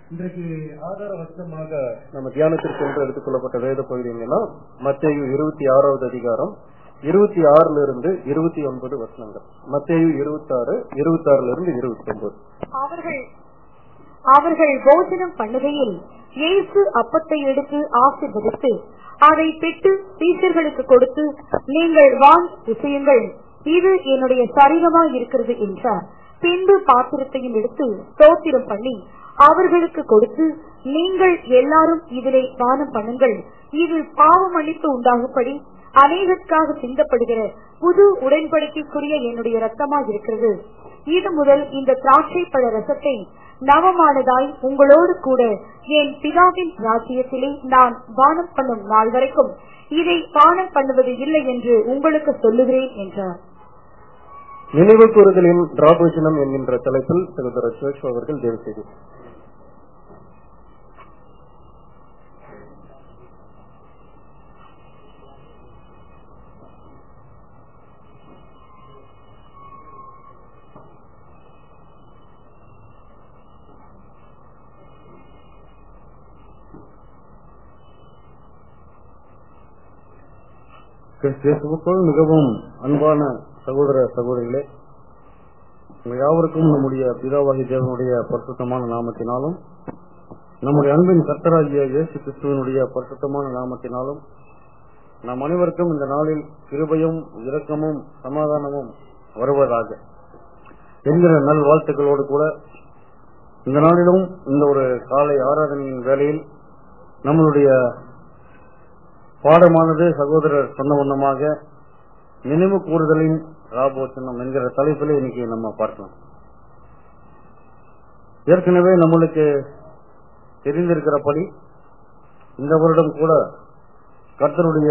இன்றைக்கு ஆதார வசனமாக நம்ம தியானத்திற்கு என்று எடுத்துக் கொள்ளப்பட்ட வேத பகுதி என்னன்னா மத்தேயு இருபத்தி ஆறாவது அதிகாரம் இருபத்தி ஆறுல இருந்து இருபத்தி ஒன்பது வசனங்கள் மத்தேயு இருபத்தி ஆறு இருபத்தி ஆறுல இருந்து இருபத்தி ஒன்பது அவர்கள் அவர்கள் போஜனம் பண்ணுகையில் இயேசு அப்பத்தை எடுத்து ஆசீர்வதித்து அதை பிட்டு சீஷர்களுக்கு கொடுத்து நீங்கள் வாங்கி புசியுங்கள் இது என்னுடைய சரீரமாய் இருக்கிறது என்றார் பின்பு பாத்திரத்தையும் எடுத்து ஸ்தோத்திரம் பண்ணி அவர்களுக்கு கொடுத்து நீங்கள் எல்லாரும் இதிலே பானம் பண்ணுங்கள் இது பாவ மன்னிப்பு உண்டாகும்படி அநேகருக்காக சிந்தப்படுகிற புது உடன்படிக்கைக்குரிய என்னுடைய ரத்தமாய் இருக்கிறது இது முதல் இந்த திராட்சை பழ ரசத்தை நவமானதாய் உங்களோடு கூட என் பிதாவின் ராஜ்யத்திலே நான் பானம் பண்ணும் நாள் வரைக்கும் இதை பானம் பண்ணுவது இல்லை என்று உங்களுக்கு சொல்லுகிறேன் என்றார் நினைவு கூறுதலின் ராபோஜனம் என்கின்ற தலைப்பில் சகோதரர் சேஷ் அவர்கள் தேவ செய்தி கிறிஸ்துவுக்குள் மிகவும் அன்பான சகோதர சகோதரிகளே உங்க யாவருக்கும் நம்முடைய பிதாவாகி தேவனுடைய பரிசுத்தமான நாமத்தினாலும் நம்முடைய அன்பின் கர்த்தராகிய இயேசு கிறிஸ்துவனுடைய பரிசுத்தமான நாமத்தினாலும் நம் அனைவருக்கும் இந்த நாளில் கிருபையும் இரக்கமும் சமாதானமும் வருவதாக என்கிற நல் வாழ்த்துக்களோடு கூட இந்த நாளிலும் இந்த ஒரு காலை ஆராதனையின் வேளையில் நம்மளுடைய பாடமானது சகோதரர் சொன்ன வண்ணமாக நினைவு கூறுதலின் ராபோச்சனம் என்கிற தலைப்பிலே இன்னைக்கு நம்ம பார்க்கலாம் ஏற்கனவே நம்மளுக்கு தெரிந்திருக்கிறபடி இந்த வருடம் கூட கர்த்தருடைய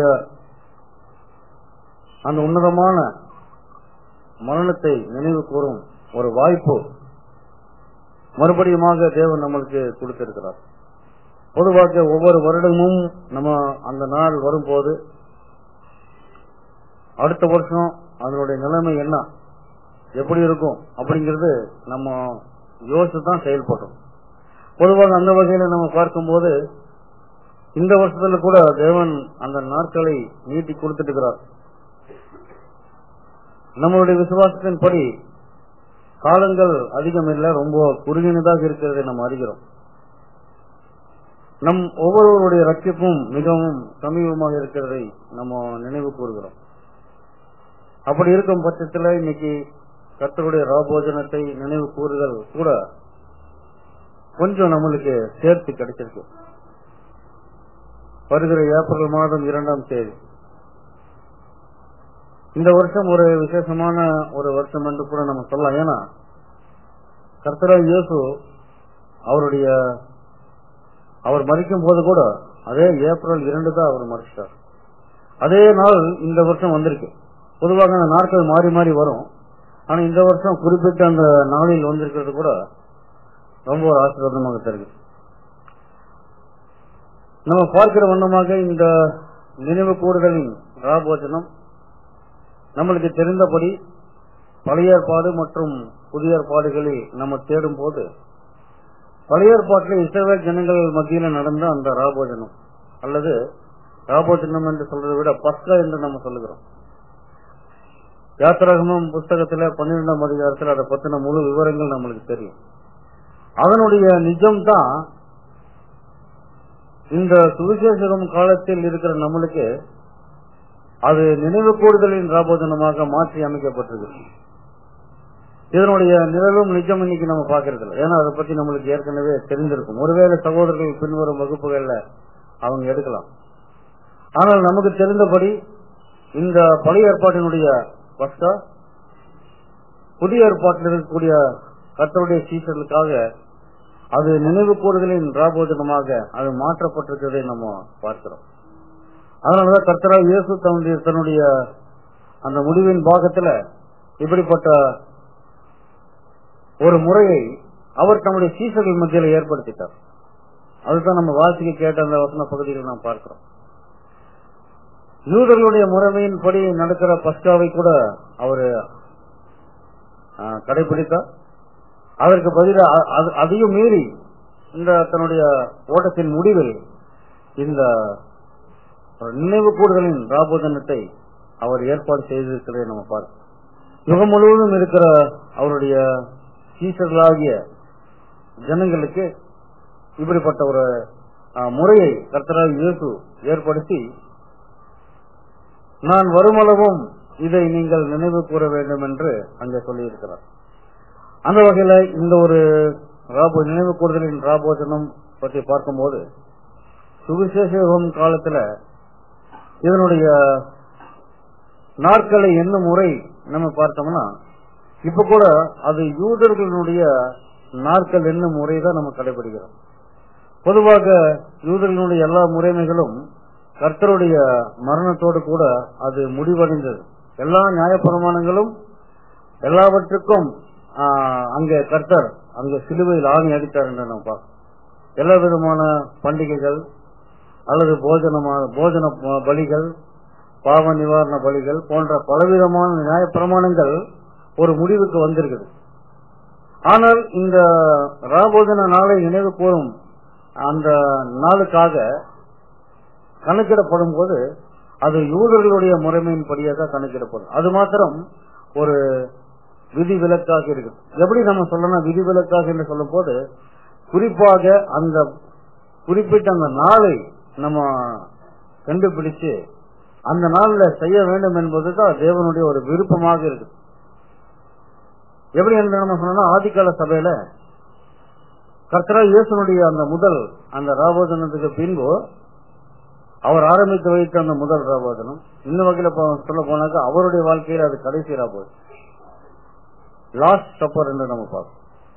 அந்த உன்னதமான மரணத்தை நினைவு கூறும் ஒரு வாய்ப்பு மறுபடியுமாக தேவன் நம்மளுக்கு கொடுத்திருக்கிறார் பொதுவாக ஒவ்வொரு வருடமும் நம்ம அந்த நாள் வரும்போது அடுத்த வருஷம் அதனுடைய நிலைமை என்ன எப்படி இருக்கும் அப்படிங்கறது நம்ம யோசித்து தான் செயல்படுறோம் பொதுவாக அந்த வகையில நம்ம பார்க்கும்போது இந்த வருஷத்துல கூட தேவன் அந்த நாட்களை நீட்டி கொடுத்துட்டு இருக்கிறார் நம்மளுடைய விசுவாசத்தின்படி காலங்கள் அதிகம் இல்லை ரொம்ப குறுகினதாக இருக்கிறதை நம்ம அறிகிறோம் நம் ஒவ்வொருவருடைய ரட்சிப்பும் மிகவும் சமீபமாக இருக்கிறதை நம்ம நினைவு கூறுகிறோம் அப்படி இருக்கும் பட்சத்தில் இன்னைக்கு கர்த்தருடைய ராபோஜனத்தை நினைவு கூறுதல் கூட கொஞ்சம் நம்மளுக்கு சேர்த்து கிடைச்சிருக்கு வருகிற ஏப்ரல் மாதம் இரண்டாம் தேதி இந்த வருஷம் ஒரு விசேஷமான ஒரு வருஷம் என்று கூட நம்ம சொல்லலாம் ஏன்னா கர்த்தராக இயேசு அவருடைய அவர் மறிக்கும் போது கூட அதே ஏப்ரல் இரண்டு தான் அவர் மறிச்சிட்டார் அதே நாள் இந்த வருஷம் வந்திருக்கு பொதுவாக அந்த நாட்கள் மாறி மாறி வரும் ஆனா இந்த வருஷம் குறிப்பிட்ட அந்த நாளில் வந்திருக்கிறது கூட ரொம்ப ஒரு ஆசீர்வாதமாக தருது நம்ம பார்க்கிற வண்ணமாக இந்த நினைவு கூடுதலின் ராபோஜனம் நம்மளுக்கு தெரிந்தபடி பழைய ஏற்பாடு மற்றும் புதிய ஏற்பாடுகளில் நம்ம தேடும் போது பழைய ஏற்பாட்டில் இஸ்ரேல் ஜனங்கள் மத்தியில் நடந்த அந்த ராபோஜனம் அல்லது ராபோஜனம் என்று சொல்றதை விட பஸ்கா என்று நம்ம சொல்லுகிறோம் யாத்திராகமம் புஸ்தகத்துல பன்னிரெண்டாம் அதிகாரத்தில் அதை பத்தின முழு விவரங்கள் நம்மளுக்கு தெரியும் அதனுடைய நிஜம் தான் இந்த சுவிசேஷகம் காலத்தில் இருக்கிற நம்மளுக்கு அது நினைவு கூடுதலின் ராபோஜனமாக மாற்றி அமைக்கப்பட்டிருக்கு இதனுடைய நிழலும் நிஜம் இன்னைக்கு நம்ம பாக்குறது இல்லை ஏன்னா அதை பத்தி நம்மளுக்கு ஏற்கனவே தெரிந்திருக்கும் ஒருவேளை சகோதரர்கள் பின்வரும் வகுப்புகள்ல அவங்க எடுக்கலாம் ஆனால் நமக்கு தெரிந்தபடி இந்த பழைய ஏற்பாட்டினுடைய பஸ்கா புதிய ஏற்பாட்டில் இருக்கக்கூடிய கர்த்தருடைய சீசர்களுக்காக அது நினைவு கூறுதலின் ராபோஜனமாக அது மாற்றப்பட்டிருக்கிறதை நம்ம பார்க்கிறோம் அதனாலதான் கர்த்தராக இயேசு தன்னுடைய தன்னுடைய அந்த முடிவின் பாகத்துல இப்படிப்பட்ட ஒரு முறையை அவர் தம்முடைய சீசர்கள் மத்தியில் ஏற்படுத்திட்டார் அதுதான் நம்ம வாசிக்க கேட்ட அந்த வசன பகுதியில் நாம் பார்க்கிறோம் யூதர்களுடைய முறைமையின்படி நடக்கிற பஸ்காவை கூட அவர் கடைபிடித்தார் அதற்கு பதிலாக அ- அது- அதையும் மீறி இந்த தன்னுடைய ஓட்டத்தின் முடிவில் இந்த நினைவு கூடுதலின் ராபோதனத்தை அவர் ஏற்பாடு செய்திருக்கிறதை நம்ம பார்க்கிறோம் யுகம் முழுவதும் இருக்கிற அவருடைய சீசர்களாகிய ஜனங்களுக்கு இப்படிப்பட்ட ஒரு அஹ், முறையை கர்த்தராக இயேசு ஏற்படுத்தி நான் வருமளவும் இதை நீங்கள் நினைவு கூற வேண்டும் என்று அங்கே சொல்லியிருக்கிறார் அந்த வகையில இந்த ஒரு ராபோ நினைவு கூறுதலின் ராபோஜனம் பற்றி பார்க்கும்போது சுவிசேஷம் காலத்துல இதனுடைய நாட்களை என்ன முறை நம்ம பார்த்தோம்னா இப்ப கூட அது யூதர்களுடைய நாட்கள் என்ன முறை தான் நம்ம கடைபிடிக்கிறோம் பொதுவாக யூதர்களுடைய எல்லா முறைமைகளும் கர்த்தருடைய மரணத்தோடு கூட அது முடிவடைந்தது எல்லா நியாயப்பிரமாணங்களும் எல்லாவற்றுக்கும் ஆஹ், அங்கே கர்த்தர் அங்கே சிலுவையில் ஆணி அடித்தார் என்று நம்ம பார்க்கிறோம் எல்லா விதமான பண்டிகைகள் அல்லது போஜனமான போஜன ப- பலிகள் பாவ நிவாரண பலிகள் போன்ற பலவிதமான நியாயப்பிரமாணங்கள் ஒரு முடிவுக்கு வந்திருக்குது ஆனால் இந்த ராபோஜன நாளை நினைவு கூறும் அந்த நாளுக்காக கணக்கிடப்படும் போது அது யூதர்களுடைய முறைமையின் படியாக கணக்கிடப்படும் அது மாத்திரம் ஒரு விதி விலக்காக இருக்கு எப்படி நம்ம சொல்லணும் விதி விலக்காக என்று சொல்லும் போது குறிப்பாக அந்த குறிப்பிட்ட அந்த நாளை நம்ம கண்டுபிடிச்சு அந்த நாள்ல செய்ய வேண்டும் என்பதுதான் தேவனுடைய ஒரு விருப்பமாக இருக்கு எப்படி என்று நம்ம சொன்னோம்னா ஆதிக்கால சபையில கர்த்தரா இயேசுனுடைய அந்த முதல் அந்த ராபோதனத்துக்கு பின்பு அவர் ஆரம்பித்து வைத்த அந்த முதல் ராபோதனம் இந்த வகையில போ- சொல்ல போனாக்கா அவருடைய வாழ்க்கையில் அது கடைசி ராபோதனம் லாஸ்ட் சப்பர் என்று நம்ம பார்ப்போம்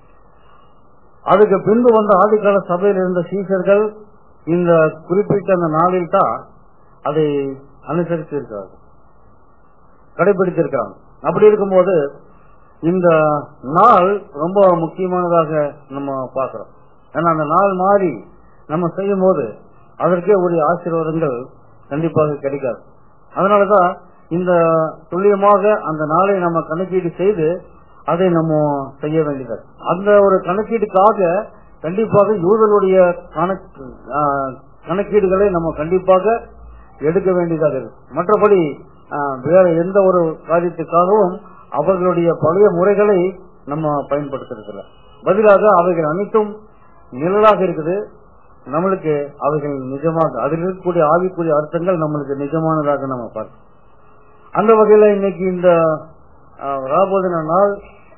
அதுக்கு பின்பு வந்த ஆதிக்கால சபையில் இருந்த சீசர்கள் இந்த குறிப்பிட்ட அந்த நாளில் தான் அதை அனுசரித்து இருக்கிறார்கள் கடைபிடித்திருக்கிறாங்க அப்படி இருக்கும்போது இந்த நாள் ரொம்ப முக்கியமானதாக நம்ம பார்க்கிறோம் ஏன்னா அந்த நாள் மாறி நம்ம செய்யும் போது அதற்கே உரிய ஆசீர்வாதங்கள் கண்டிப்பாக கிடைக்காது அதனாலதான் இந்த துல்லியமாக அந்த நாளை நம்ம கணக்கீடு செய்து அதை நம்ம செய்ய வேண்டியது அந்த ஒரு கணக்கீடுக்காக கண்டிப்பாக யூதர்களுடைய கணக்கு ஆஹ், கணக்கீடுகளை நம்ம கண்டிப்பாக எடுக்க வேண்டியதாக இருக்கு மற்றபடி ஆஹ், வேற எந்த ஒரு காரியத்துக்காகவும் அவர்களுடைய பழைய முறைகளை நம்ம பயன்படுத்துறதில்ல பதிலாக அவைகள் அனைத்தும் நிழலாக இருக்குது நம்மளுக்கு அவைகள் நிஜமாக அதில் இருக்கக்கூடிய ஆவிக்குரிய அர்த்தங்கள் நம்மளுக்கு நிஜமானதாக நம்ம பார்க்கணும் அந்த வகையில இன்னைக்கு இந்த ஆஹ், ராபோதன நாள்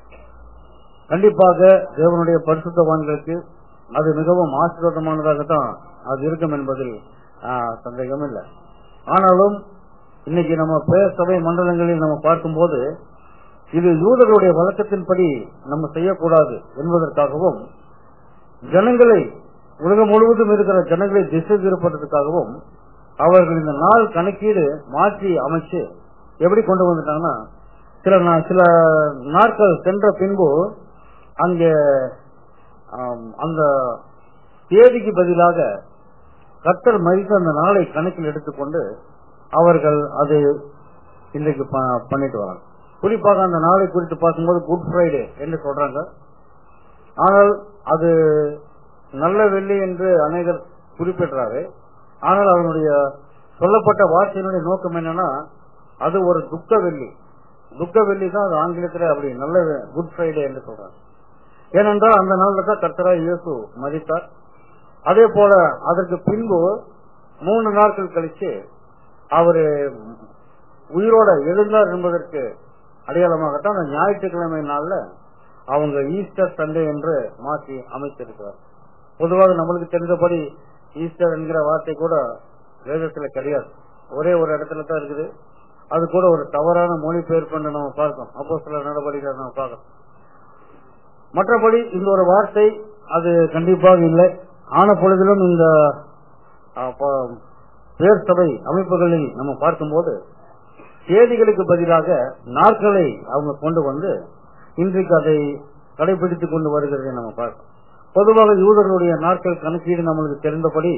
கண்டிப்பாக தேவனுடைய பரிசுத்தவான்களுக்கு அது மிகவும் ஆசீர்வாதமானதாகத்தான் அது இருக்கும் என்பதில் ஆஹ், சந்தேகம் இல்லை ஆனாலும் இன்னைக்கு நம்ம பேர் சபை மண்டலங்களில் நம்ம பார்க்கும்போது இது யூதர்களுடைய வழக்கத்தின்படி நம்ம செய்யக்கூடாது என்பதற்காகவும் ஜனங்களை உலகம் முழுவதும் இருக்கிற ஜனங்களை திசை திருப்பதற்காகவும் அவர்கள் இந்த நாள் கணக்கீடு மாற்றி அமைச்சு எப்படி கொண்டு வந்துட்டாங்கன்னா சில நா- சில நாட்கள் சென்ற பின்பு அங்கே ஆம், அந்த தேதிக்கு பதிலாக கர்த்தர் மறித்த அந்த நாளை கணக்கில் எடுத்துக்கொண்டு அவர்கள் அதை இன்றைக்கு ப- பண்ணிட்டு வராங்க குறிப்பாக அந்த நாளை குறித்து பார்க்கும்போது குட் ஃப்ரைடே என்று சொல்றாங்க ஆனால் அது நல்ல வெள்ளி என்று அநேகர் குறிப்பிடுறாரு ஆனால் அதனுடைய சொல்லப்பட்ட வார்த்தையினுடைய நோக்கம் என்னன்னா அது ஒரு துக்க வெள்ளி துக்க வெள்ளி தான் அது ஆங்கிலத்தில் அப்படி நல்ல குட் ஃப்ரைடே என்று சொல்றாங்க ஏனென்றால் அந்த நாள்ல தான் கர்த்தரா இயேசு மதித்தார் அதே போல அதற்கு பின்பு மூணு நாட்கள் கழிச்சு அவரு உயிரோட எழுந்தார் என்பதற்கு அடையாளமாகத்தான் அந்த ஞாயிற்றுக்கிழமை நாள்ல அவங்க ஈஸ்டர் சண்டே என்று மாற்றி அமைத்திருக்கிறார் பொதுவாக நம்மளுக்கு தெரிந்தபடி ஈஸ்டர் என்கிற வார்த்தை கூட வேதத்துல கிடையாது ஒரே ஒரு இடத்துல தான் இருக்குது அது கூட ஒரு தவறான மொழிபெயர்ப்பு என்று நம்ம பார்க்கோம் அப்போ சில நடவடிக்கைகள் நம்ம பார்க்கணும் மற்றபடி இந்த ஒரு வார்த்தை அது கண்டிப்பாக இல்லை ஆன பொழுதிலும் இந்த அஹ், ப- பேர் சபை அமைப்புகளில் நம்ம பார்க்கும்போது தேதிகளுக்கு பதிலாக நாட்களை அவங்க கொண்டு வந்து இன்றைக்கு அதை கடைபிடித்துக் கொண்டு வருகிறதை நம்ம பார்க்கிறோம் பொதுவாக யூதர்களுடைய நாட்கள் கணக்கீடு நம்மளுக்கு தெரிந்தபடி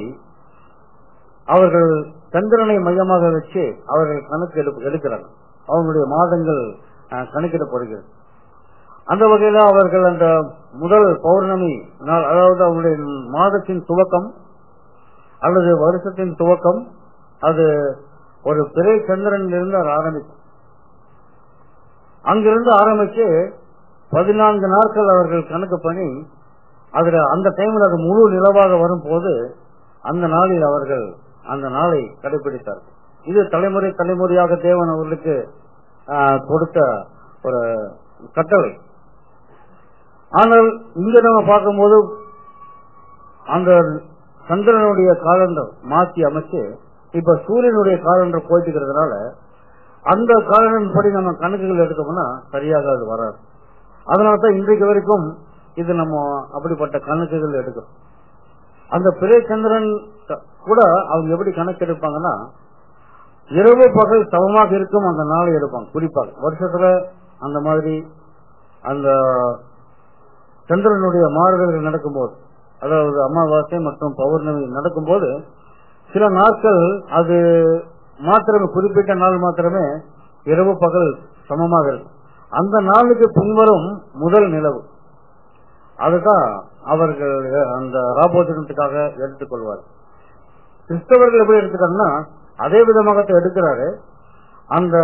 அவர்கள் சந்திரனை மையமாக வச்சு அவர்கள் கணக்கு எடுப்பு- எடுக்கிறாங்க அவங்களுடைய மாதங்கள் அஹ், கணக்கிடப்படுகிறது அந்த வகையில அவர்கள் அந்த முதல் பௌர்ணமி நாள் அதாவது அவருடைய மாதத்தின் துவக்கம் அல்லது வருஷத்தின் துவக்கம் அது ஒரு பிறை சந்திரனில் இருந்து அது ஆரம்பிக்கும் அங்கிருந்து ஆரம்பிச்சு பதினான்கு நாட்கள் அவர்கள் கணக்கு பண்ணி அதுல அந்த டைம்ல அது முழு நிலவாக வரும்போது அந்த நாளில் அவர்கள் அந்த நாளை கடைபிடித்தார்கள் இது தலைமுறை தலைமுறையாக தேவன் அவர்களுக்கு ஆஹ், கொடுத்த ஒரு கட்டளை ஆனால் இங்க நம்ம பார்க்கும்போது அந்த சந்திரனுடைய காலண்டர் மாற்றி அமைச்சு இப்ப சூரியனுடைய காலண்டர் போயிட்டு இருக்கிறதுனால அந்த காலண்டர் படி நம்ம கணக்குகள் எடுத்தோம்னா சரியாக அது வராது அதனால தான் இன்றைக்கு வரைக்கும் இது நம்ம அப்படிப்பட்ட கணக்குகள் எடுக்கிறோம் அந்த பிறை சந்திரன் க- கூட அவங்க எப்படி கணக்கு எடுப்பாங்கன்னா இரவு பகல் சமமாக இருக்கும் அந்த நாளை எடுப்பாங்க குறிப்பாக வருஷத்துல அந்த மாதிரி அந்த சந்திரனுடைய மாறுதல்கள் நடக்கும்போது அதாவது அமாவாசை மற்றும் பௌர்ணமி நடக்கும்போது சில நாட்கள் அது மாத்திரமே குறிப்பிட்ட நாள் மாத்திரமே இரவு பகல் சமமாக இருக்கும் அந்த நாளுக்கு பின்வரும் முதல் நிலவு அதுதான் அவர்கள் அந்த ராபோஜனத்துக்காக எடுத்துக்கொள்வார் கிறிஸ்தவர்கள் எப்படி எடுத்துட்டாங்கன்னா அதே விதமாக எடுக்கிறாரு அந்த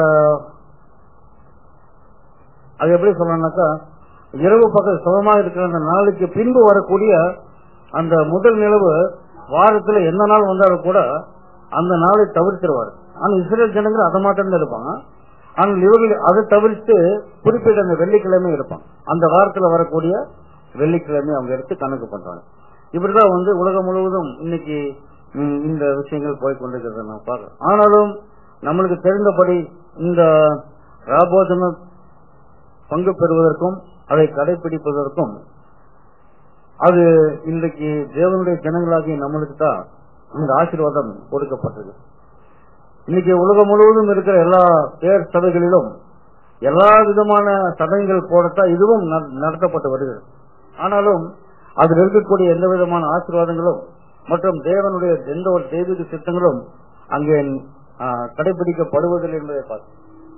அது எப்படி சொல்லணும்னாக்கா இரவு பகல் சுகமாக இருக்கிற அந்த நாளுக்கு பின்பு வரக்கூடிய அந்த முதல் நிலவு வாரத்துல எந்த நாள் வந்தாலும் கூட அந்த நாளை தவிர்த்திருவார் ஆனா இஸ்ரேல் ஜனங்கள் அதை மாத்திரம் இருப்பாங்க ஆனால் இவர்கள் அதை தவிர்த்து குறிப்பிட்ட அந்த வெள்ளிக்கிழமை இருப்பாங்க அந்த வாரத்துல வரக்கூடிய வெள்ளிக்கிழமை அவங்க எடுத்து கணக்கு பண்றாங்க இப்படிதான் வந்து உலகம் முழுவதும் இன்னைக்கு ம், இந்த விஷயங்கள் போய் கொண்டிருக்கிறத நான் பார்க்கிறேன் ஆனாலும் நம்மளுக்கு தெரிந்தபடி இந்த ராபோஜன பங்கு பெறுவதற்கும் அதை கடைபிடிப்பதற்கும் அது இன்றைக்கு தேவனுடைய ஜனங்களாகிய நம்மளுக்கு தான் இந்த ஆசீர்வாதம் கொடுக்கப்பட்டது இன்னைக்கு உலகம் முழுவதும் இருக்கிற எல்லா பேர் சபைகளிலும் எல்லா விதமான சடங்குகள் போடத்தான் இதுவும் நட- நடத்தப்பட்டு வருகிறது ஆனாலும் அதில் இருக்கக்கூடிய எந்த விதமான ஆசீர்வாதங்களும் மற்றும் தேவனுடைய எந்த ஒரு தெய்வீக சித்தங்களும் அங்கே ஆ, கடைபிடிக்கப்படுவதில்லை என்பதை பார்த்து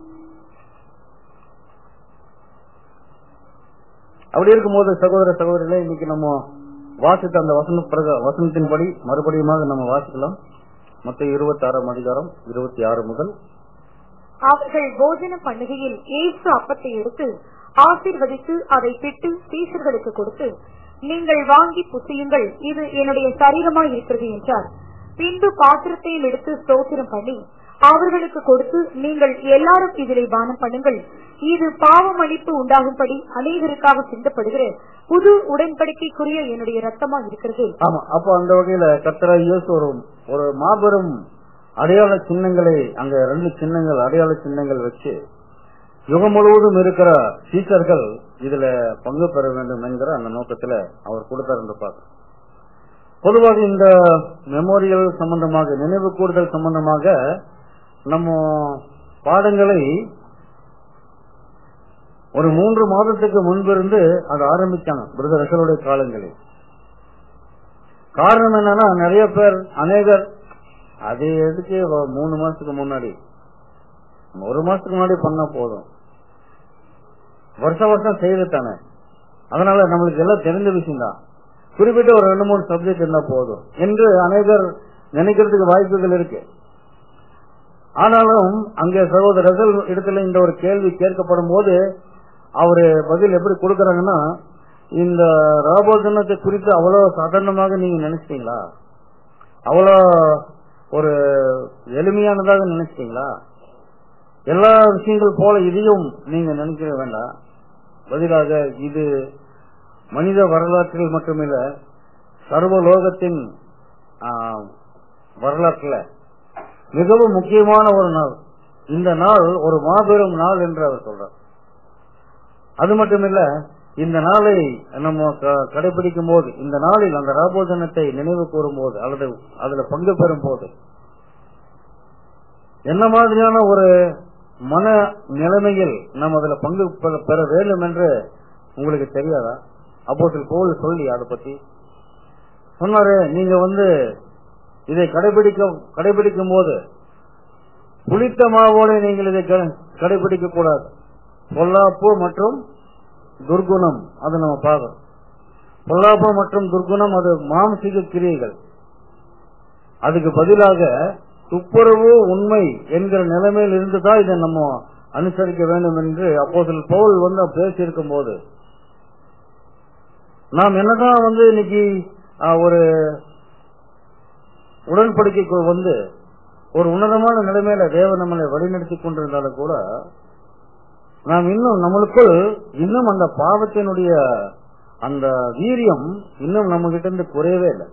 அப்படி இருக்கும்போது சகோதர சகோதரிகளே இன்னைக்கு நம்ம வாசித்த அந்த வசன பிரக- வசனத்தின்படி மறுபடியுமாக நம்ம வாசிக்கலாம் மொத்த இருபத்தி ஆறாம் அதிகாரம் இருபத்தி ஆறு முதல் அவர்கள் போஜன பண்டிகையில் இயேசு அப்பத்தை எடுத்து ஆசீர்வதித்து அதை பிட்டு சீஷர்களுக்கு கொடுத்து நீங்கள் வாங்கி புசியுங்கள் இது என்னுடைய சரீரமாய் இருக்கிறது என்றார் பின்பு பாத்திரத்தையும் எடுத்து ஸ்தோத்திரம் பண்ணி அவர்களுக்கு கொடுத்து நீங்கள் எல்லாரும் இதிலே பானம் பண்ணுங்கள் இது பாவ மன்னிப்பு உண்டாகும்படி அநேகருக்காக சிந்தப்படுகிற புது உடன்படிக்கைக்குரிய என்னுடைய ரத்தமா இருக்கிறது ஆமா அப்போ அந்த வகையில கர்த்தரா இயேசு ஒரு ஒரு மாபெரும் அடையாள சின்னங்களை அங்க ரெண்டு சின்னங்கள் அடையாள சின்னங்கள் வச்சு யுகம் முழுவதும் இருக்கிற டீச்சர்கள் இதுல பங்கு பெற வேண்டும் என்கிற அந்த நோக்கத்துல அவர் கொடுத்தார் என்று பார்க்கிறோம் பொதுவாக இந்த மெமோரியல் சம்பந்தமாக நினைவு கூறுதல் சம்பந்தமாக நம்ம பாடங்களை ஒரு மூன்று மாதத்துக்கு முன்பிருந்து அது ஆரம்பிச்சாங்க பிரதரசலுடைய காலங்களில் காரணம் என்னன்னா நிறைய பேர் அநேகர் அது எதுக்கு வ- மூணு மாசத்துக்கு முன்னாடி ஒரு மாசத்துக்கு முன்னாடி பண்ணா போதும் வருஷம் வருஷம் செய்துட்டானே அதனால நம்மளுக்கு எல்லாம் தெரிஞ்ச விஷயம் தான் குறிப்பிட்ட ஒரு ரெண்டு மூணு சப்ஜெக்ட் இருந்தா போதும் என்று அநேகர் நினைக்கிறதுக்கு வாய்ப்புகள் இருக்கு ஆனாலும் அங்கே சகோதரர்கள் இடத்துல இந்த ஒரு கேள்வி கேட்கப்படும் போது அவரு பதில் எப்படி கொடுக்கறாங்கன்னா இந்த ராபோஜனத்தை குறித்து அவ்வளவு சாதாரணமாக நீங்க நினைச்சிட்டீங்களா அவ்வளோ ஒரு எளிமையானதாக நினைச்சிட்டீங்களா எல்லா விஷயங்கள் போல இதையும் நீங்க நினைக்க வேண்டாம் பதிலாக இது மனித வரலாற்றில் மட்டுமில்ல சர்வலோகத்தின் ஆ, வரலாற்றுல மிகவும் முக்கியமான ஒரு நாள் இந்த நாள் ஒரு மாபெரும் நாள் என்று அவர் சொல்றார் அது மட்டுமில்ல இந்த நாளை நம்ம க- கடைபிடிக்கும் போது இந்த நாளில் அந்த ராபோஜனத்தை நினைவு கூறும் போது அல்லது அதுல பங்கு பெறும் போது என்ன மாதிரியான ஒரு மன நிலைமையில் நம்ம அதுல பங்கு பெற- பெற வேண்டும் என்று உங்களுக்கு தெரியாதா அப்போசில் போல் சொல்லி அதை பத்தி சொன்னாரு நீங்க வந்து இதை கடைபிடிக்க கடைபிடிக்கும் போது புளித்த மாவோட நீங்கள் இதை க- கடைபிடிக்க கூடாது பொல்லாப்பு மற்றும் துர்குணம் அதை நம்ம பார்க்கிறோம் பொல்லாப்பம் மற்றும் துர்குணம் அது மாம்சீக கிரியைகள் அதுக்கு பதிலாக துப்புரவு உண்மை என்கிற நிலைமையில் இருந்துதான் இதை நம்ம அனுசரிக்க வேண்டும் என்று அப்போது பவுல் வந்து பேசியிருக்கும் போது நாம் என்னதான் வந்து இன்னைக்கு ஆஹ், ஒரு உடன்படிக்கைக்குள் வந்து ஒரு உன்னதமான நிலைமையில தேவன் நம்மளை வழிநடத்தி கொண்டிருந்தாலும் கூட நாம் இன்னும் நம்மளுக்குள் இன்னும் அந்த பாவத்தினுடைய அந்த வீரியம் இன்னும் நம்ம கிட்ட இருந்து குறையவே இல்லை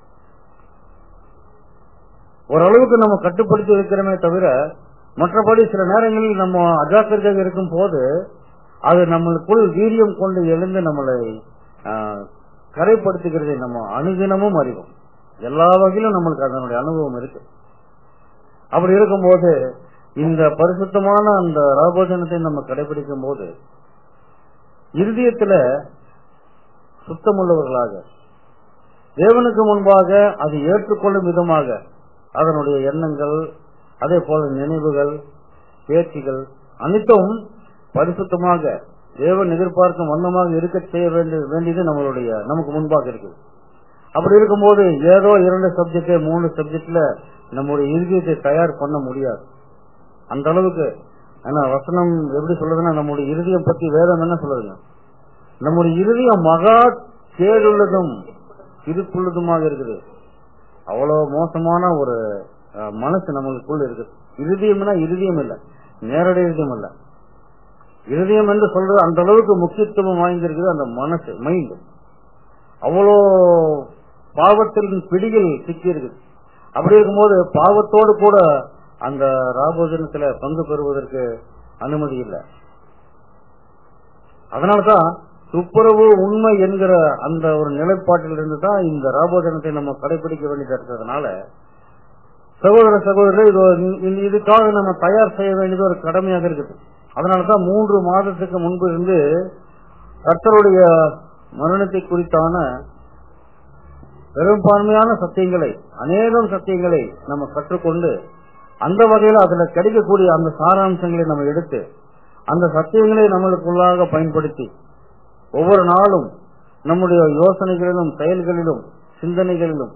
ஓரளவுக்கு நம்ம கட்டுப்படுத்தி வைக்கிறோமே தவிர மற்றபடி சில நேரங்களில் நம்ம அஜாக்கிரதையாக இருக்கும் போது அது நம்மளுக்குள் வீரியம் கொண்டு எழுந்து நம்மளை ஆஹ், கரைப்படுத்துகிறதை நம்ம அனுதினமும் அறிவோம் எல்லா வகையிலும் நம்மளுக்கு அதனுடைய அனுபவம் இருக்கு அப்படி இருக்கும்போது இந்த பரிசுத்தமான அந்த ராபோஜனத்தை நம்ம கடைபிடிக்கும் போது இருதயத்துல சுத்தமுள்ளவர்களாக தேவனுக்கு முன்பாக அது ஏற்றுக்கொள்ளும் விதமாக அதனுடைய எண்ணங்கள் அதே போல நினைவுகள் பேச்சுகள் அனைத்தும் பரிசுத்தமாக தேவன் எதிர்பார்க்கும் வண்ணமாக இருக்க செய்ய வேண்டிய வேண்டியது நம்மளுடைய நமக்கு முன்பாக இருக்கு அப்படி இருக்கும்போது ஏதோ இரண்டு சப்ஜெக்ட் மூணு சப்ஜெக்ட்ல நம்முடைய இருதயத்தை தயார் பண்ண முடியாது அந்த அளவுக்கு ஆனா வசனம் எப்படி சொல்றதுன்னா நம்முடைய இருதயம் பத்தி வேதம் என்ன சொல்லுதுங்க நம்முடைய இருதயம் மகா கேடுள்ளதும் இருப்புள்ளதுமாக இருக்குது அவ்வளவு மோசமான ஒரு அஹ், மனசு நம்மளுக்குள்ள இருக்குது இருதயம்னா இருதயம் இல்ல நேரடி இருதயம் இல்ல இருதயம் என்று சொல்றது அந்த அளவுக்கு முக்கியத்துவம் வாய்ந்திருக்குது அந்த மனசு மைண்ட் அவ்வளோ பாவத்தின் பிடியில் சிக்கி இருக்குது அப்படி இருக்கும்போது பாவத்தோடு கூட அந்த ராபோஜனத்துல பங்கு பெறுவதற்கு அனுமதி இல்லை அதனாலதான் துப்புரவு உண்மை என்கிற அந்த ஒரு நிலைப்பாட்டில் இருந்து தான் இந்த ராபோஜனத்தை நம்ம கடைபிடிக்க வேண்டியது இருக்கிறதுனால சகோதர சகோதரர் இது ஒரு- இந்த- இதுக்காக நம்ம தயார் செய்ய வேண்டியது ஒரு கடமையாக இருக்குது அதனாலதான் மூன்று மாதத்துக்கு முன்பு இருந்து கர்த்தருடைய மரணத்தை குறித்தான பெரும்பான்மையான சத்தியங்களை அநேகம் சத்தியங்களை நம்ம கற்றுக்கொண்டு அந்த வகையில் அதுல கிடைக்கக்கூடிய அந்த சாராம்சங்களை நம்ம எடுத்து அந்த சத்தியங்களை நம்மளுக்குள்ளாக பயன்படுத்தி ஒவ்வொரு நாளும் நம்முடைய யோசனைகளிலும் செயல்களிலும் சிந்தனைகளிலும்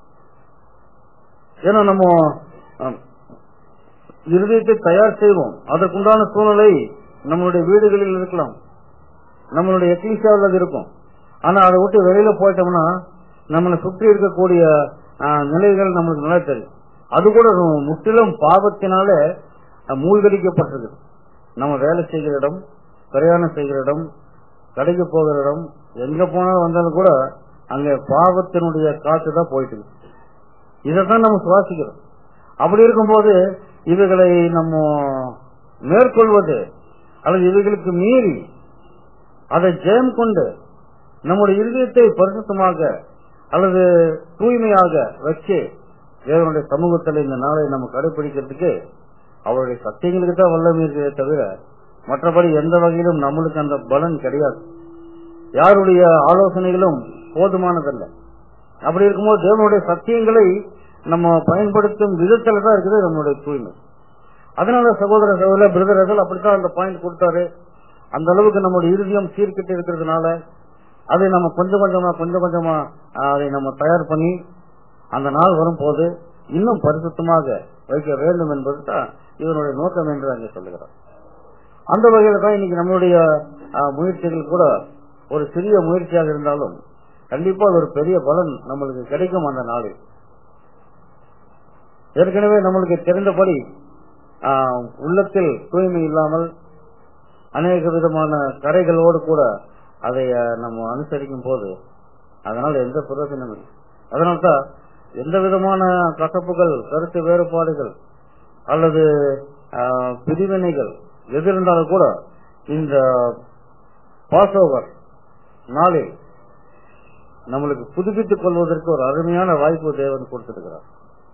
ஏன்னா நம்ம அஹ், இருதயத்தை தயார் செய்வோம் அதற்குண்டான சூழ்நிலை நம்மளுடைய வீடுகளில் இருக்கலாம் நம்மளுடைய எக்லீசியாவில் அது இருக்கும் ஆனா அதை விட்டு வெளியில போயிட்டோம்னா நம்மளை சுற்றி இருக்கக்கூடிய அஹ், நிலைகள் நம்மளுக்கு நல்லா தெரியும் அது கூட முற்றிலும் பாவத்தினால அஹ், மூழ்கடிக்கப்பட்டிருக்கு நம்ம வேலை செய்கிற இடம் பிரயாணம் செய்கிற இடம் கடைக்கு போகிற இடம் எங்க போனாலும் வந்தாலும் கூட அங்க பாவத்தினுடைய காற்று தான் போயிட்டு இருக்கு இதைத்தான் நம்ம சுவாசிக்கிறோம் அப்படி இருக்கும்போது இவைகளை நம்ம மேற்கொள்வது அல்லது இவைகளுக்கு மீறி அதை ஜெயம் கொண்டு நம்முடைய இருதயத்தை பரிசுத்தமாக அல்லது தூய்மையாக வச்சு தேவனுடைய சமூகத்தில் இந்த நாளை நம்ம கடைபிடிக்கிறதுக்கு அவருடைய சத்தியங்களுக்கு தான் வல்லமை இருக்கிறதே தவிர மற்றபடி எந்த வகையிலும் நம்மளுக்கு அந்த பலன் கிடையாது யாருடைய ஆலோசனைகளும் போதுமானதல்ல அப்படி இருக்கும்போது தேவனுடைய சத்தியங்களை நம்ம பயன்படுத்தும் விதத்துல தான் இருக்குது நம்மளுடைய தூய்மை அதனால சகோதர சகோதர பிரதர்கள் அப்படித்தான் அந்த பாயிண்ட் கொடுத்தாரு அந்த அளவுக்கு நம்முடைய இருதயம் சீர்கிட்டு இருக்கிறதுனால அதை நம்ம கொஞ்சம் கொஞ்சமா கொஞ்சம் கொஞ்சமா ஆஹ், அதை நம்ம தயார் பண்ணி அந்த நாள் வரும்போது இன்னும் பரிசுத்தமாக வைக்க வேண்டும் என்பது தான் இதனுடைய நோக்கம் என்று அங்கே சொல்லுகிறார் அந்த வகையில தான் இன்னைக்கு நம்மளுடைய ஆஹ், முயற்சிகள் கூட ஒரு சிறிய முயற்சியாக இருந்தாலும் கண்டிப்பா அது ஒரு பெரிய பலன் நம்மளுக்கு கிடைக்கும் அந்த நாளில் ஏற்கனவே நம்மளுக்கு தெரிந்தபடி ஆஹ், உள்ளத்தில் தூய்மை இல்லாமல் அநேக விதமான கரைகளோடு கூட அதை ஆஹ், நம்ம அனுசரிக்கும் போது அதனால எந்த பிரயோஜனம் இல்லை அதனால்தான் எந்த விதமான கசப்புகள் கருத்து வேறுபாடுகள் அல்லது ஆஹ், பிரிவினைகள் எது இருந்தாலும் கூட இந்த பாஸ் ஓவர் நாளில் நம்மளுக்கு புதுப்பித்துக் கொள்வதற்கு ஒரு அருமையான வாய்ப்பு தேவன் கொடுத்திருக்கிறார்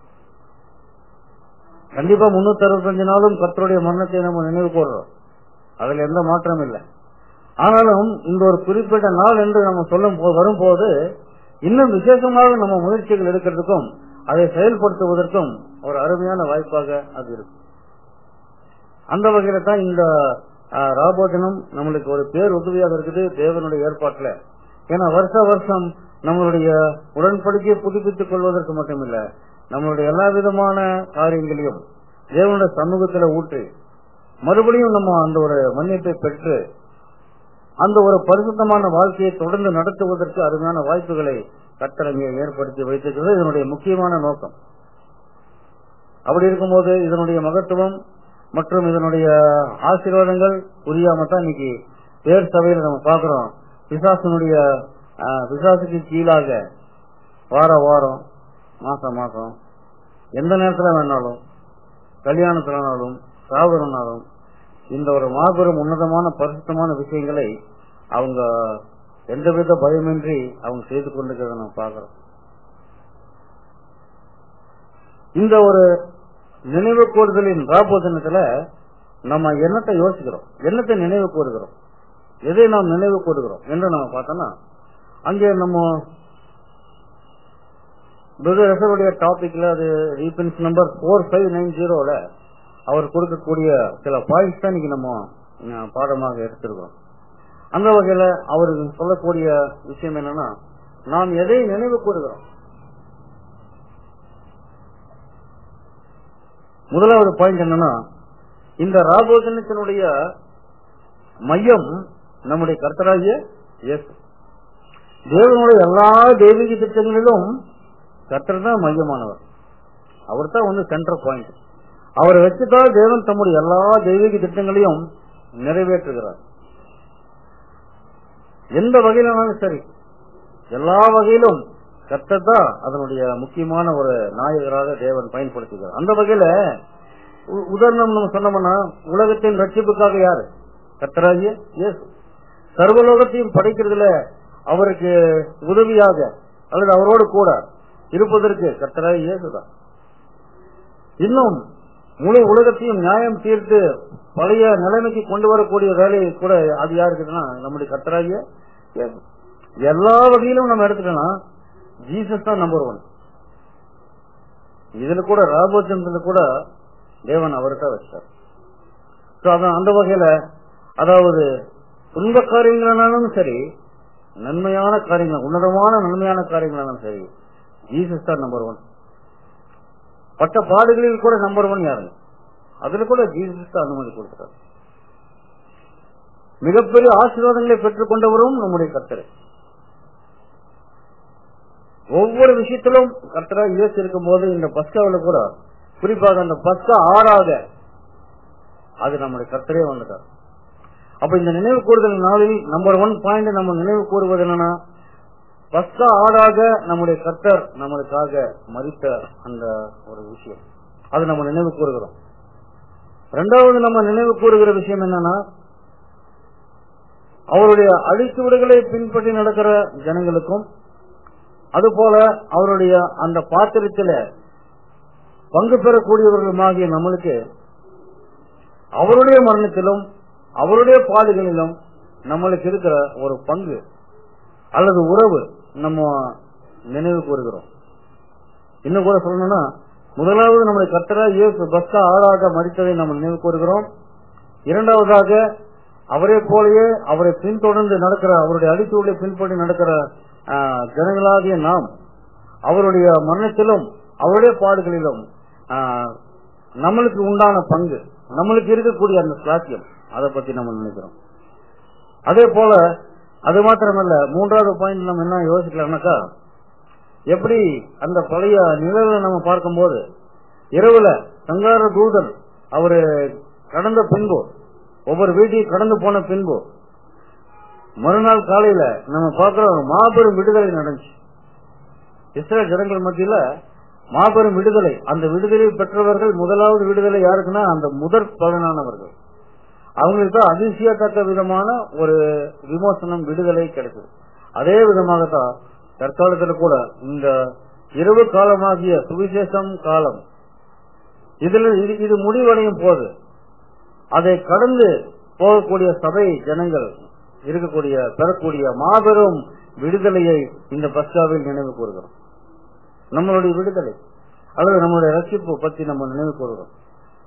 கண்டிப்பா முன்னூத்தி அறுபத்தஞ்சு நாளும் கர்த்தருடைய மரணத்தை நம்ம நினைவு கூறுறோம் அதுல எந்த மாற்றம் இல்லை ஆனாலும் இந்த ஒரு குறிப்பிட்ட நாள் என்று நம்ம சொல்லும் போ- வரும்போது இன்னும் விசேஷமாக நம்ம முயற்சிகள் எடுக்கிறதுக்கும் அதை செயல்படுத்துவதற்கும் ஒரு அருமையான வாய்ப்பாக அது இருக்கும் அந்த வகையில தான் இந்த ஆஹ், ராபோஜனம் நம்மளுக்கு ஒரு பேர் உதவியாக இருக்குது தேவனுடைய ஏற்பாட்டுல ஏன்னா வருஷ வருஷம் நம்மளுடைய உடன்படிக்கையை புதுப்பித்துக் கொள்வதற்கு மட்டுமில்ல நம்மளுடைய எல்லா விதமான காரியங்களையும் தேவனுடைய சமூகத்துல ஊற்றி மறுபடியும் நம்ம அந்த ஒரு மன்னிப்பை பெற்று அந்த ஒரு பரிசுத்தமான வாழ்க்கையை தொடர்ந்து நடத்துவதற்கு அருமையான வாய்ப்புகளை கட்டளங்க ஏற்படுத்தி வைத்திருக்கிறது இதனுடைய முக்கியமான நோக்கம் அப்படி இருக்கும்போது இதனுடைய மகத்துவம் மற்றும் இதனுடைய ஆசீர்வாதங்கள் புரியாம தான் இன்னைக்கு பேர் சபையில நம்ம பாக்குறோம் பிசாசனுடைய ஆஹ், பிசாசுக்கு கீழாக வார வாரம் மாசம் மாசம் எந்த நேரத்துல வேணாலும் கல்யாணத்தினாலும் சாவரனாலும் இந்த ஒரு மாபெரும் உன்னதமான பரிசுத்தமான விஷயங்களை அவங்க எந்தவித பயமின்றி அவங்க செய்து கொண்டிருக்கிறத நம்ம பார்க்கிறோம் இந்த ஒரு நினைவு கூறுதலின் ராபோதனத்துல நம்ம என்னத்தை யோசிக்கிறோம் என்னத்தை நினைவு கூறுகிறோம் எதை நாம் நினைவு கூறுகிறோம் என்று நம்ம பார்த்தோம்னா அங்கே நம்ம பிரதருடைய டாபிக்ல அது reference number four five nine ஜீரோல அவர் கொடுக்கக்கூடிய சில பாயிண்ட்ஸ் தான் இன்னைக்கு நம்ம அஹ், பாடமாக எடுத்திருக்கோம் அந்த வகையில அவர் சொல்லக்கூடிய விஷயம் என்னன்னா நாம் எதை நினைவு கூறுகிறோம் முதலாவது பாயிண்ட் என்னன்னா இந்த ராபோஜனத்தினுடைய மையம் நம்முடைய கர்த்தராகிய இயேசு தேவனுடைய எல்லா தெய்வீக திட்டங்களிலும் கர்த்தர் தான் மையமானவர் அவர் தான் வந்து சென்டர் பாயிண்ட் அவரை வச்சுதான் தேவன் தம்முடைய எல்லா தெய்வீக திட்டங்களையும் நிறைவேற்றுகிறார் எந்த வகையிலானாலும் சரி எல்லா வகையிலும் கர்த்தர் தான் அதனுடைய முக்கியமான ஒரு நாயகராக தேவன் பயன்படுத்துகிறார் அந்த வகையில உ- உதாரணம் நம்ம சொன்னோம்னா உலகத்தின் ரட்சிப்புக்காக யாரு கர்த்தராகிய இயேசு சர்வலோகத்தையும் படைக்கிறதுல அவருக்கு உதவியாக அல்லது அவரோடு கூட இருப்பதற்கு கர்த்தராகிய இயேசுதான் இன்னும் முழு உலகத்தையும் நியாயம் தீர்த்து பழைய நிலைமைக்கு கொண்டு வரக்கூடிய வேலையை கூட அது யாருக்குதுன்னா நம்முடைய கர்த்தராகிய இயேசு. எல்லா வகையிலும் நம்ம எடுத்துட்டோம்னா ஜீசஸ் தான் நம்பர் ஒன் இதுல கூட ராபோச்சந்தில கூட தேவன் அவர்கிட்ட வச்சார் So, அதான் அந்த வகையில அதாவது துன்ப காரியங்களானாலும் சரி நன்மையான காரியங்கள் உன்னதமான நன்மையான காரியங்களானாலும் சரி ஜீசஸ் தான் நம்பர் ஒன் பட்ட பாடுகளில் கூட நம்பர் ஒன் யாருங்க அதுல கூட ஜீசஸ் தான் அனுமதி கொடுக்கிறார் மிகப்பெரிய ஆசீர்வாதங்களை பெற்றுக் கொண்டவரும் நம்முடைய கர்த்தர் ஒவ்வொரு விஷயத்திலும் கர்த்தரா இயேசு இருக்கும் போது இந்த பஸ்காவில் கூட குறிப்பாக அந்த பஸ்கா ஆறாக அது நம்முடைய கர்த்தரே வந்துட்டார் அப்ப இந்த நினைவு கூறுதல் நாளில் நம்பர் ஒன் பாயிண்ட் நம்ம நினைவு கூறுவது என்னன்னா பஸ்கா ஆடாக நம்முடைய கர்த்தர் நம்மளுக்காக மறித்த அந்த ஒரு விஷயம் அது நம்ம நினைவு கூறுகிறோம் இரண்டாவது நம்ம நினைவு கூறுகிற விஷயம் என்னன்னா அவருடைய அழிச்சுவடுகளை பின்பற்றி நடக்கிற ஜனங்களுக்கும் அதுபோல அவருடைய அந்த பாத்திரத்தில பங்கு பெறக்கூடியவர்களுமாகிய நம்மளுக்கு அவருடைய மரணத்திலும் அவருடைய பாடுகளிலும் நம்மளுக்கு இருக்கிற ஒரு பங்கு அல்லது உறவு நம்ம நினைவு கூறுகிறோம் இன்னும் கூட சொல்லணும்னா முதலாவது நம்முடைய கர்த்தரா இயேசு பஸ்கா ஆறாக மறித்ததை நம்ம நினைவு கூறுகிறோம் இரண்டாவதாக அவரை போலவே அவரை பின்தொடர்ந்து நடக்கிற அவருடைய அடித்தூளை பின்பற்றி நடக்கிற ஆஹ், ஜனங்களாகிய நாம் அவருடைய மரணத்திலும் அவருடைய பாடுகளிலும் ஆஹ், நம்மளுக்கு உண்டான பங்கு நம்மளுக்கு இருக்கக்கூடிய அந்த சாத்தியம் அதை பத்தி நம்ம நினைக்கிறோம் அதே போல அது மாத்திரமல்ல மூன்றாவது பாயிண்ட் நம்ம என்ன யோசிக்கலாம்னாக்கா எப்படி அந்த பழைய நிழலை நம்ம பார்க்கும்போது இரவுல சங்கார தூதன் அவரு கடந்த பின்பு ஒவ்வொரு வீட்டையும் கடந்து போன பின்பு மறுநாள் காலையில நம்ம பார்க்கிறோம் மாபெரும் விடுதலை நடந்துச்சு இஸ்ரேல் ஜனங்கள் மத்தியில மாபெரும் விடுதலை அந்த விடுதலை பெற்றவர்கள் முதலாவது விடுதலை யாருக்குன்னா அந்த முதற் பலனானவர்கள் அவங்களுக்கு தான் அதிசயத்தக்க விதமான ஒரு விமோசனம் விடுதலை கிடைச்சது அதே விதமாகத்தான் தற்காலத்துல கூட இந்த இரவு காலமாகிய சுவிசேஷம் காலம் இதுல இது இது முடிவடையும் போது அதை கடந்து போகக்கூடிய சபை ஜனங்கள் இருக்கக்கூடிய பெறக்கூடிய மாபெரும் விடுதலையை இந்த பஸ்காவில் நினைவு கூறுகிறோம் நம்மளுடைய விடுதலை அல்லது நம்மளுடைய ரட்சிப்பு பத்தி நம்ம நினைவு கூறுகிறோம்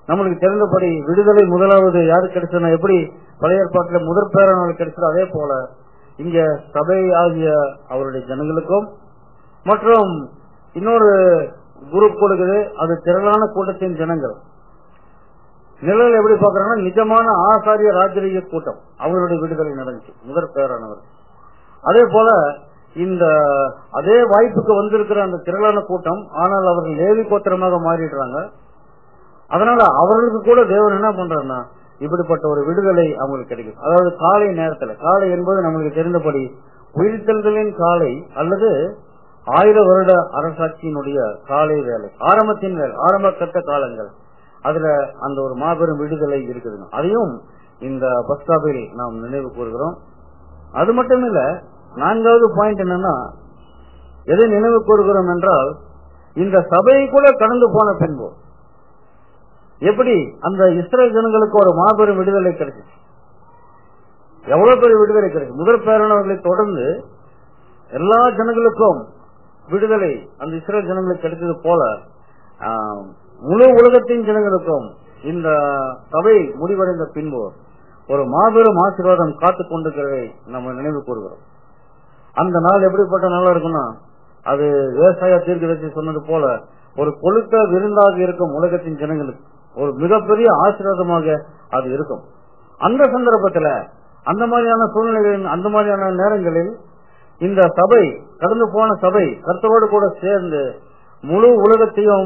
நம்மளுக்கு தெரிந்தபடி விடுதலை முதலாவது யாருக்கு கிடைச்சதுன்னா எப்படி பழைய ஏற்பாட்டில் முதற் பேரனுக்கு கிடைச்சதோ அதே போல இங்க சபை ஆகிய அவருடைய ஜனங்களுக்கும் மற்றும் இன்னொரு குரூப் கொடுக்குது அது திரளான கூட்டத்தின் ஜனங்கள் நிழல் எப்படி பாக்குறாங்கன்னா நிஜமான ஆசாரிய ராஜரீக கூட்டம் அவருடைய விடுதலை நடந்துச்சு முதற் பேரானவர் அதே போல இந்த அதே வாய்ப்புக்கு வந்திருக்கிற அந்த திரளான கூட்டம் ஆனால் அவர்கள் லேவி கோத்திரமாக மாறிடுறாங்க அதனால அவர்களுக்கு கூட தேவன் என்ன பண்றாருன்னா இப்படிப்பட்ட ஒரு விடுதலை அவங்களுக்கு கிடைக்கும் அதாவது காலை நேரத்துல காலை என்பது நம்மளுக்கு தெரிந்தபடி உயிர்த்தல்களின் காலை அல்லது ஆயிர வருட அரசாட்சியினுடைய காலை வேலை ஆரம்பத்தின் வேலை ஆரம்ப கட்ட காலங்கள் அதுல அந்த ஒரு மாபெரும் விடுதலை இருக்குதுங்க அதையும் இந்த பஸ்டாபில் நாம் நினைவு கூறுகிறோம் அது மட்டும் இல்ல நான்காவது பாயிண்ட் என்னன்னா எதை நினைவு கூறுகிறோம் என்றால் இந்த சபையை கூட கடந்து போன பின்பு எப்படி அந்த இஸ்ரேல் ஜனங்களுக்கு ஒரு மாபெரும் விடுதலை கிடைச்சிச்சு எவ்வளவு பெரிய விடுதலை கிடைச்சு முதல் பேரணவர்களை தொடர்ந்து எல்லா ஜனங்களுக்கும் விடுதலை அந்த இஸ்ரேல் ஜனங்களுக்கு கிடைத்தது போல ஆஹ், முழு உலகத்தின் ஜனங்களுக்கும் இந்த சபை முடிவடைந்த பின்பு ஒரு மாபெரும் ஆசீர்வாதம் காத்துக் கொண்டிருக்கிறதை நம்ம நினைவு கூறுகிறோம் அந்த நாள் எப்படிப்பட்ட நாளா இருக்கும்னா அது விவசாய தீர்க்கதரிசி சொன்னது போல ஒரு கொழுத்த விருந்தாக இருக்கும் உலகத்தின் ஜனங்களுக்கு ஒரு மிகப்பெரிய ஆசீர்வாதமாக அது இருக்கும் அந்த சந்தர்ப்பத்துல அந்த மாதிரியான சூழ்நிலைகளில் அந்த மாதிரியான நேரங்களில் இந்த சபை கடந்து போன சபை கர்த்தரோடு கூட சேர்ந்து முழு உலகத்தையும்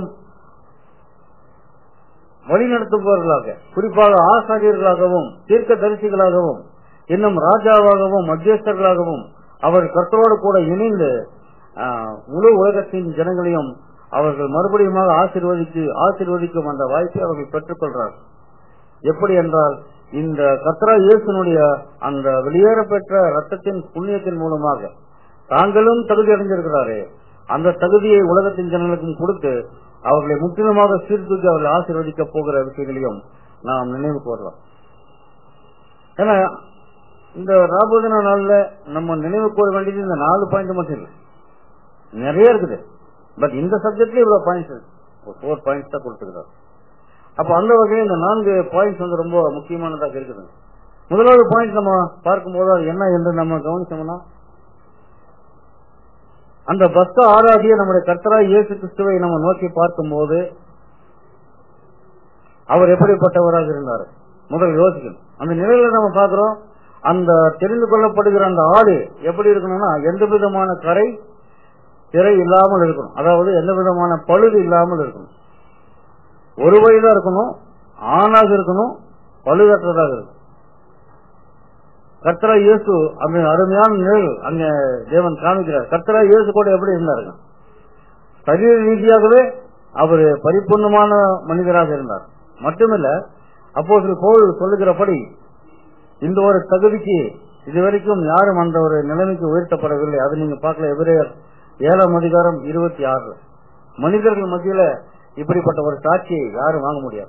வழிநடத்துபவர்களாக குறிப்பாக ஆசாரியர்களாகவும் தீர்க்க தரிசிகளாகவும் இன்னும் ராஜாவாகவும் மத்தியஸ்தர்களாகவும் அவர் கர்த்தரோடு கூட இணைந்து ஆஹ், முழு உலகத்தின் ஜனங்களையும் அவர்கள் மறுபடியுமாக ஆசீர்வதித்து ஆசீர்வதிக்கும் அந்த வாய்ப்பை அவர்கள் பெற்றுக்கொள்றார்கள் எப்படி என்றால் இந்த கத்ரா இயேசுனுடைய அந்த வெளியேற பெற்ற ரத்தத்தின் புண்ணியத்தின் மூலமாக தாங்களும் தகுதி அடைஞ்சிருக்கிறாரே அந்த தகுதியை உலகத்தின் ஜனங்களுக்கும் கொடுத்து அவர்களை முற்றிலுமாக சீர்தூக்கி அவர்களை ஆசீர்வதிக்க போகிற விஷயங்களையும் நாம் நினைவு கூறலாம் ஏன்னா இந்த ராபோதன நாள்ல நம்ம நினைவு கூற வேண்டியது இந்த நாலு பாயிண்ட் மட்டும் இல்லை நிறைய இருக்குது பட் இந்த சப்ஜெக்ட்ல இவ்வளவு பாயிண்ட்ஸ் இருக்கு ஃபோர் பாயிண்ட்ஸ் தான் கொடுத்துருக்காரு அப்ப அந்த வகையில் இந்த நான்கு பாயிண்ட்ஸ் வந்து ரொம்ப முக்கியமானதாக இருக்குது முதலாவது பாயிண்ட் நம்ம பார்க்கும்போது அது என்ன என்று நம்ம கவனிச்சோம்னா அந்த பஸ்த ஆராதிய நம்முடைய கர்த்தரா இயேசு கிறிஸ்துவை நம்ம நோக்கி பார்க்கும்போது அவர் எப்படிப்பட்டவராக இருந்தார் முதல் யோசிக்கணும் அந்த நிலையில நம்ம பார்க்கிறோம் அந்த தெரிந்து கொள்ளப்படுகிற அந்த ஆடு எப்படி இருக்கணும்னா எந்த விதமான கரை திரை இல்லாமல் இருக்கணும் அதாவது எந்த விதமான பழுது இல்லாமல் இருக்கணும் ஒரு வயதா இருக்கணும் ஆணாக இருக்கணும் பழுதற்றதாக இருக்கணும் கர்த்தரா இயேசு அந்த அருமையான நிழல் அங்க தேவன் காமிக்கிறார் கர்த்தரா இயேசு கூட எப்படி இருந்தாருங்க சரீர ரீதியாகவே அவர் பரிபூர்ணமான மனிதராக இருந்தார் மட்டுமில்ல அப்போ போல் சொல்லுகிறபடி இந்த ஒரு தகுதிக்கு இதுவரைக்கும் யாரும் அந்த ஒரு நிலைமைக்கு உயர்த்தப்படவில்லை அது நீங்க பார்க்கல எபிரேயர் ஏழாம் அதிகாரம் இருபத்தி ஆறு மனிதர்கள் மத்தியில இப்படிப்பட்ட ஒரு சாட்சியை யாரும் வாங்க முடியாது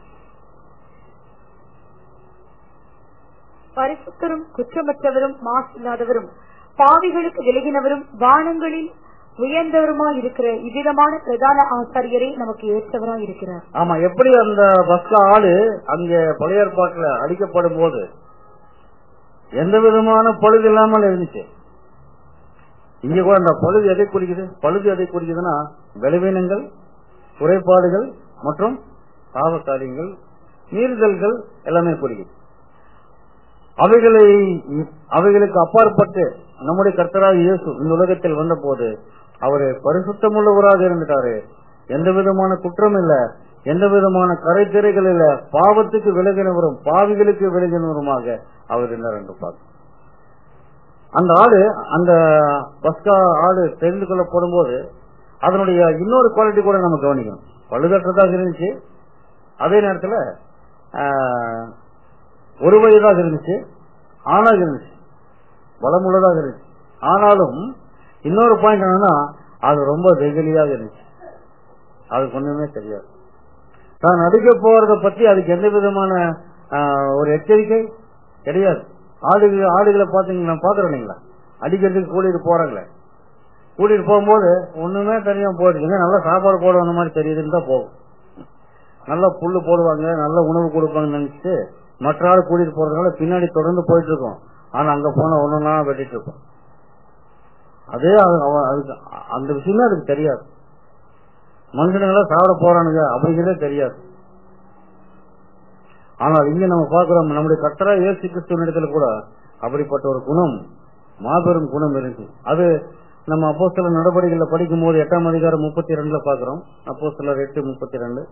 பரிசுத்தரும் குற்றமற்றவரும் மாசில்லாதவரும் பாவிகளுக்கு விலகினவரும் வானங்களில் உயர்ந்தவருமாய் இருக்கிற இவ்விதமான பிரதான ஆசாரியரே நமக்கு ஏற்றவராய் இருக்கிறார் ஆமா எப்படி அந்த பஸ்ல ஆடு அங்க பழைய ஏற்பாட்டுல அடிக்கப்படும் போது எந்த விதமான பழுது இல்லாமல் இருந்துச்சு இங்க கூட அந்த பழுது எதை குறிக்குது பழுது எதை குறிக்குதுன்னா விளைவினங்கள் குறைபாடுகள் மற்றும் பாவ காரியங்கள் மீறுதல்கள் எல்லாமே குறிக்குது அவைகளை அவைகளுக்கு அப்பாற்பட்டு நம்முடைய கர்த்தராக இயேசு இந்த உலகத்தில் வந்த போது அவரு பரிசுத்தமுள்ளவராக இருந்துட்டாரு எந்த விதமான குற்றம் இல்ல எந்த விதமான கரைத்திரைகள் இல்ல பாவத்துக்கு விலகினவரும் பாவிகளுக்கு விலகினவருமாக அவர் இருந்தார் என்று பார்க்கிறோம் அந்த ஆடு அந்த பஸ்கா ஆடு தெரிந்து கொள்ளப்படும் போது அதனுடைய இன்னொரு குவாலிட்டி கூட நம்ம கவனிக்கணும் பழுதற்றதாக இருந்துச்சு அதே நேரத்தில் ஒரு வயதாக இருந்துச்சு ஆணாக இருந்துச்சு பலமுள்ளதாக இருந்துச்சு ஆனாலும் இன்னொரு பாயிண்ட் என்னன்னா அது ரொம்ப வெகுலியாக இருந்துச்சு அதுக்கு ஒண்ணுமே தெரியாது தான் நடிக்க போறத பத்தி அதுக்கு எந்த விதமான ஆஹ், ஒரு எச்சரிக்கை கிடையாது ஆடுகள் ஆடுகளை பாத்தீங்கன்னா பாக்குறோம் இல்லைங்களா அடிக்கிறதுக்கு கூட்டிட்டு போறாங்களே கூட்டிட்டு போகும்போது ஒண்ணுமே தெரியாம போகுது எங்க நல்லா சாப்பாடு போட வந்த மாதிரி தெரியுதுன்னு தான் போகும் நல்ல புல்லு போடுவாங்க நல்ல உணவு கொடுப்பாங்கன்னு நினைச்சிட்டு மற்ற ஆள் கூட்டிட்டு போறதுனால பின்னாடி தொடர்ந்து போயிட்டு இருக்கோம் ஆனா அங்க போன ஒண்ணுனா வெட்டிட்டு இருப்போம் அதே அது- அவன் அதுக்கு அந்த விஷயமே அதுக்கு தெரியாது மனுஷனுங்களா சாப்பிட போறானுங்க அப்படிங்கிறதே தெரியாது ஆனால் இங்க நம்ம பார்க்கிறோம் நம்முடைய கத்தரா இயேசு கிறிஸ்துவின் இடத்துல கூட அப்படிப்பட்ட ஒரு குணம் மாபெரும் குணம் இருக்கு அது நம்ம அப்போ சில நடவடிக்கைகளை படிக்கும் போது எட்டாம் அதிகாரம் முப்பத்தி ரெண்டுல பாக்குறோம் அப்போ சிலர் எட்டு முப்பத்தி ரெண்டு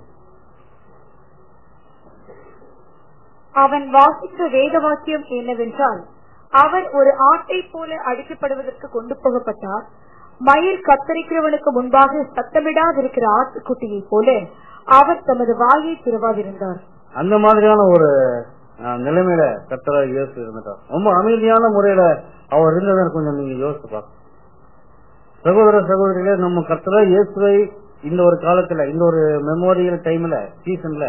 அவன் வாசித்த வேத வாக்கியம் என்னவென்றால் அவர் ஒரு ஆட்டை போல அடிக்கப்படுவதற்கு கொண்டு போகப்பட்டார் மயிர் கத்தரிக்கிறவனுக்கு முன்பாக சத்தமிடாதிருக்கிற ஆட்டுக்குட்டியை போல அவர் தமது வாயை திறவாதிருந்தார் அந்த மாதிரியான ஒரு அஹ், நிலைமையில கத்தரா இயேசு இருந்துட்டார் ரொம்ப அமைதியான முறையில அவர் இருந்ததை கொஞ்சம் நீங்க யோசிச்சு பாருங்க சகோதர சகோதரிகளே நம்ம கத்தரா இயேசுவை இந்த ஒரு காலத்துல இந்த ஒரு மெமோரியல் டைம்ல சீசன்ல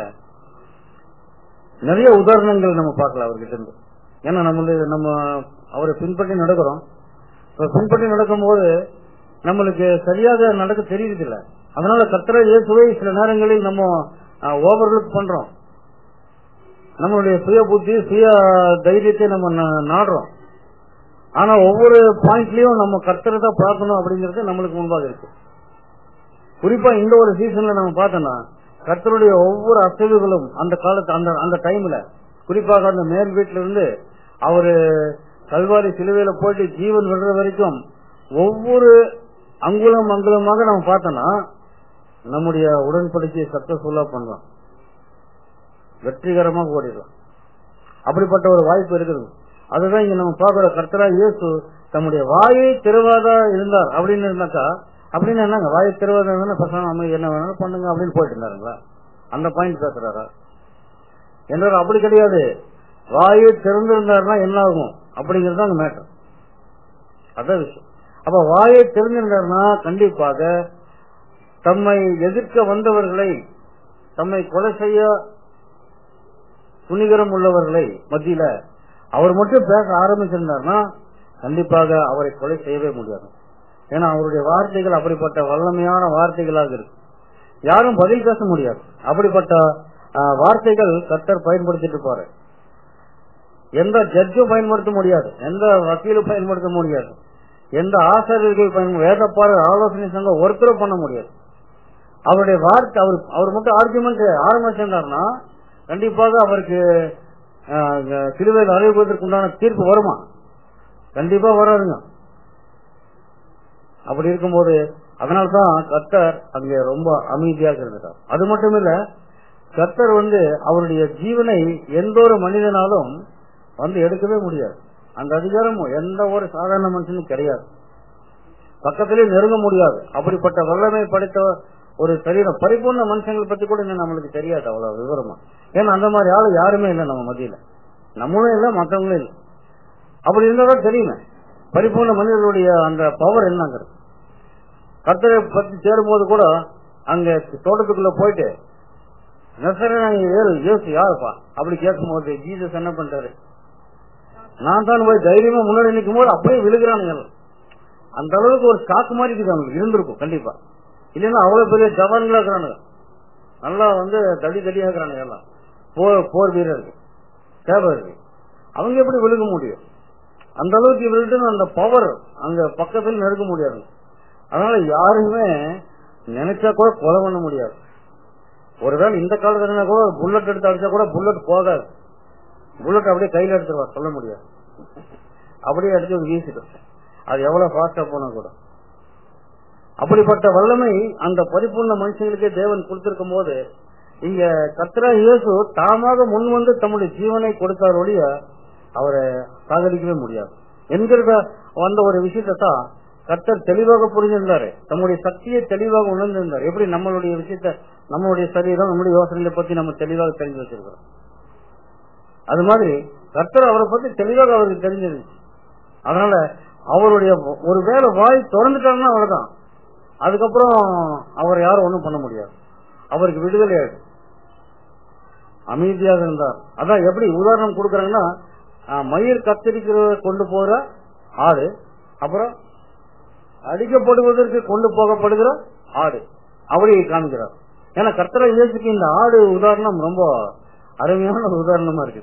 நிறைய உதாரணங்கள் நம்ம பார்க்கலாம் அவர்கிட்ட இருந்து ஏன்னா நம்மளுடைய நம்ம அவரை பின்பற்றி நடக்கிறோம் இப்ப பின்பற்றி நடக்கும்போது நம்மளுக்கு சரியாக நடக்க தெரியுது இல்ல அதனால கத்தரா இயேசுவை சில நேரங்களில் நம்ம ஓவர்லுக் பண்றோம் நம்மளுடைய சுய புத்தி சுய தைரியத்தை நம்ம நா- நாடுறோம் ஆனா ஒவ்வொரு பாயிண்ட்லயும் நம்ம கர்த்தரை தான் பார்க்கணும் அப்படிங்கிறது நம்மளுக்கு முன்பாக இருக்கு குறிப்பா இந்த ஒரு சீசன்ல நம்ம பார்த்தோம்னா கர்த்தருடைய ஒவ்வொரு அசைவுகளும் அந்த காலத்து அந்த அந்த டைம்ல குறிப்பாக அந்த மேல் வீட்டில இருந்து அவரு கல்வாரி சிலுவையில போயிட்டு ஜீவன் விடுற வரைக்கும் ஒவ்வொரு அங்குலம் அங்குலமாக நம்ம பார்த்தோம்னா நம்முடைய உடன்படிக்கையை சக்சஸ்ஃபுல்லா பண்றோம் வெற்றிகரமாக ஓடிடலாம் அப்படிப்பட்ட ஒரு வாய்ப்பு இருக்குது அதுதான் இங்க நம்ம பார்க்கிற கர்த்தரா இயேசு தம்முடைய வாயை திறவாதா இருந்தார் அப்படின்னு இருந்தாக்கா அப்படின்னு என்னங்க வாயை திறவாதா இருந்தா பசங்க அம்மா என்ன வேணாலும் பண்ணுங்க அப்படின்னு போயிட்டு இருந்தாருங்களா அந்த பாயிண்ட் பேசுறாரா என்றால் அப்படி கிடையாது வாயை திறந்திருந்தாருன்னா என்ன ஆகும் அப்படிங்கிறது தான் மேட்டர் அதான் விஷயம் அப்ப வாயை திறந்திருந்தாருன்னா கண்டிப்பாக தம்மை எதிர்க்க வந்தவர்களை தம்மை கொலை செய்ய துணிகரம் உள்ளவர்களை மத்தியில அவர் மட்டும் பேச ஆரம்பிச்சிருந்தார்னா கண்டிப்பாக அவரை கொலை செய்யவே முடியாது ஏன்னா அவருடைய வார்த்தைகள் அப்படிப்பட்ட வல்லமையான வார்த்தைகளாக இருக்கு யாரும் பதில் பேச முடியாது அப்படிப்பட்ட ஆஹ், வார்த்தைகள் கர்த்தர் பயன்படுத்திட்டு இருப்பாரு எந்த ஜட்ஜும் பயன்படுத்த முடியாது எந்த வக்கீலும் பயன்படுத்த முடியாது எந்த ஆசிரியர்கள் பயன் வேதப்பாளர் ஆலோசனை சங்கம் ஒருத்தரும் பண்ண முடியாது அவருடைய வார்த்தை அவர் அவர் மட்டும் ஆர்குமெண்ட் ஆரம்பிச்சிருந்தாருன்னா கண்டிப்பாக அவருக்கு ஆஹ், சிலுவையில் அறிவிப்பதற்கு உண்டான தீர்ப்பு வருமா கண்டிப்பா வராதுங்க அப்படி இருக்கும்போது அதனால்தான் கர்த்தர் அங்கே ரொம்ப அமைதியாக இருந்தார் அது மட்டும் இல்ல கர்த்தர் வந்து அவருடைய ஜீவனை எந்த ஒரு மனிதனாலும் வந்து எடுக்கவே முடியாது அந்த அதிகாரம் எந்த ஒரு சாதாரண மனுஷனும் கிடையாது பக்கத்திலே நெருங்க முடியாது அப்படிப்பட்ட வல்லமை படைத்த ஒரு சரீரம் பரிபூர்ண மனுஷங்களை பத்தி கூட இன்னும் நம்மளுக்கு தெரியாது அவ்வளவு விவரமா ஏன்னா அந்த மாதிரி ஆளு யாருமே இல்லை நம்ம மத்தியில நம்மளும் இல்லை மற்றவங்களும் இல்லை அப்படி இருந்தாதான் தெரியுமே பரிபூர்ண மனிதர்களுடைய அந்த பவர் என்னங்கிறது கர்த்தரை பத்தி சேரும்போது கூட அங்க தோட்டத்துக்குள்ள போயிட்டு நெசரனாகி ஏறு இயேசு யாருப்பா அப்படி கேட்கும்போது ஜீசஸ் என்ன பண்றாரு நான் தான் போய் தைரியமா முன்னாடி நிற்கும் போது அப்படியே விழுகிறானுங்க எல்லாம். அந்த அளவுக்கு ஒரு ஸ்டாக் மாதிரி இருக்குது அவங்களுக்கு இருந்திருக்கும் கண்டிப்பா இல்லைன்னா அவ்வளவு பெரிய ஜவான்களா இருக்கிறானுங்க நல்லா வந்து தடி தடியா இருக்கிறானுங்க எல்லாம் போர் போர் வீரர்கள் சேவர்கள் அவங்க எப்படி விழுக முடியும் அந்த அளவுக்கு இவர்கிட்ட அந்த பவர் அங்க பக்கத்தில் நெருங்க முடியாது அதனால யாருமே நினைச்சா கூட கொலை பண்ண முடியாது ஒருவேளை இந்த காலத்துல கூட புல்லட் எடுத்து அடிச்சா கூட புல்லட் போகாது புல்லட் அப்படியே கையில எடுத்துருவா சொல்ல முடியாது அப்படியே எடுத்து வீசிடும் அது எவ்வளவு ஃபாஸ்டா போனா கூட அப்படிப்பட்ட வல்லமை அந்த பரிபூர்ண மனுஷங்களுக்கே தேவன் கொடுத்திருக்கும் போது இங்க கத்ரா இயேசு தாமாக முன் வந்து தம்முடைய ஜீவனை கொடுத்தார் ஒழிய அவரை சாகரிக்கவே முடியாது என்கிறத வந்த ஒரு விஷயத்தை தான் கர்த்தர் தெளிவாக புரிஞ்சிருந்தாரு தம்முடைய சக்தியை தெளிவாக உணர்ந்திருந்தார் எப்படி நம்மளுடைய விஷயத்த நம்மளுடைய சரீரம் நம்முடைய யோசனைகளை பத்தி நம்ம தெளிவாக தெரிஞ்சு வச்சிருக்கிறோம் அது மாதிரி கர்த்தர் அவரை பத்தி தெளிவாக அவருக்கு தெரிஞ்சிருந்துச்சு அதனால அவருடைய ஒரு வேலை வாய் திறந்துட்டாருன்னா அவ்வளவுதான் அதுக்கப்புறம் அவர் யாரும் ஒண்ணும் பண்ண முடியாது அவருக்கு விடுதலை ஆயிடும் அமைதியாக இருந்தார் அதான் எப்படி உதாரணம் கொடுக்கறாங்கன்னா ஆஹ், மயிர் கத்தரிக்கிற கொண்டு போற ஆடு அப்புறம் அடிக்கப்படுவதற்கு கொண்டு போகப்படுகிற ஆடு அப்படி காமிக்கிறார் ஏன்னா கர்த்தரை இயேசுக்கு இந்த ஆடு உதாரணம் ரொம்ப அருமையான ஒரு உதாரணமா இருக்கு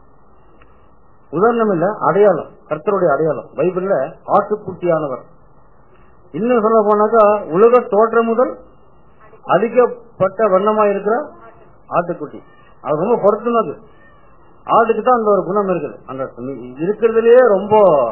உதாரணம் இல்ல அடையாளம் கர்த்தருடைய அடையாளம் பைபிள்ல ஆட்டுக்குட்டியானவர் இன்னும் சொல்ல போனாக்கா உலக தோற்றம் முதல் அழிக்கப்பட்ட வண்ணமா இருக்கிற ஆட்டுக்குட்டி அது ரொம்ப பொருத்தமாது ஆட்டுக்கு தான் அந்த ஒரு குணம் இருக்குது அந்த இருக்கிறதுலயே ரொம்ப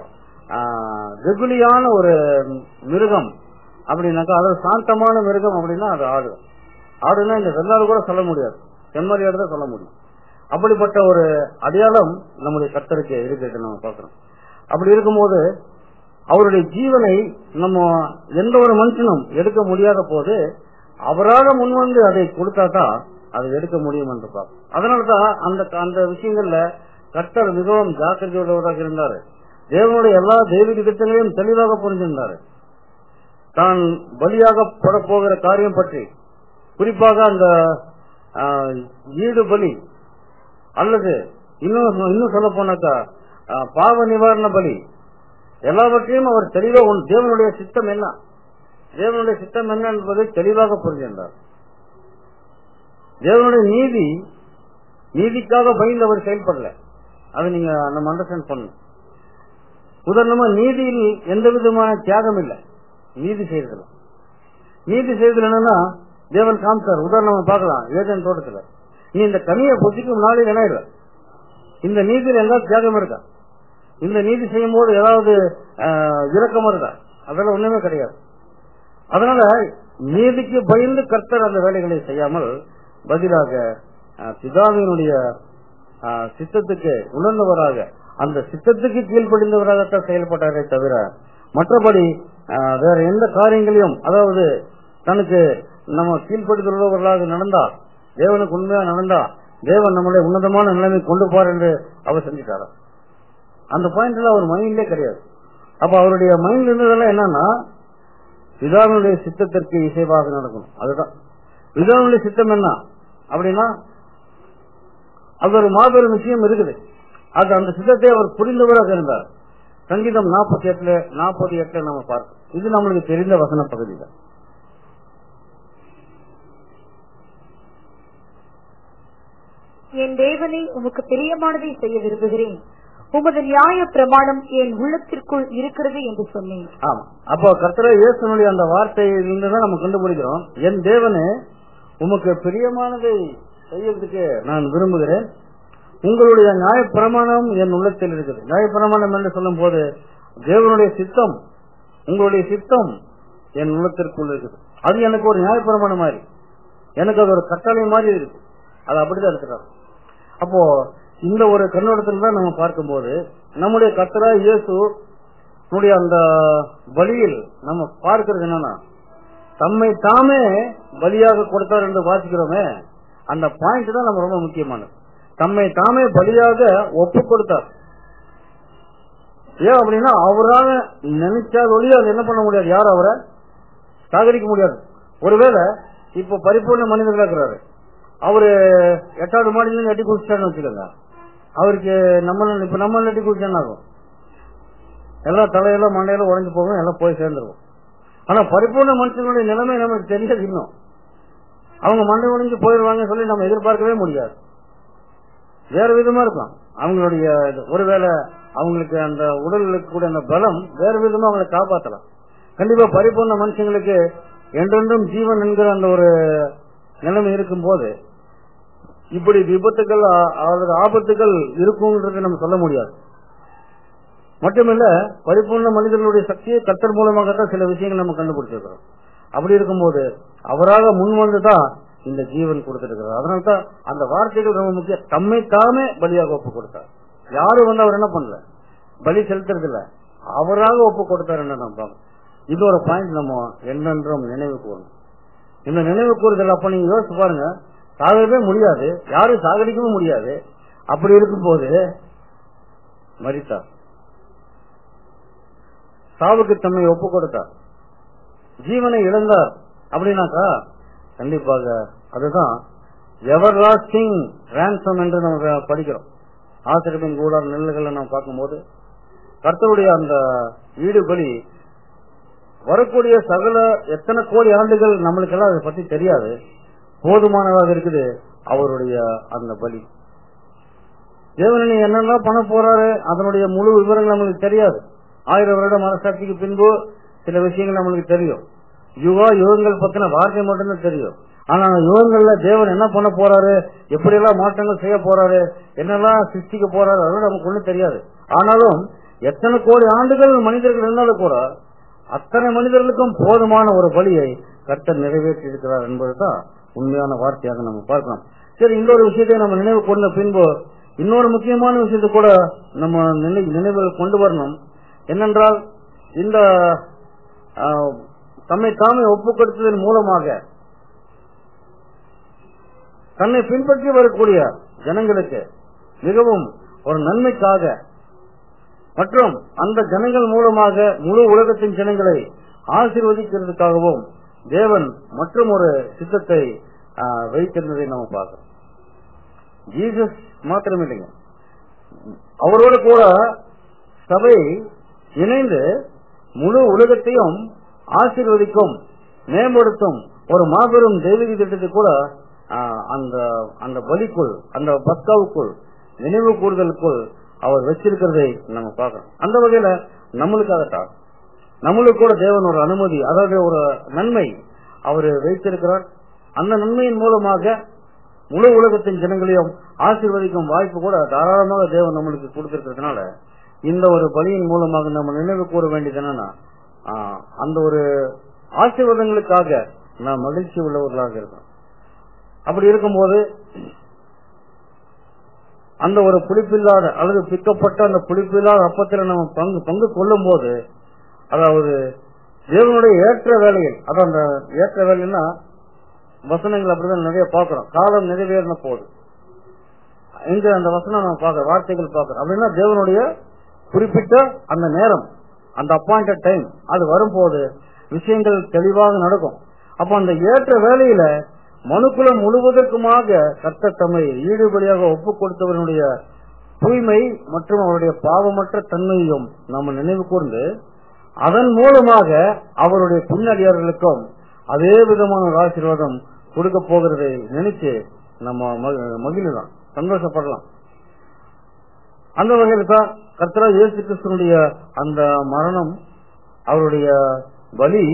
வெகுலியான ஒரு மிருகம் அப்படின்னாக்கா அது சாந்தமான மிருகம் அப்படின்னா அது ஆடு ஆடுனா இந்த வெள்ளாடு கூட சொல்ல முடியாது செம்மறியாடு தான் சொல்ல முடியும் அப்படிப்பட்ட ஒரு அடையாளம் நம்முடைய கர்த்தருக்கு இருக்கிறது நம்ம பார்க்கிறோம் அப்படி இருக்கும்போது அவருடைய ஜீவனை நம்ம எந்த ஒரு மனுஷனும் எடுக்க முடியாத போது அவராக முன்வந்து அதை கொடுத்தா தான் அதை எடுக்க முடியும் என்று பார்ப்போம் அதனாலதான் அந்த அந்த விஷயங்கள்ல கர்த்தர் மிகவும் ஜாக்கிரதையுள்ளவராக இருந்தாரு தேவனுடைய எல்லா தெய்வீக திட்டங்களையும் தெளிவாக புரிஞ்சிருந்தாரு தான் பலியாக பட போகிற காரியம் பற்றி குறிப்பாக அந்த ஈடு பலி அல்லது இன்னும் இன்னும் சொல்ல போனாக்கா பாவ நிவாரண பலி எல்லாவற்றையும் அவர் தெளிவாக தேவனுடைய சித்தம் என்ன தேவனுடைய சித்தம் என்ன என்பதை தெளிவாக புரிஞ்சிருந்தார் தேவனுடைய நீதி நீதிக்காக பயந்து அவர் செயல்படல அதை நீங்க நம்ம அண்டர்ஸ்டாண்ட் பண்ணணும் உதாரணமா நீதியில் எந்த விதமான தியாகம் இல்லை நீதி செய்யறதுல நீதி செய்யறதுல என்னன்னா தேவன் காமிச்சார் உதாரணமா பார்க்கலாம் ஏதன் தோட்டத்துல நீ இந்த கனியை பொசிக்கும் நாளில் என்ன இல்லை இந்த நீதியில் எங்காவது தியாகம் இருக்கா இந்த நீதி செய்யும் போது ஏதாவது இரக்கம் இருக்கா அதெல்லாம் ஒண்ணுமே கிடையாது அதனால நீதிக்கு பயந்து கர்த்தர் அந்த வேலைகளை செய்யாமல் பதிலாக பிதாவினுடைய சித்தத்துக்கு உணர்ந்தவராக அந்த சித்தத்துக்கு கீழ்ப்படிந்தவராகத்தான் செயல்பட்டாரே தவிர மற்றபடி வேற எந்த காரியங்களையும் அதாவது தனக்கு நம்ம கீழ்ப்படுத்துள்ளவர்களாக நடந்தா தேவனுக்கு உண்மையா நடந்தா தேவன் நம்மளை உன்னதமான நிலைமை கொண்டு போற என்று அவர் செஞ்சுட்டாரா அந்த பாயிண்ட்ல அவர் மைண்ட்லே கிடையாது அப்ப அவருடைய மைண்ட்ல இருந்ததெல்லாம் என்னன்னா பிதாவினுடைய சித்தத்திற்கு இசைவாக நடக்கணும் அதுதான் பிதாவினுடைய சித்தம் என்ன அப்படின்னா அது ஒரு மாபெரும் விஷயம் இருக்குது அது அந்த சித்தத்தை அவர் புரிந்தவராக இருந்தார் சங்கீதம் நாற்பத்தி எட்டுல நாற்பது எட்டுல நம்ம பார்க்கணும் இது நம்மளுக்கு தெரிந்த வசன பகுதி தான் என் தேவனை உமக்கு பிரியமானதை செய்ய விரும்புகிறேன் உமது நியாய பிரமாணம் என் உள்ளத்திற்குள் இருக்கிறது என்று சொன்னேன் ஆமா அப்போ கர்த்தர இயேசுனுடைய அந்த வார்த்தையிலிருந்து தான் நம்ம கண்டுபிடிக்கிறோம் என் தேவனே உமக்கு பிரியமானதை செய்யறதுக்கு நான் விரும்புகிறேன் உங்களுடைய நியாயப்பிரமாணம் என் உள்ளத்தில் இருக்குது நியாயப்பிரமாணம் என்று சொல்லும் போது தேவனுடைய சித்தம் உங்களுடைய சித்தம் என் உள்ளத்திற்குள் இருக்குது அது எனக்கு ஒரு நியாயப்பிரமாணம் மாதிரி எனக்கு அது ஒரு கட்டளை மாதிரி இருக்கு அது அப்படிதான் இருக்கிறார் அப்போ இந்த ஒரு கண்ணோட்டத்தில் தான் நம்ம பார்க்கும்போது நம்முடைய கத்தரா இயேசு அந்த வழியில் நம்ம பார்க்கிறது என்னன்னா தம்மை தாமே பலியாக கொடுத்தார் என்று வாசிக்கிறோமே அந்த பாயிண்ட் தான் நம்ம ரொம்ப முக்கியமானது தம்மை தாமே பலியாக ஒப்பு கொடுத்தார் ஏன் அப்படின்னா அவராக நினைச்சால் ஒளி அது என்ன பண்ண முடியாது யார் அவரை சாகரிக்க முடியாது ஒருவேளை இப்ப பரிபூர்ண மனிதர்களா இருக்கிறாரு அவரு எட்டாவது மாடியில எட்டி குடிச்சிட்டாருன்னு வச்சுக்கோங்க அவருக்கு நம்ம இப்ப நம்ம எட்டி குடிச்சா ஆகும் எல்லாம் தலையெல்லாம் மண்டையெல்லாம் உடஞ்சு போகும் எல்லாம் போய் சேர்ந்துருவோம் ஆனா பரிபூர்ண மனுஷனுடைய நிலைமை நமக்கு தெரிஞ்சது இன்னும் அவங்க மண்டை உடைஞ்சு போயிடுவாங்க சொல்லி நம்ம எதிர்பார்க்கவே முடியாது வேற விதமா இருக்கும் அவங்களுடைய ஒருவேளை அவங்களுக்கு அந்த உடலுக்கு கூட அந்த பலம் வேற விதமா அவங்களை காப்பாற்றலாம் கண்டிப்பா பரிபூர்ண மனுஷங்களுக்கு என்றென்றும் ஜீவன் என்கிற அந்த ஒரு நிலைமை இருக்கும் போது இப்படி விபத்துகள் அல்லது ஆபத்துகள் இருக்கும்ன்றது நம்ம சொல்ல முடியாது மட்டுமில்ல பரிபூர்ண மனிதர்களுடைய சக்தியை கத்தர் மூலமாகத்தான் சில விஷயங்கள் நம்ம கண்டுபிடிச்சிருக்கிறோம் அப்படி இருக்கும்போது அவராக முன் வந்துதான் இந்த ஜீவன் கொடுத்திருக்கிறார் அதனால்தான் அந்த வார்த்தைகள் ரொம்ப முக்கியம் தம்மை தாமே பலியாக ஒப்பு கொடுத்தார் யாரும் வந்து அவர் என்ன பண்ணல பலி செலுத்துறது இல்ல அவராக ஒப்பு கொடுத்தார் என்ன நம்ம இது ஒரு பாயிண்ட் நம்ம என்னென்றும் நினைவு கூறணும் இந்த நினைவு கூறுதல் அப்ப நீங்க யோசிச்சு பாருங்க சாகவே முடியாது யாரும் சாகடிக்கவும் முடியாது அப்படி இருக்கும்போது மரித்தார் சாவுக்கு தம்மை ஒப்பு கொடுத்தார் ஜீவனை இழந்தார் அப்படின்னாக்கா கண்டிப்பாக அதுதான் எவர் லாஸ்டிங் ரேன்சம் என்று நம்ம படிக்கிறோம் ஆசிரியப்பின் கூட நெல்லுகளை நாம் பார்க்கும்போது கர்த்தருடைய அந்த ஈடுபலி வரக்கூடிய சகல எத்தனை கோடி ஆண்டுகள் நம்மளுக்கெல்லாம் அதை பத்தி தெரியாது போதுமானதாக இருக்குது அவருடைய அந்த பலி தேவனி என்னெல்லாம் பண்ண போறாரு அதனுடைய முழு விவரங்கள் நம்மளுக்கு தெரியாது ஆயிரம் வருட மனசாட்சிக்கு பின்பு சில விஷயங்கள் நம்மளுக்கு தெரியும் யுகா யுகங்கள் பத்தின வார்த்தை மட்டும்தான் தெரியும் ஆனா அந்த யுகங்கள்ல தேவன் என்ன பண்ண போறாரு எப்படி எல்லாம் மாற்றங்கள் செய்ய போறாரு என்னெல்லாம் சிருஷ்டிக்க போறாரு அதெல்லாம் நமக்கு ஒண்ணும் தெரியாது ஆனாலும் எத்தனை கோடி ஆண்டுகள் மனிதர்கள் இருந்தாலும் கூட அத்தனை மனிதர்களுக்கும் போதுமான ஒரு பலியை கர்த்தர் நிறைவேற்றி இருக்கிறார் என்பதுதான் உண்மையான வார்த்தையாக நம்ம பார்க்கலாம் சரி இன்னொரு விஷயத்தை நம்ம நினைவு கொண்ட பின்பு இன்னொரு முக்கியமான விஷயத்தை கூட நம்ம நினை- நினைவில் கொண்டு வரணும் என்னென்றால் இந்த ஆ, தம்மை தாமே ஒப்புக் கொடுத்ததன் மூலமாக தன்னை பின்பற்றி வரக்கூடிய ஜனங்களுக்கு மிகவும் ஒரு நன்மைக்காக மற்றும் அந்த ஜனங்கள் மூலமாக முழு உலகத்தின் ஜனங்களை ஆசீர்வதிக்கிறதுக்காகவும் தேவன் மற்றும் ஒரு சித்தத்தை ஆ, வைத்திருந்ததை நம்ம பார்க்கிறோம் ஜீசஸ் மாத்திரம் இல்லைங்க அவரோடு கூட சபை இணைந்து முழு உலகத்தையும் ஆசீர்வதிக்கும் மேம்படுத்தும் ஒரு மாபெரும் தெய்வீக திட்டத்தை கூட ஆ, அந்த அந்த பலிக்குள் அந்த பஸ்காவுக்குள் நினைவு கூறுதலுக்குள் அவர் வச்சிருக்கிறதை நம்ம பார்க்கிறோம் அந்த வகையில நம்மளுக்காகத்தான் நம்மளுக்கு கூட தேவன் ஒரு அனுமதி அதாவது ஒரு நன்மை அவர் வைத்திருக்கிறார் அந்த நன்மையின் மூலமாக முழு உலகத்தின் ஜனங்களையும் ஆசீர்வதிக்கும் வாய்ப்பு கூட தாராளமாக தேவன் நம்மளுக்கு கொடுத்திருக்கிறதுனால இந்த ஒரு பலியின் மூலமாக நம்ம நினைவு கூற வேண்டியது என்னன்னா ஆ, அந்த ஒரு ஆசீர்வாதங்களுக்காக நாம் மகிழ்ச்சி உள்ளவர்களாக இருக்கோம் அப்படி இருக்கும்போது அந்த ஒரு புளிப்பில்லாத அல்லது பிக்கப்பட்ட அந்த புளிப்பில்லாத அப்பத்தில் நம்ம பங்கு பங்கு கொள்ளும் போது அதாவது தேவனுடைய ஏற்ற வேலையில் அதான் அந்த ஏற்ற வேலைன்னா வசனங்கள் அப்படிதான் நிறைய பார்க்கிறோம் காலம் நிறைவேறின போது இங்க அந்த வசனம் நம்ம பார்க்கிறோம் வார்த்தைகள் பார்க்கிறோம் அப்படின்னா தேவனுடைய குறிப்பிட்ட அந்த நேரம் அந்த அப்பாயிண்டட் டைம் அது வரும்போது விஷயங்கள் தெளிவாக நடக்கும் அப்ப அந்த ஏற்ற வேலையில மனுக்குலம் முழுவதற்குமாக கர்த்த தம்மை ஈடுபடியாக ஒப்புக் கொடுத்தவனுடைய தூய்மை மற்றும் அவருடைய பாவமற்ற தன்மையையும் நம்ம நினைவு கூர்ந்து அதன் மூலமாக அவருடைய பின்னடியார்களுக்கும் அதே விதமான ஒரு ஆசீர்வாதம் கொடுக்க போகிறதை நினைச்சு நம்ம மகி- மகிழலாம் சந்தோஷப்படலாம் அந்த வகையில் தான் கர்த்தரா இயேசு கிறிஸ்தனுடைய அந்த மரணம் அவருடைய பலி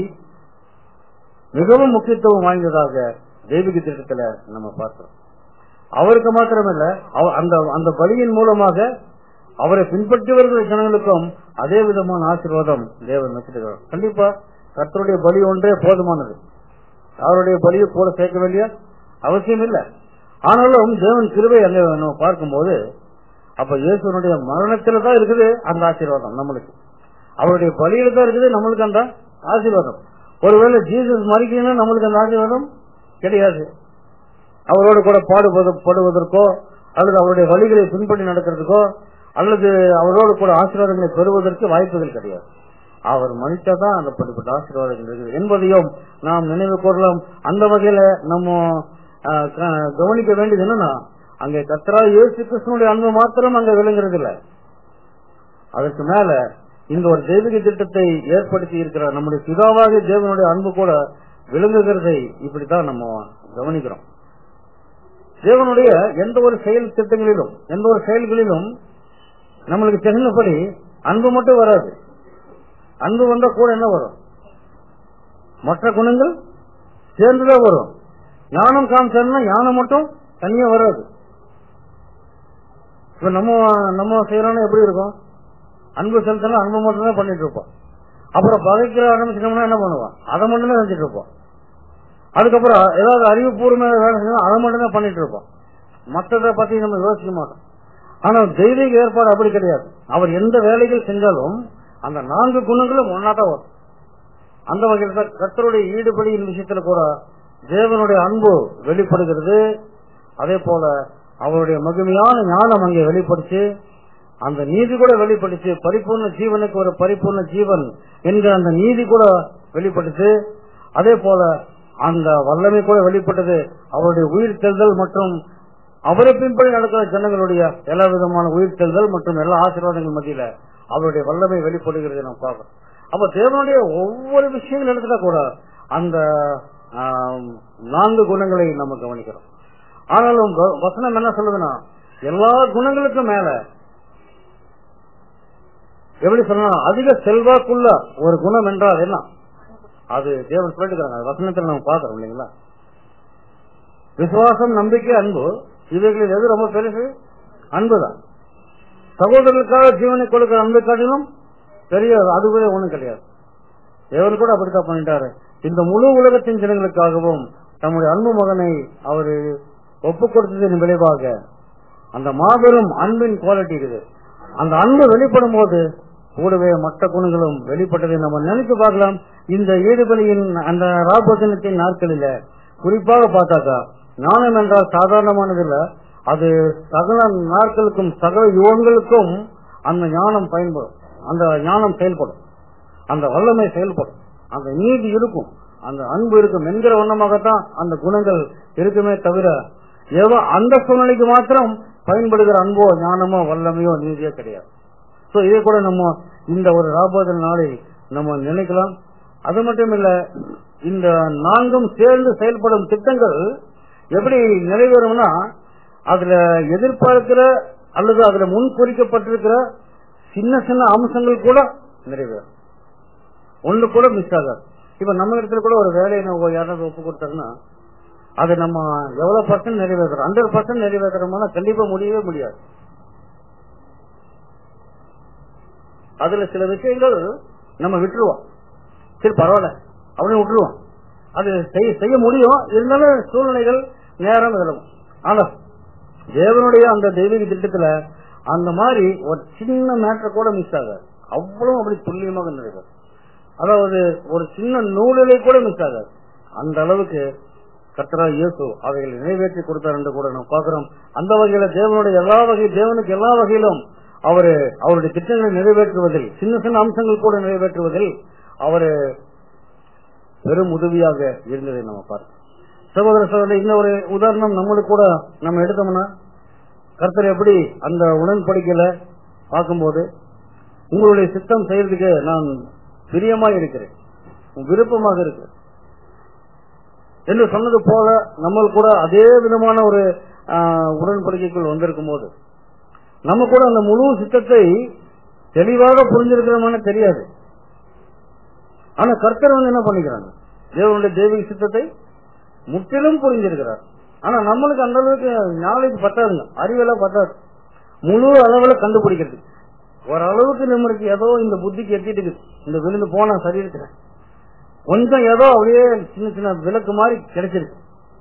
மிகவும் முக்கியத்துவம் வாய்ந்ததாக தெய்வீக திட்டத்துல நம்ம பார்க்கிறோம் அவருக்கு மாத்திரமல்ல அவ- அந்த அந்த பலியின் மூலமாக அவரை பின்பற்றி வருகிற ஜனங்களுக்கும் அதே விதமான ஆசீர்வாதம் தேவன் வச்சிருக்கிறார் கண்டிப்பா கர்த்தருடைய பலி ஒன்றே போதுமானது அவருடைய பலியை கூட சேர்க்க வேண்டிய அவசியம் இல்லை ஆனாலும் தேவன் கிருபை அங்க நம்ம பார்க்கும்போது அப்ப இயேசுனுடைய மரணத்துல தான் இருக்குது அந்த ஆசீர்வாதம் நம்மளுக்கு அவருடைய பலியில தான் இருக்குது நம்மளுக்கு அந்த ஆசீர்வாதம் ஒருவேளை ஜீசஸ் மறிக்கணும் நம்மளுக்கு அந்த ஆசீர்வாதம் கிடையாது அவரோடு கூட பாடுபடு- படுவதற்கோ அல்லது அவருடைய வழிகளை பின்பற்றி நடக்கிறதுக்கோ அல்லது அவரோடு கூட ஆசீர்வாதங்களை பெறுவதற்கு வாய்ப்புகள் கிடையாது அவர் மனுஷதான் அந்த படிப்பட்ட ஆசீர்வாதங்கள் இருக்குது என்பதையும் நாம் நினைவு கூறலாம் அந்த வகையில நம்ம ஆஹ், க- கவனிக்க வேண்டியது என்னன்னா அங்கே கத்தரா இயேசு கிருஷ்ணனுடைய அன்பு மாத்திரம் அங்க விளங்குறது இல்ல அதற்கு மேல இந்த ஒரு தெய்வீக திட்டத்தை ஏற்படுத்தி இருக்கிற நம்முடைய பிதாவாக தேவனுடைய அன்பு கூட விளங்குகிறதை இப்படித்தான் நம்ம கவனிக்கிறோம் தேவனுடைய எந்த ஒரு செயல் திட்டங்களிலும் எந்த ஒரு செயல்களிலும் நம்மளுக்கு தெரிந்தபடி அன்பு மட்டும் வராது அன்பு வந்தா கூட என்ன வரும் மற்ற குணங்கள் சேர்ந்துதான் வரும் ஞானம் காமிச்சா ஞானம் மட்டும் தனியா வராது இப்ப நம்ம நம்ம செய்யறோம்னா எப்படி இருக்கும் அன்பு செலுத்தினா அன்பு மட்டும் தான் பண்ணிட்டு இருப்போம் அப்புறம் பகைக்கிற ஆரம்பிச்சிட்டோம்னா என்ன பண்ணுவோம் அதை மட்டும் தான் செஞ்சுட்டு இருப்போம் அதுக்கப்புறம் ஏதாவது அறிவுபூர்வமாக வேலை செய்யணும் அதை மட்டும் தான் பண்ணிட்டு இருப்போம் மற்றதை பத்தி நம்ம யோசிக்க மாட்டோம் ஆனா தெய்வீக ஏற்பாடு அப்படி கிடையாது அவர் எந்த வேலைகள் செஞ்சாலும் அந்த நான்கு குணங்களும் ஒன்னா தான் வரும் அந்த வகையில் தான் கர்த்தருடைய ஈடுபடியின் விஷயத்துல கூட தேவனுடைய அன்பு வெளிப்படுகிறது அதே போல அவருடைய மகிமையான ஞானம் அங்கே வெளிப்படுச்சு அந்த நீதி கூட வெளிப்படுச்சு பரிபூர்ண ஜீவனுக்கு ஒரு பரிபூர்ண ஜீவன் என்கிற அந்த நீதி கூட வெளிப்பட்டுச்சு அதே போல அந்த வல்லமை கூட வெளிப்பட்டது அவருடைய உயிர் தெல்தல் மற்றும் அவரை பின்பற்றி நடக்கிற ஜனங்களுடைய எல்லா விதமான உயிர் தெல்தல் மற்றும் எல்லா ஆசீர்வாதங்கள் மத்தியில அவருடைய வல்லமை வெளிப்படுகிறது நாம் பார்க்கிறோம் அப்ப தேவனுடைய ஒவ்வொரு விஷயங்கள் எடுத்துட்டா கூட அந்த ஆம், நான்கு குணங்களை நம்ம கவனிக்கிறோம் ஆனாலும் வ- வசனம் என்ன சொல்லுதுன்னா எல்லா குணங்களுக்கும் மேல எப்படி சொல்லணும் அதிக செல்வாக்குள்ள ஒரு குணம் என்றால் என்ன அது தேவன் சொல்லிட்டுக்கிறாங்க வசனத்தில் நம்ம பாக்குறோம் இல்லைங்களா விசுவாசம் நம்பிக்கை அன்பு இவைகளில் எது ரொம்ப பெருசு அன்புதான் சகோதரர்களுக்காக ஜீவனை கொடுக்கிற அன்பு காட்டிலும் பெரிய அதுவே ஒண்ணும் கிடையாது தேவன் கூட அப்படித்தான் பண்ணிட்டாரு இந்த முழு உலகத்தின் ஜனங்களுக்காகவும் தம்முடைய அன்பு மகனை அவர் ஒப்பு கொடுத்ததின் விளைவாக அந்த மாபெரும் அன்பின் குவாலிட்டி இருக்குது அந்த அன்பு வெளிப்படும் போது கூடவே மற்ற குணங்களும் வெளிப்பட்டதை நம்ம நினைச்சு பார்க்கலாம் இந்த ஈடுபலியின் அந்த ராபோஜனத்தின் நாட்களில குறிப்பாக பார்த்தாக்கா ஞானம் என்றால் சாதாரணமானது இல்ல அது சகல நாட்களுக்கும் சகல யுகங்களுக்கும் அந்த ஞானம் பயன்படும் அந்த ஞானம் செயல்படும் அந்த வல்லமை செயல்படும் அந்த நீதி இருக்கும் அந்த அன்பு இருக்கும் என்கிற வண்ணமாகத்தான் அந்த குணங்கள் இருக்குமே தவிர ஏதோ அந்த சூழ்நிலைக்கு மாத்திரம் பயன்படுகிற அன்போ ஞானமோ வல்லமையோ நீதியோ கிடையாது சோ இதை கூட நம்ம இந்த ஒரு ராபோதன நாளை நம்ம நினைக்கலாம் அது மட்டும் இல்ல இந்த நான்கும் சேர்ந்து செயல்படும் திட்டங்கள் எப்படி நிறைவேறும்னா அதுல எதிர்பார்க்கிற அல்லது அதுல முன் குறிக்கப்பட்டிருக்கிற சின்ன சின்ன அம்சங்கள் கூட நிறைவேறும் ஒண்ணு கூட மிஸ் ஆகாது இப்ப நம்ம இடத்துல கூட ஒரு வேலையை நம்ம யாராவது ஒப்பு கொடுத்தாங்கன்னா அது நம்ம எவ்வளவு பர்சன்ட் நிறைவேற்றுறோம் ஹண்ட்ரட் பர்சன்ட் நிறைவேற்றுறோம்னா கண்டிப்பா முடியவே முடியாது அதுல சில விஷயங்கள் நம்ம விட்டுருவோம் சரி பரவாயில்ல அப்படின்னு விட்டுருவோம் அது செய்ய செய்ய முடியும் இருந்தாலும் சூழ்நிலைகள் நேரம் விதவும் ஆனா தேவனுடைய அந்த தெய்வீக திட்டத்துல அந்த மாதிரி ஒரு சின்ன மேட்டர் கூட மிஸ் ஆகாது அவ்வளவு அப்படி துல்லியமாக நிறைவேறும் அதாவது ஒரு சின்ன நூலிலே கூட மிஸ் ஆகாது அந்த அளவுக்கு கர்த்தரா இயேசு அவைகளை நிறைவேற்றி கொடுத்தார் என்று கூட நம்ம பார்க்கிறோம் அந்த வகையில தேவனுடைய எல்லா வகை தேவனுக்கு எல்லா வகையிலும் அவரு அவருடைய திட்டங்களை நிறைவேற்றுவதில் சின்ன சின்ன அம்சங்கள் கூட நிறைவேற்றுவதில் அவரு பெரும் உதவியாக இருந்ததை நம்ம பார்க்கிறோம் சகோதர சகோதரி இந்த ஒரு உதாரணம் நம்மளுக்கு கூட நம்ம எடுத்தோம்னா கர்த்தர் எப்படி அந்த உடன்படிக்கையில பார்க்கும்போது உங்களுடைய சித்தம் செய்யறதுக்கு நான் பிரியமாக இருக்கிறேன் விருப்பமாக இருக்கிறேன் என்று சொன்னது போல நம்ம கூட அதே விதமான ஒரு ஆஹ், உடன்படிக்கைக்குள் வந்திருக்கும் போது நம்ம கூட அந்த முழு சித்தத்தை தெளிவாக புரிஞ்சிருக்கிறோம்னு தெரியாது ஆனா கர்த்தர் வந்து என்ன பண்ணிக்கிறாங்க தேவனுடைய தெய்வீக சித்தத்தை முற்றிலும் புரிஞ்சிருக்கிறார் ஆனா நம்மளுக்கு அந்த அளவுக்கு நாலேஜ் பத்தாதுங்க அறிவெல்லாம் பத்தாது முழு அளவுல கண்டுபிடிக்கிறது ஓரளவுக்கு நம்மளுக்கு ஏதோ இந்த புத்திக்கு எத்திட்டு இருக்குது. இந்த விழுந்து போனா சரி இருக்கிறேன் கொஞ்சம் ஏதோ அப்படியே சின்ன சின்ன விளக்கு மாதிரி கிடைச்சிருக்கு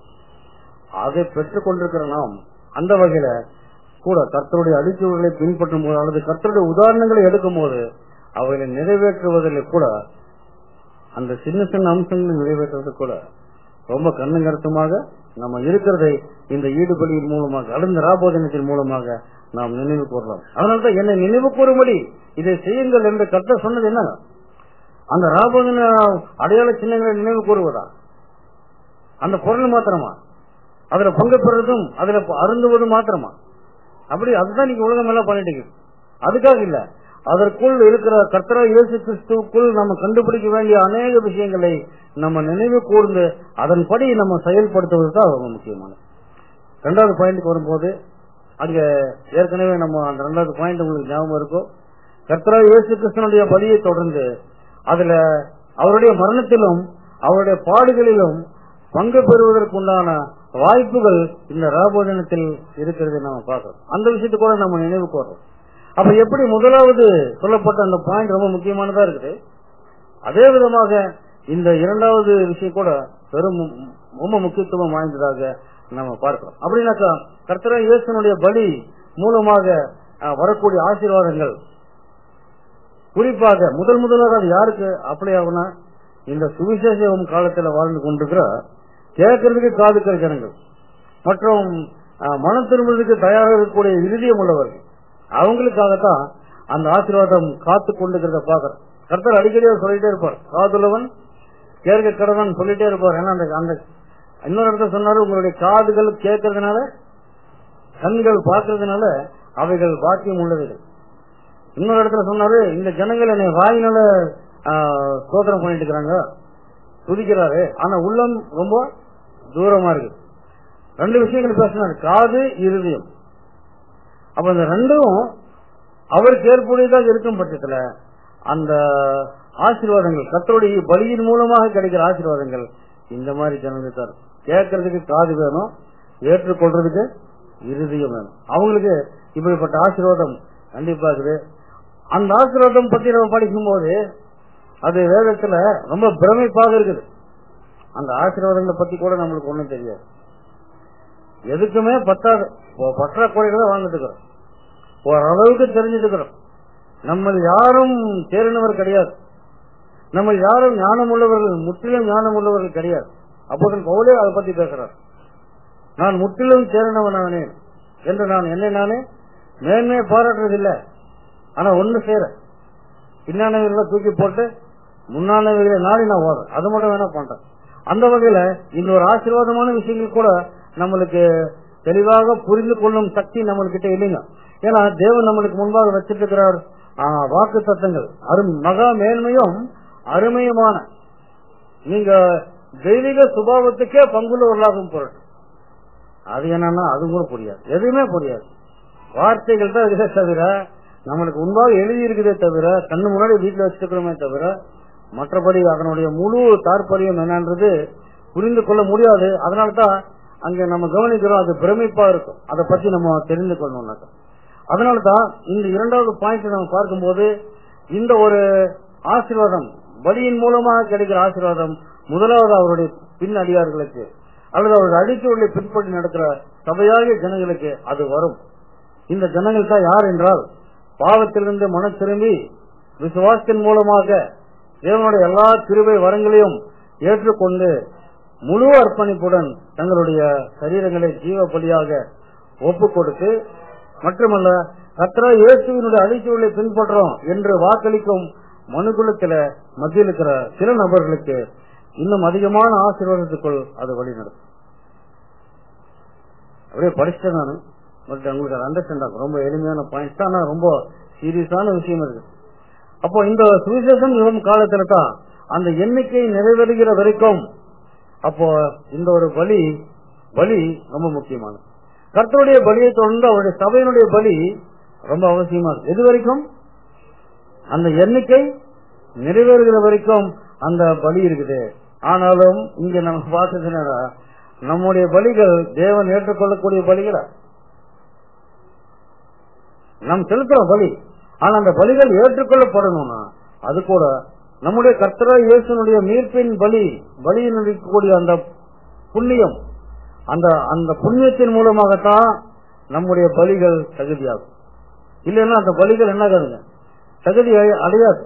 அதை பெற்றுக் கொண்டிருக்கிற நாம் அந்த வகையில கூட கர்த்தருடைய அடிச்சுவர்களை பின்பற்றும் போது அல்லது கர்த்தருடைய உதாரணங்களை எடுக்கும் போது அவைகளை நிறைவேற்றுவதில் கூட அந்த சின்ன சின்ன அம்சங்களை நிறைவேற்றுவது கூட ரொம்ப கண்ணுங்கருத்துமாக நம்ம இருக்கிறதை இந்த ஈடுபடியின் மூலமாக அடைந்த ராபோதனத்தின் மூலமாக நாம் நினைவு கூறலாம் அதனால்தான் என்னை நினைவு கூறும்படி இதை செய்யுங்கள் என்று கர்த்தர் சொன்னது என்ன அந்த ராபோதன அடையாள சின்னங்களை நினைவு கூறுவதா அந்த பொருள் மாத்திரமா அதுல பங்கு பெறுவதும் அதுல அருந்துவது மாத்திரமா அப்படி அதுதான் நீங்க உலகம் எல்லாம் பண்ணிட்டு இருக்கு. அதுக்காக இல்ல அதற்குள் இருக்கிற கர்த்தரா இயேசு கிறிஸ்துவுக்குள் நம்ம கண்டுபிடிக்க வேண்டிய அநேக விஷயங்களை நம்ம நினைவு கூர்ந்து அதன்படி நம்ம செயல்படுத்துவது தான் ரொம்ப முக்கியமானது ரெண்டாவது பாயிண்ட்க்கு வரும்போது அங்க ஏற்கனவே நம்ம அந்த ரெண்டாவது பாயிண்ட் உங்களுக்கு ஞாபகம் இருக்கும் கர்த்தரா இயேசு கிறிஸ்தனுடைய பலியை தொடர்ந்து அதுல அவருடைய மரணத்திலும் அவருடைய பாடுகளிலும் பங்கு பெறுவதற்குண்டான வாய்ப்புகள் இந்த ராபோதனத்தில் இருக்கிறதை நம்ம பார்க்கிறோம் அந்த விஷயத்தை கூட நம்ம நினைவு கூறோம் அப்ப எப்படி முதலாவது சொல்லப்பட்ட அந்த பாயிண்ட் ரொம்ப முக்கியமானதா இருக்குது அதே விதமாக இந்த இரண்டாவது விஷயம் கூட பெரும் மு- ரொம்ப முக்கியத்துவம் வாய்ந்ததாக நம்ம பார்க்கிறோம் அப்படின்னாக்கா கர்த்தரா இயேசுனுடைய பலி மூலமாக அஹ், வரக்கூடிய ஆசீர்வாதங்கள் குறிப்பாக முதல் முதலாக அது யாருக்கு அப்ளை ஆகும்னா இந்த சுவிசேஷம் காலத்தில் வாழ்ந்து கொண்டிருக்கிற கேட்கறதுக்கு காதுக்கிற ஜனங்கள் மற்றும் அஹ், மனம் திரும்புவதற்கு தயாராக இருக்கக்கூடிய இறுதியம் உள்ளவர்கள் அவங்களுக்காகத்தான் அந்த ஆசீர்வாதம் காத்து கொண்டிருக்கிறத பாக்குறோம் கர்த்தர் அடிக்கடி அவர் சொல்லிட்டே இருப்பார் காதுள்ளவன் கேட்க கடவன் சொல்லிட்டே இருப்பார் ஏன்னா அந்த அந்த இன்னொரு இடத்துல சொன்னாரு உங்களுடைய காதுகள் கேட்கறதுனால கண்கள் பார்க்கறதுனால அவைகள் பாக்கியம் உள்ளவைகள் இன்னொரு இடத்துல சொன்னாரு இந்த ஜனங்கள் என்னை வாயினால ஆஹ், ஸ்தோத்திரம் பண்ணிட்டு இருக்கிறாங்க துதிக்கிறாரு ஆனா உள்ளம் ரொம்ப தூரமா இருக்கு ரெண்டு விஷயங்கள் பேசினாரு காது இருதயம் அப்ப இந்த ரெண்டும் அவருக்கு ஏற்புடையதாக இருக்கும் பட்சத்துல அந்த ஆசீர்வாதங்கள் கத்தருடைய பலியின் மூலமாக கிடைக்கிற ஆசீர்வாதங்கள் இந்த மாதிரி ஜனங்களுக்கு தான் கேட்கறதுக்கு காது வேணும் ஏற்றுக்கொள்றதுக்கு இருதயம் வேணும் அவங்களுக்கு இப்படிப்பட்ட ஆசீர்வாதம் கண்டிப்பா இருக்குது அந்த ஆசீர்வாதம் பத்தி நம்ம படிக்கும் போது அது வேதத்துல ரொம்ப பிரமிப்பாக இருக்குது அந்த ஆசீர்வாதங்களை பத்தி கூட நம்மளுக்கு ஒண்ணும் தெரியாது எதுக்குமே பத்தாது இப்போ பற்றாக்குறைகளை வாழ்ந்துட்டு இருக்கிறோம் ஓரளவுக்கு தெரிஞ்சுட்டு இருக்கிறோம் நம்ம யாரும் தேறினவர் கிடையாது நம்ம யாரும் ஞானம் உள்ளவர்கள் முற்றிலும் ஞானம் உள்ளவர்கள் கிடையாது அப்போது பவுலே அதை பத்தி பேசுறார் நான் முற்றிலும் தேறினவனானே என்று நான் என்னை நானே மேன்மையை பாராட்டுறதில்லை ஆனா ஒண்ணு சேர பின்னானவர்களை தூக்கி போட்டு முன்னானவர்களை நாடி நான் ஓடுறேன் அது மட்டும் வேணா பண்றேன் அந்த வகையில இந்த ஒரு ஆசீர்வாதமான விஷயங்கள் கூட நம்மளுக்கு தெளிவாக புரிந்து கொள்ளும் சக்தி நம்மளுக்கிட்ட இல்லைங்க ஏன்னா தேவன் நம்மளுக்கு முன்பாக வச்சிட்டு இருக்கிறார் வாக்கு தத்தங்கள் அரும் மகா மேன்மையும் அருமையுமான நீங்க தெய்வீக சுபாவத்துக்கே பங்குள்ளவர்களாகும் பொருள் அது என்னன்னா அது கூட புரியாது எதுவுமே புரியாது வார்த்தைகள் தான் இருக்கே தவிர நம்மளுக்கு முன்பாக எழுதி இருக்குதே தவிர கண்ணு முன்னாடி வீட்டுல வச்சிருக்கிறோமே தவிர மற்றபடி அதனுடைய முழு தாற்பயம் என்னன்றது புரிந்து கொள்ள முடியாது அதனால்தான் அங்க நம்ம கவனிக்கிறோம் அது பிரமிப்பா இருக்கும் அதை பத்தி நம்ம தெரிந்து கொள்ளணும்னாக்கா அதனாலதான் இந்த இரண்டாவது பாயிண்ட் நம்ம பார்க்கும்போது இந்த ஒரு ஆசீர்வாதம் பலியின் மூலமாக கிடைக்கிற ஆசீர்வாதம் முதலாவது அவருடைய பின் அடியார்களுக்கு அல்லது அவருடைய அடிச்சுடைய பின்பற்றி நடக்கிற சபையாகிய ஜனங்களுக்கு அது வரும் இந்த ஜனங்கள் தான் யார் என்றால் பாவத்திலிருந்து மன திரும்பி விசுவாசத்தின் மூலமாக தேவனுடைய எல்லா கிருபை வரங்களையும் ஏற்றுக்கொண்டு முழு அர்ப்பணிப்புடன் தங்களுடைய சரீரங்களை ஜீவ பலியாக ஒப்பு கொடுத்து மட்டுமல்ல கத்திர இயேசுவினுடைய அழிச்சுகளை பின்பற்றோம் என்று வாக்களிக்கும் மனுக்குலத்தில மத்தியில் இருக்கிற சில நபர்களுக்கு இன்னும் அதிகமான ஆசீர்வாதத்துக்குள் அது வழி நடக்கும் அப்படியே படிச்சுட்டேன் நான் பட் உங்களுக்கு அது அண்டர்ஸ்டாண்ட் ஆகும் ரொம்ப எளிமையான பாயிண்ட்ஸ் தான் ஆனா ரொம்ப சீரியஸான விஷயம் இருக்கு அப்போ இந்த சுவிசேஷம் யுகம் காலத்துல தான் அந்த எண்ணிக்கை நிறைவேறுகிற வரைக்கும் அப்போ இந்த ஒரு பலி பலி ரொம்ப முக்கியமானது கர்த்தருடைய பலியை தொடர்ந்து அவருடைய சபையினுடைய பலி ரொம்ப அவசியமா இருக்கு எது வரைக்கும் அந்த எண்ணிக்கை நிறைவேறுகிற வரைக்கும் அந்த பலி இருக்குது ஆனாலும் இங்க நம்ம பார்த்ததுனா நம்முடைய பலிகள் தேவன் ஏற்றுக்கொள்ளக்கூடிய பலிகளா நாம் செலுத்துறோம் பலி ஆனா அந்த பலிகள் ஏற்றுக்கொள்ளப்படணும்னா அது கூட நம்முடைய கர்த்தரா இயேசுனுடைய மீட்பின் பலி பலியில் இருக்கக்கூடிய அந்த புண்ணியம் அந்த அந்த புண்ணியத்தின் மூலமாகத்தான் நம்முடைய பலிகள் தகுதியாகும் இல்லைன்னா அந்த பலிகள் என்ன ஆகாதுங்க தகுதி அடையாது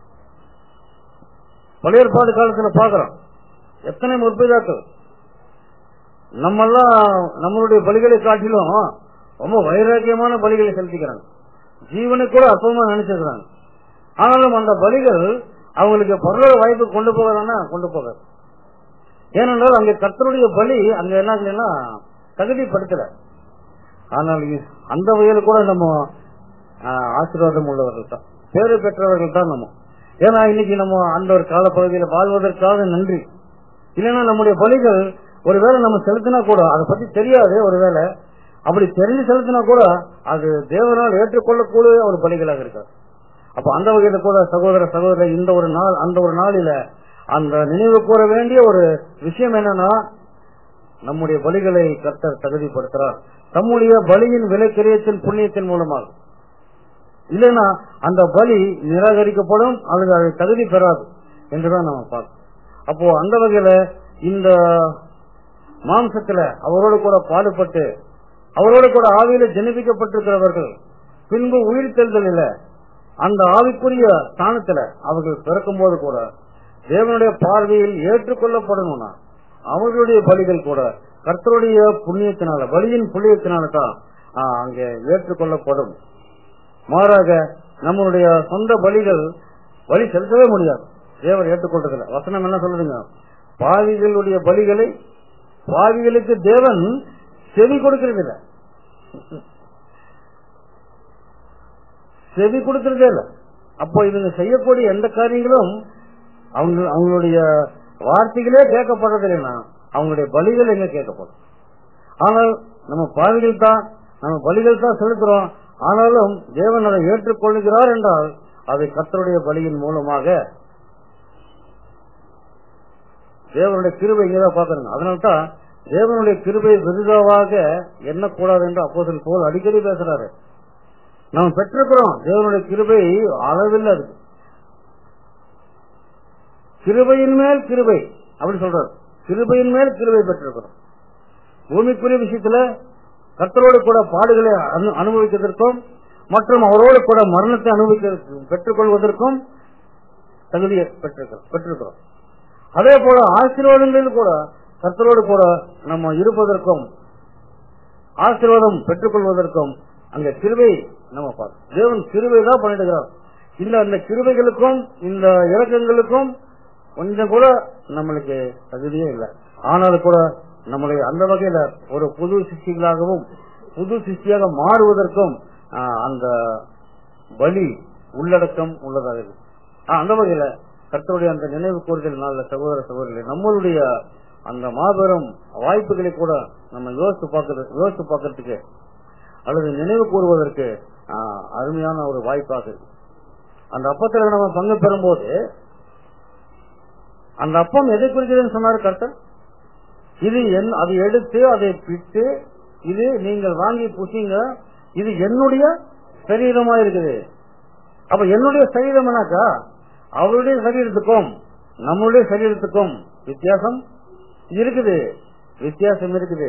பழையற்பாடு காலத்துல பாக்குறோம் எத்தனை முற்பிதாக்கள் நம்மெல்லாம் நம்மளுடைய பலிகளை காட்டிலும் ரொம்ப வைராக்கியமான பலிகளை செலுத்திக்கிறாங்க ஜீவனை கூட அற்பமா நினைச்சிருக்கிறாங்க ஆனாலும் அந்த பலிகள் அவங்களுக்கு பரலோக வாய்ப்பு கொண்டு போகிறதானா கொண்டு போகாது ஏனென்றால் அங்க கர்த்தருடைய பலி அங்க என்ன இல்லைன்னா தகுதிப்படுத்தல ஆனால் அந்த வகையில் கூட நம்ம ஆசீர்வாதம் உள்ளவர்கள் தான் பேரு பெற்றவர்கள் தான் நம்ம ஏன்னா இன்னைக்கு நம்ம அந்த ஒரு காலப்பகுதியில் வாழ்வதற்காக நன்றி இல்லைன்னா நம்முடைய பலிகள் ஒருவேளை நம்ம செலுத்தினா கூட அதை பத்தி தெரியாது ஒருவேளை அப்படி தெரிஞ்சு செலுத்தினா கூட அது தேவனால் ஏற்றுக்கொள்ளக்கூடிய ஒரு பலிகளாக இருக்காது அப்ப அந்த வகையில கூட சகோதர சகோதரர் இந்த ஒரு நாள் அந்த ஒரு நாளில அந்த நினைவு கூற வேண்டிய ஒரு விஷயம் என்னன்னா நம்முடைய பலிகளை கர்த்தர் தகுதிப்படுத்துறார் தம்முடைய பலியின் விலை கிரியத்தின் புண்ணியத்தின் மூலமாக இல்லைன்னா அந்த பலி நிராகரிக்கப்படும் அல்லது அது தகுதி பெறாது என்றுதான் நம்ம பார்க்கணும் அப்போ அந்த வகையில இந்த மாம்சத்துல அவரோடு கூட பாடுபட்டு அவரோடு கூட ஆவியில ஜனிப்பிக்கப்பட்டிருக்கிறவர்கள் பின்பு உயிர் தெழுதலில் அந்த ஆவிக்குரிய ஸ்தானத்துல அவர்கள் பிறக்கும் போது கூட தேவனுடைய பார்வையில் ஏற்றுக்கொள்ளப்படணும்னா அவர்களுடைய பலிகள் கூட கர்த்தருடைய புண்ணியத்தினால பலியின் புண்ணியத்தினால தான் அங்கே ஏற்றுக்கொள்ளப்படும் மாறாக நம்மளுடைய சொந்த பலிகள் பலி செலுத்தவே முடியாது தேவர் ஏற்றுக்கொள்றதில்ல வசனம் என்ன சொல்லுதுங்க பாவிகளுடைய பலிகளை பாவிகளுக்கு தேவன் செவி கொடுக்கறதில்ல செவி கொடுக்கறதே இல்ல அப்போ இவங்க செய்யக்கூடிய எந்த காரியங்களும் அவங்க அவங்களுடைய வார்த்தைகளே கேட்கப்படுறதில்லைன்னா அவங்களுடைய பலிகள் எங்க கேட்கப்படும் ஆனால் நம்ம பாவிகள் தான் நம்ம பலிகள் தான் செலுத்துறோம் ஆனாலும் தேவன் அதை ஏற்றுக்கொள்ளுகிறார் என்றால் அதை கர்த்தருடைய பலியின் மூலமாக தேவனுடைய கிருபை இங்கதான் பாக்குறோங்க அதனால்தான் தேவனுடைய கிருபை விருதாவாக எண்ணக்கூடாது என்று அப்போதல் போல் அடிக்கடி பேசுறாரு நாம் பெற்றிருக்கிறோம் தேவனுடைய கிருபை அளவில் இருக்கு கிருபையின் மேல் கிருபை அப்படி சொல்றாரு கிருபையின் மேல் கிருபை பெற்றிருக்கிறோம் பூமிக்குரிய விஷயத்துல கர்த்தரோடு கூட பாடுகளை அனு- அனுபவிப்பதற்கும் மற்றும் அவரோடு கூட மரணத்தை அனுபவிக்க பெற்றுக் கொள்வதற்கும் தகுதியை பெற்றிருக்கிறோம் பெற்றிருக்கிறோம் அதே போல ஆசீர்வாதங்களில் கூட கர்த்தரோடு கூட நம்ம இருப்பதற்கும் ஆசீர்வாதம் பெற்றுக்கொள்வதற்கும் அங்க கிருபை நம்ம பார்க்கணும் தேவன் கிருபை தான் பண்ணிடுகிறார் இந்த அந்த கிருபைகளுக்கும் இந்த இறக்கங்களுக்கும் கொஞ்சம் கூட நம்மளுக்கு தகுதியே இல்லை ஆனாலும் கூட நம்மளை அந்த வகையில ஒரு புது சிருஷ்டிகளாகவும் புது சிருஷ்டியாக மாறுவதற்கும் ஆஹ், அந்த வழி உள்ளடக்கம் உள்ளதாக இருக்கு ஆஹ், அந்த வகையில கர்த்தருடைய அந்த நினைவு கூறுதல் நாள்ல சகோதர சகோதரிகளே நம்மளுடைய அந்த மாபெரும் வாய்ப்புகளை கூட நம்ம யோசித்து பார்க்கறது யோசித்து பார்க்கறதுக்கு அல்லது நினைவு கூறுவதற்கு ஆஹ், அருமையான ஒரு வாய்ப்பாக இருக்கு அந்த அப்பத்துல நம்ம பங்கு பெறும்போது அந்த அப்பம் எதை குறிக்கிறதுன்னு சொன்னாரு கர்த்தர் இது என் அதை எடுத்து அதை பிட்டு இது நீங்கள் வாங்கி புசிங்க இது என்னுடைய சரீரமா இருக்குது அப்ப என்னுடைய சரீரம் என்னாக்கா அவருடைய சரீரத்துக்கும் நம்மளுடைய சரீரத்துக்கும் வித்தியாசம் இருக்குது வித்தியாசம் இருக்குது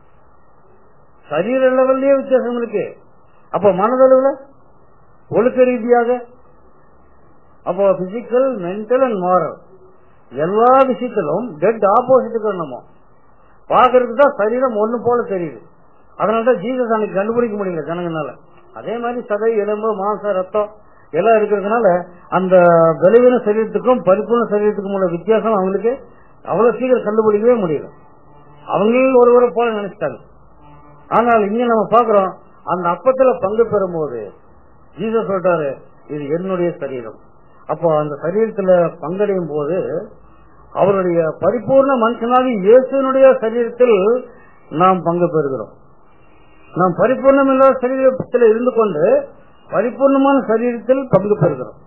சரீர லெவல்லயே வித்தியாசம் இருக்கு அப்ப மனதளவுல ஒழுக்க ரீதியாக அப்போ பிசிக்கல் மென்டல் அண்ட் மாரல் எல்லா விஷயத்திலும் டெட் ஆப்போசிட்டுக்கு நம்ம பாக்குறதுக்கு தான் சரீரம் ஒண்ணு போல தெரியுது அதனாலதான் ஜீசஸ் அன்னைக்கு கண்டுபிடிக்க முடியல ஜனங்கனால அதே மாதிரி சதை எலும்பு மாசம் ரத்தம் எல்லாம் இருக்கிறதுனால அந்த பலவீன சரீரத்துக்கும் பரிபூர்ண சரீரத்துக்கும் உள்ள வித்தியாசம் அவங்களுக்கு அவ்வளவு சீக்கிரம் கண்டுபிடிக்கவே முடியல அவங்களும் ஒருவரை போல நினைச்சிட்டாங்க ஆனால் இங்க நம்ம பாக்குறோம் அந்த அப்பத்துல பங்கு பெறும்போது ஜீசஸ் சொல்றாரு இது என்னுடைய சரீரம் அப்போ அந்த சரீரத்துல பங்கடையும் போது அவருடைய பரிபூர்ண மனுஷனாகி இயேசுனுடைய சரீரத்தில் நாம் பங்கு பெறுகிறோம் நாம் பரிபூர்ணம் இல்லாத சரீரத்தில் இருந்து கொண்டு பரிபூர்ணமான சரீரத்தில் பங்கு பெறுகிறோம்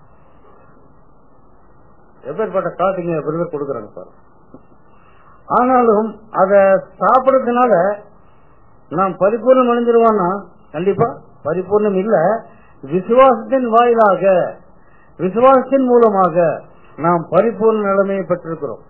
எப்பேற்பட்ட காட்டுங்க விருது கொடுக்கறாங்க பாரு ஆனாலும் அத சாப்பிடறதுனால நாம் பரிபூர்ணம் அடைஞ்சிருவான்னா கண்டிப்பா பரிபூர்ணம் இல்ல விசுவாசத்தின் வாயிலாக விசுவாசத்தின் மூலமாக நாம் பரிபூர்ண நிலைமையை பெற்றிருக்கிறோம்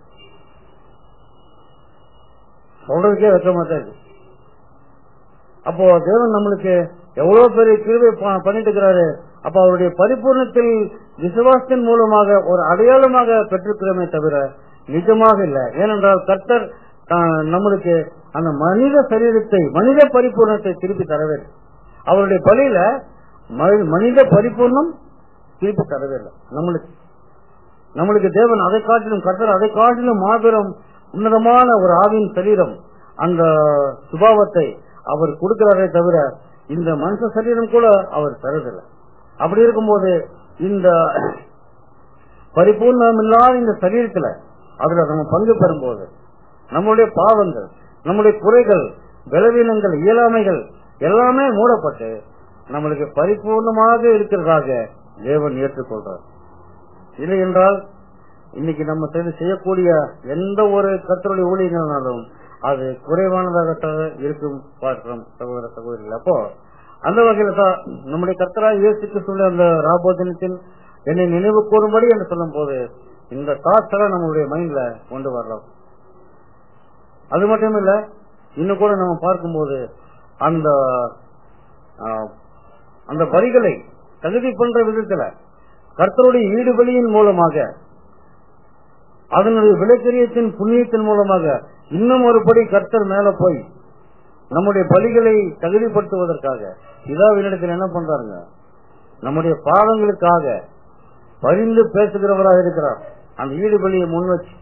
சொல்றதுக்கே வெக்கமா தான் இருக்கு அப்போ தேவன் நம்மளுக்கு எவ்வளவு பெரிய கிருவை பண்ணிட்டு இருக்கிறாரு அப்ப அவருடைய பரிபூர்ணத்தில் விசுவாசத்தின் மூலமாக ஒரு அடையாளமாக பெற்றிருக்கிறோமே தவிர நிஜமாக இல்ல ஏனென்றால் கர்த்தர் ஆஹ், நம்மளுக்கு அந்த மனித சரீரத்தை மனித பரிபூர்ணத்தை திருப்பி தரவே இல்லை. அவருடைய பலியில ம- மனித பரிபூர்ணம் திருப்பி தரவே இல்லை நம்மளுக்கு நம்மளுக்கு தேவன் அதை காட்டிலும் கர்த்தர் அதை காட்டிலும் மாபெரும் உன்னதமான ஒரு ஆவின் சரீரம் அந்த சுபாவத்தை அவர் கொடுக்கிறாரே தவிர இந்த மனுஷ சரீரம் கூட அவர் தருதில்லை அப்படி இருக்கும்போது இந்த பரிபூர்ணம் இல்லாத இந்த சரீரத்துல அதுல நம்ம பங்கு பெறும்போது நம்முடைய பாவங்கள் நம்முடைய குறைகள் பலவீனங்கள் இயலாமைகள் எல்லாமே மூடப்பட்டு நம்மளுக்கு பரிபூர்ணமாக இருக்கிறதாக தேவன் ஏற்றுக்கொள்றார் இல்லை என்றால் இன்னைக்கு நம்ம செய்து செய்யக்கூடிய எந்த ஒரு கத்தருடைய ஊழியர்களாலும் அது குறைவானதாகத்தான் இருக்கும் பார்க்கிறோம் சகோதர சகோதரிகள் அப்போ அந்த வகையில தான் நம்முடைய கர்த்தராக இயேசுக்கு சொல்ல அந்த ராபோஜனத்தில் என்னை நினைவு கூறும்படி என்று சொல்லும் போது இந்த தாட்ஸ் எல்லாம் நம்மளுடைய மைண்ட்ல கொண்டு வரலாம் அது மட்டும் இல்ல இன்னும் கூட நம்ம பார்க்கும்போது அந்த ஆ, அந்த வரிகளை தகுதி பண்ற விதத்துல கர்த்தருடைய ஈடுபலியின் மூலமாக அதனுடைய விலைக்கரியத்தின் புண்ணியத்தின் மூலமாக இன்னும் ஒரு படி கர்த்தர் மேல போய் நம்முடைய பலிகளை தகுதிப்படுத்துவதற்காக பிதாவினிடத்தில் என்ன பண்றாருங்க நம்முடைய பாவங்களுக்காக பரிந்து பேசுகிறவராக இருக்கிறார் அந்த ஈடுபலியை முன் வச்சு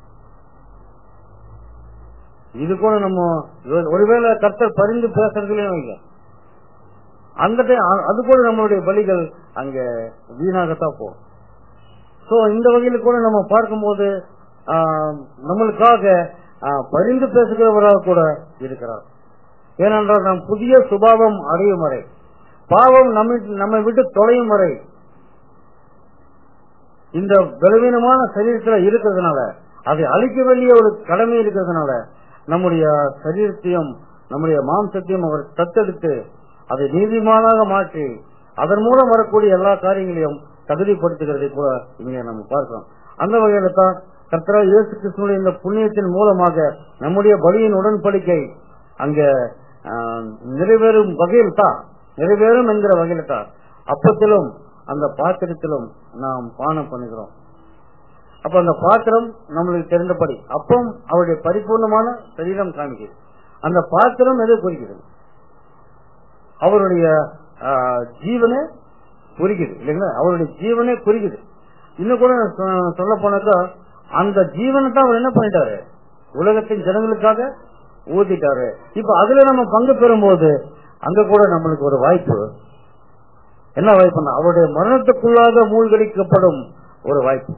இது கூட நம்ம ஒருவேளை கர்த்தர் பரிந்து பேசுறதுலயும் வைங்க அந்த time அது கூட நம்மளுடைய பலிகள் அங்க வீணாகத்தான் போகும் சோ இந்த வகையில கூட நம்ம பார்க்கும்போது ஆஹ், நம்மளுக்காக ஆஹ், பரிந்து பேசுகிறவராக கூட இருக்கிறார் ஏனென்றால் நாம் புதிய சுபாவம் அடையும் வரை பாவம் நம்மை நம்மை விட்டு தொலையும் வரை இந்த பலவீனமான சரீரத்துல இருக்கிறதுனால அதை அழிக்க வேண்டிய ஒரு கடமை இருக்கிறதுனால நம்முடைய சரீரத்தையும் நம்முடைய மாம்சத்தையும் அவர் தத்தெடுத்து அதை நீதிமானாக மாற்றி அதன் மூலம் வரக்கூடிய எல்லா காரியங்களையும் தகுதிப்படுத்துகிறதை கூட இங்கே நம்ம பார்க்கிறோம் அந்த வகையில தான் கர்த்தரா இயேசு கிருஷ்ணனுடைய இந்த புண்ணியத்தின் மூலமாக நம்முடைய பலியின் உடன்படிக்கை அங்க ஆஹ், நிறைவேறும் வகையில் தான் நிறைவேறும் என்கிற வகையில தான் அப்பத்திலும் அந்த பாத்திரத்திலும் நாம் பானம் பண்ணுகிறோம் அப்ப அந்த பாத்திரம் நம்மளுக்கு தெரிந்தபடி அப்பம் அவருடைய பரிபூர்ணமான சரீரம் காமிக்கிறது அந்த பாத்திரம் எதை குறிக்கிறது அவருடைய ஆஹ், ஜீவனை குறிக்குது இல்லைங்களா அவருடைய ஜீவனே குறிக்குது இன்னும் கூட சொல்ல போனாக்கா அந்த ஜீவனை தான் அவர் என்ன பண்ணிட்டாரு உலகத்தின் ஜனங்களுக்காக ஊத்திட்டாரு இப்ப அதுல நம்ம பங்கு பெறும்போது அங்க கூட நம்மளுக்கு ஒரு வாய்ப்பு என்ன வாய்ப்புன்னா அவருடைய மரணத்துக்குள்ளாக மூழ்கடிக்கப்படும் ஒரு வாய்ப்பு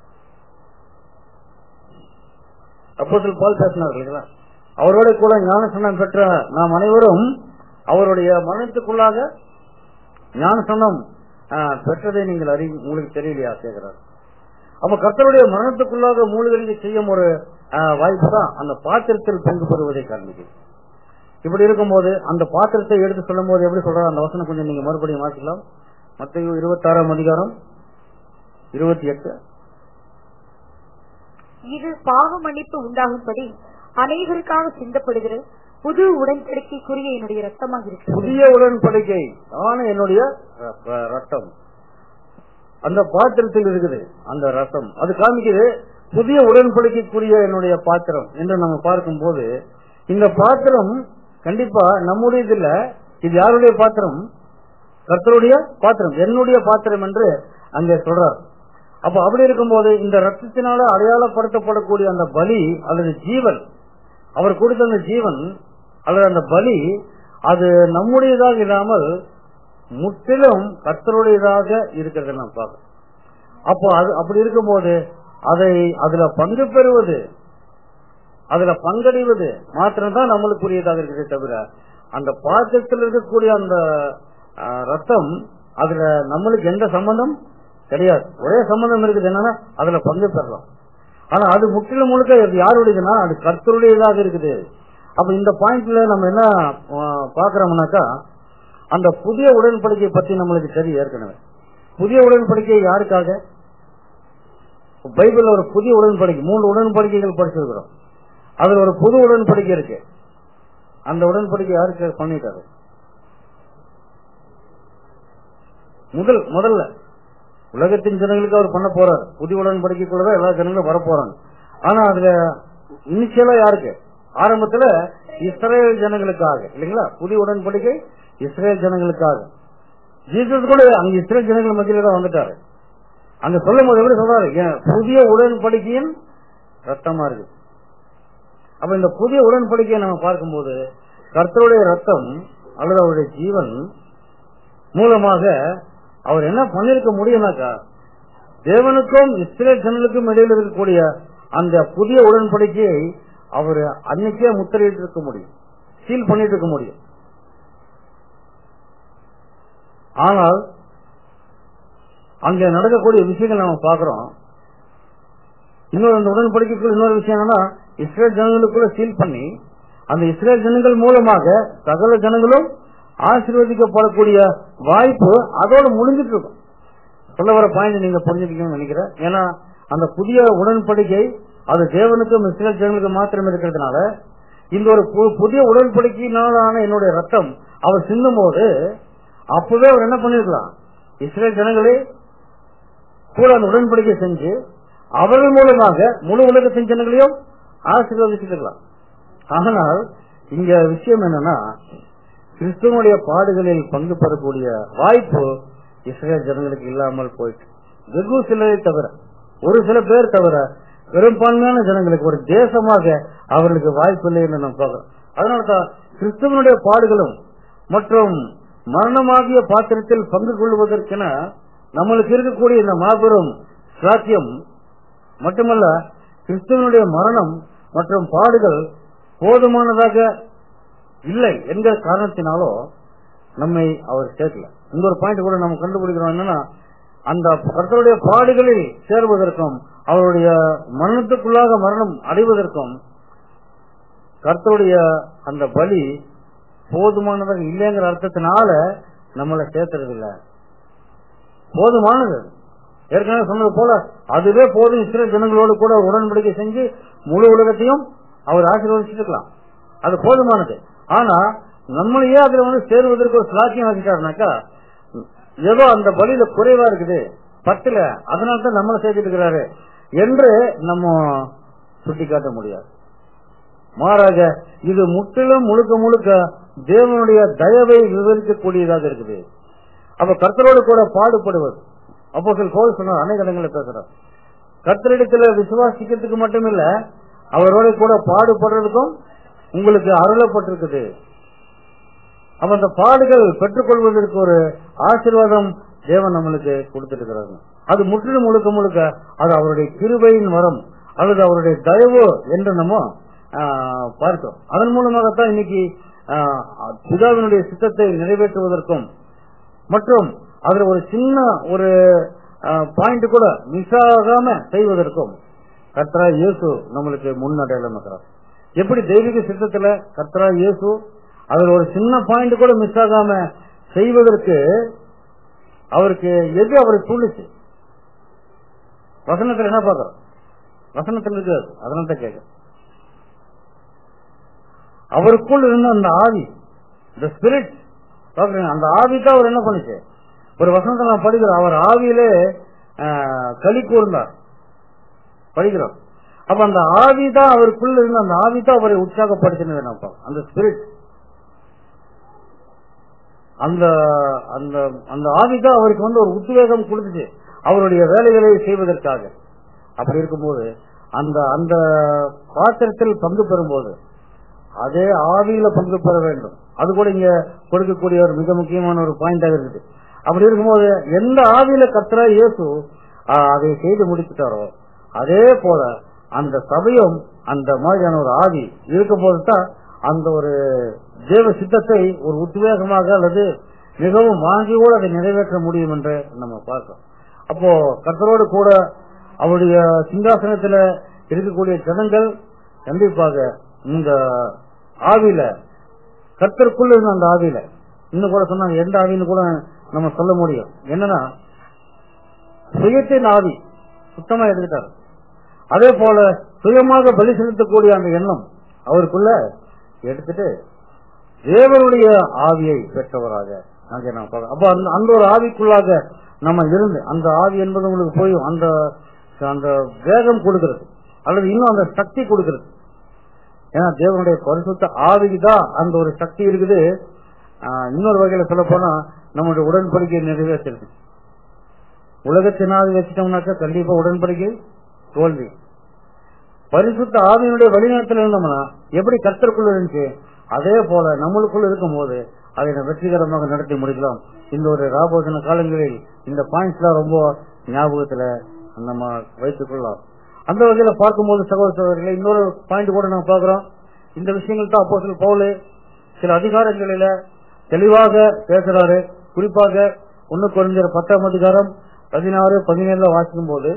அப்போத்தில் பால் பேசினார் இல்லைங்களா அவரோட கூட ஞானசனம் பெற்ற நாம் அனைவரும் அவருடைய மரணத்துக்குள்ளாக ஞானசனம் ஆஹ், பெற்றதை நீங்கள் அறி உங்களுக்கு தெரியலையா கேட்கிறார் அப்ப கர்த்தருடைய மரணத்துக்குள்ளாக மூலிகை செய்யும் ஒரு ஆஹ், வாய்ப்பு தான் அந்த பாத்திரத்தில் பங்கு பெறுவதை காண்பிக்குது இப்படி இருக்கும்போது அந்த பாத்திரத்தை எடுத்து சொல்லும் போது எப்படி சொல்றாரு அந்த வசனம் கொஞ்சம் நீங்க மறுபடியும் வாசிக்கலாம் மத்திய இருபத்தி ஆறாம் அதிகாரம் இருபத்தி எட்டு இது பாவ மன்னிப்பு உண்டாகும்படி அனைவருக்காக சிந்தப்படுகிற புது உடன்படிக்கைக்குரிய என்னுடைய ரத்தமாக இருக்கிறது புதிய உடன்படிக்கை ஆன என்னுடைய ர- ர- ரத்தம் அந்த பாத்திரத்தில் இருக்குது அந்த ரத்தம் அது காமிக்குது புதிய உடன்படிக்கைக்குரிய என்னுடைய பாத்திரம் என்று நம்ம பார்க்கும்போது இந்த பாத்திரம் கண்டிப்பா நம்முடையது இல்ல இது யாருடைய பாத்திரம் கர்த்தருடைய பாத்திரம் என்னுடைய பாத்திரம் என்று அங்கே சொல்றார் அப்ப அப்படி இருக்கும்போது இந்த ரத்தத்தினால அடையாளப்படுத்தப்படக்கூடிய அந்த பலி அல்லது ஜீவன் அவர் கொடுத்த அந்த ஜீவன் அல்லது அந்த பலி அது நம்முடையதாக இல்லாமல் முற்றிலும் கர்த்தருடையதாக இருக்கிறத நாம் பார்க்கணும் அப்போ அது அப்படி இருக்கும்போது அதை அதுல பங்கு பெறுவது அதுல பங்கடைவது மாத்திரம்தான் நம்மளுக்குரியதாக இருக்கிறதே தவிர அந்த பாத்திரத்தில் இருக்கக்கூடிய அந்த ஆ, ரத்தம் அதுல நம்மளுக்கு எந்த சம்பந்தம் கிடையாது ஒரே சம்பந்தம் இருக்குது என்னன்னா அதுல பங்கு பெறலாம் ஆனா அது முற்றிலும் முழுக்க அது யாருடையதுன்னா அது கர்த்தருடையதாக இருக்குது அப்ப இந்த பாயிண்ட்ல நம்ம என்ன ஆ, பாக்குறோம்னாக்கா அந்த புதிய உடன்படிக்கை பற்றி நம்மளுக்கு தெரியும் ஏற்கனவே புதிய உடன்படிக்கை யாருக்காக பைபிள்ல ஒரு புதிய உடன்படிக்கை மூன்று உடன்படிக்கைகள் படிச்சிருக்கிறோம் அதுல ஒரு புது உடன்படிக்கை இருக்கு அந்த உடன்படிக்கை யாருக்கு பண்ணிட்டாரு முதல் முதல்ல உலகத்தின் ஜனங்களுக்கு அவர் பண்ண போறார் புதிய உடன்படிக்கைக்குள்ளதான் எல்லா ஜனங்களும் வர போறாங்க ஆனா அதுல இனிஷியலா யாருக்கு ஆரம்பத்துல இஸ்ரேல் ஜனங்களுக்காக இல்லைங்களா புதிய உடன்படிக்கை இஸ்ரேல் ஜனங்களுக்காக ஜீசஸ் கூட அங்க இஸ்ரேல் ஜனங்கள் மத்தியில தான் வந்துட்டாரு அங்க சொல்லும் போது எப்படி சொல்றாரு ஏன் புதிய உடன்படிக்கையின் ரத்தமா இருக்கு அப்ப இந்த புதிய உடன்படிக்கையை நம்ம பார்க்கும்போது கர்த்தருடைய ரத்தம் அல்லது அவருடைய ஜீவன் மூலமாக அவர் என்ன பண்ணிருக்க முடியும்னாக்கா தேவனுக்கும் இஸ்ரேல் ஜனங்களுக்கும் இடையில் இருக்கக்கூடிய அந்த புதிய உடன்படிக்கையை அவர் அன்னைக்கே முத்திரையிட்டு இருக்க முடியும் சீல் பண்ணிட்டு இருக்க முடியும் ஆனால் அங்க நடக்கக்கூடிய விஷயங்கள் நம்ம பாக்குறோம் இன்னொரு அந்த உடன்படிக்கைக்குள்ள இன்னொரு விஷயம் என்னன்னா இஸ்ரேல் ஜனங்களுக்குள்ள சீல் பண்ணி அந்த இஸ்ரேல் ஜனங்கள் மூலமாக சகல ஜனங்களும் ஆசீர்வதிக்கப்படக்கூடிய வாய்ப்பு அதோட முடிஞ்சிட்டு இருக்கும் சொல்ல வர பாயிண்ட் நீங்க புரிஞ்சுக்கணும்னு நினைக்கிறேன் ஏன்னா அந்த புதிய உடன்படிக்கை அது தேவனுக்கும் இஸ்ரேல் ஜனங்களுக்கும் மாத்திரம் இருக்கிறதுனால இந்த ஒரு பு- புதிய உடன்படிக்கையினாலான என்னுடைய ரத்தம் அவர் சிந்தும் போது அப்பவே அவர் என்ன பண்ணிருக்கலாம் இஸ்ரேல் ஜனங்களே கூட அந்த உடன்படிக்கை செஞ்சு அவர்கள் மூலமாக முழு உலகத்தின் ஜனங்களையும் ஆசீர்வதிச்சிருக்கலாம் ஆனால் இங்க விஷயம் என்னன்னா கிறிஸ்துவனுடைய பாடுகளில் பங்கு பெறக்கூடிய வாய்ப்பு இஸ்ரேல் ஜனங்களுக்கு இல்லாமல் போயிட்டு வெகு சிலரை தவிர ஒரு சில பேர் தவிர பெரும்பான்மையான ஜனங்களுக்கு ஒரு தேசமாக அவர்களுக்கு வாய்ப்பு இல்லை என்று நாம் பார்க்கிறோம் அதனால்தான் கிறிஸ்துவனுடைய பாடுகளும் மற்றும் மரணமாகிய பாத்திரத்தில் பங்கு கொள்வதற்கென நம்மளுக்கு இருக்கக்கூடிய இந்த மாபெரும் சாத்தியம் மட்டுமல்ல கிறிஸ்துவனுடைய மரணம் மற்றும் பாடுகள் போதுமானதாக இல்லை என்கிற காரணத்தினாலோ நம்மை அவர் சேர்க்கல இந்த ஒரு பாயிண்ட் கூட நம்ம கண்டுபிடிக்கிறோம் என்னன்னா அந்த கர்த்தருடைய பாடுகளில் சேர்வதற்கும் அவருடைய மரணத்துக்குள்ளாக மரணம் அடைவதற்கும் கர்த்தருடைய அந்த பலி போதுமானதாக இல்லைங்கிற அர்த்தத்தினால நம்மளை சேர்த்துறது இல்ல போதுமானது ஏற்கனவே சொன்னது போல அதுவே போதும் இஸ்ரே ஜனங்களோடு கூட உடன்படிக்கை செஞ்சு முழு உலகத்தையும் அவர் ஆசீர்வதிச்சிருக்கலாம் அது போதுமானது ஆனா நம்மளையே அதுல வந்து சேருவதற்கு ஒரு சாட்சியம் ஆக்கிட்டாருனாக்கா ஏதோ அந்த பலியில குறைவா இருக்குது பத்துல அதனால தான் நம்மளை சேர்த்துட்டு இருக்கிறாரு என்று நம்ம சுட்டி காட்ட முடியாது மாறாக இது முற்றிலும் முழுக்க முழுக்க தேவனுடைய தயவை விவரிக்கக்கூடியதாக இருக்குது அப்ப கர்த்தரோடு கூட பாடுபடுவது அப்போ சில போல் சொன்னார் அநேக இடங்களில் பேசுறார் கர்த்தரிடத்துல விசுவாசிக்கிறதுக்கு மட்டுமில்ல அவரோட கூட பாடுபடுறதுக்கும் உங்களுக்கு அருளப்பட்டிருக்குது அப்ப அந்த பாடுகள் பெற்றுக்கொள்வதற்கு ஒரு ஆசீர்வாதம் தேவன் நம்மளுக்கு கொடுத்துட்டு இருக்கிறாங்க அது முற்றிலும் முழுக்க முழுக்க அது அவருடைய கிருபையின் வரம் அல்லது அவருடைய தயவு என்று நம்ம ஆஹ், பார்த்தோம் அதன் மூலமாகத்தான் இன்னைக்கு ஆஹ், பிதாவினுடைய சித்தத்தை நிறைவேற்றுவதற்கும் மற்றும் அதுல ஒரு சின்ன ஒரு பாயிண்ட் கூட மிஸ் ஆகாம செய்வதற்கும் கர்த்தரா இயேசு நம்மளுக்கு முன்னடையாளம் இருக்கிறார் எப்படி தெய்வீக சித்தத்துல கர்த்தரா இயேசு அதுல ஒரு சின்ன பாயிண்ட் கூட மிஸ் ஆகாம செய்வதற்கு அவருக்கு எது அவரை தூண்டுச்சு வசனத்துல என்ன பார்க்கறோம் வசனத்துல இருக்காது அதனால தான் கேட்க அவருக்குள் இருந்த அந்த ஆவி இந்த ஸ்பிரிட் அந்த ஆவி தான் அவர் என்ன பண்ணுச்சு ஒரு வசனத்தை நான் படிக்கிறோம் அவர் ஆவியிலே ஆஹ், களி கூர்ந்தார் படிக்கிறோம் அப்ப அந்த ஆவி தான் அவருக்குள்ள இருந்த அந்த ஆவி தான் அவரை உற்சாகப்படுத்தினது நான் பார்க்கிறோம். அந்த ஸ்பிரிட் அந்த அந்த அந்த ஆவி தான் அவருக்கு வந்து ஒரு உத்வேகம் கொடுத்துச்சு அவருடைய வேலைகளை செய்வதற்காக அப்படி இருக்கும்போது அந்த அந்த பாத்திரத்தில் பங்கு பெறும்போது அதே ஆவியில பங்கு பெற வேண்டும் அது கூட இங்க கொடுக்கக்கூடிய ஒரு மிக முக்கியமான ஒரு பாயிண்டாக இருக்குது அப்படி இருக்கும்போது எந்த ஆவியில கத்துறா இயேசு ஆஹ், அதை செய்து முடிச்சுட்டாரோ அதே போல அந்த சபையும் அந்த மாதிரியான ஒரு ஆவி இருக்கும் போதுதான் அந்த ஒரு தேவ சித்தத்தை ஒரு உத்வேகமாக அல்லது மிகவும் வாங்கியோடு அதை நிறைவேற்ற முடியும் என்று நம்ம பார்க்கிறோம் அப்போ கர்த்தரோடு கூட அவருடைய சிங்காசனத்துல இருக்கக்கூடிய ஜனங்கள் கண்டிப்பாக இந்த ஆவியில கர்த்தருக்குள்ள இருந்த அந்த ஆவியில இன்னும் கூட சொன்னாங்க எந்த ஆவின்னு கூட நம்ம சொல்ல முடியும் என்னன்னா சுயத்தின் ஆவி சுத்தமா எடுத்துட்டாரு அதே போல சுயமாக பலி செலுத்தக்கூடிய அந்த எண்ணம் அவருக்குள்ள எடுத்துட்டு தேவனுடைய ஆவியை பெற்றவராக அங்கே நாம் பார்க்கிறோம். அப்ப அந்த அந்த ஒரு ஆவிக்குள்ளாக நம்ம இருந்து அந்த ஆவி என்பது உங்களுக்கு போய் அந்த அந்த வேகம் கொடுக்கிறது அல்லது இன்னும் அந்த சக்தி கொடுக்கிறது ஏன்னா தேவனுடைய பரிசுத்த ஆவிக்கு தான் அந்த ஒரு சக்தி இருக்குது ஆஹ், இன்னொரு வகையில சொல்ல போனா நம்மளுடைய உடன்படிக்கை நிறைவேற்றிருக்கு உலகத்தின் ஆவி வச்சிட்டோம்னாக்கா கண்டிப்பா உடன்படிக்கை தோல்வி பரிசுத்த ஆவியினுடைய வழிநடத்தல் இருந்தோம்னா எப்படி கர்த்தருக்குள்ள இருந்துச்சு அதே போல நம்மளுக்குள்ள இருக்கும் போது அதை நம்ம வெற்றிகரமாக நடத்தி முடிக்கலாம் இந்த ஒரு ராபோஜன காலங்களில் இந்த பாயிண்ட்ஸ் எல்லாம் ரொம்ப ஞாபகத்துல நம்ம வைத்துக் கொள்ளலாம் அந்த வகையில பார்க்கும்போது சகோதர சகோதரிகளை இன்னொரு பாயிண்ட் கூட நம்ம பார்க்கிறோம் இந்த விஷயங்கள் தான் அப்போ பவுலு சில அதிகாரங்களில தெளிவாக பேசுறாரு குறிப்பாக ஒன்னு குறைஞ்ச பத்தாம் அதிகாரம் பதினாறு பதினேழுல வாசிக்கும் போது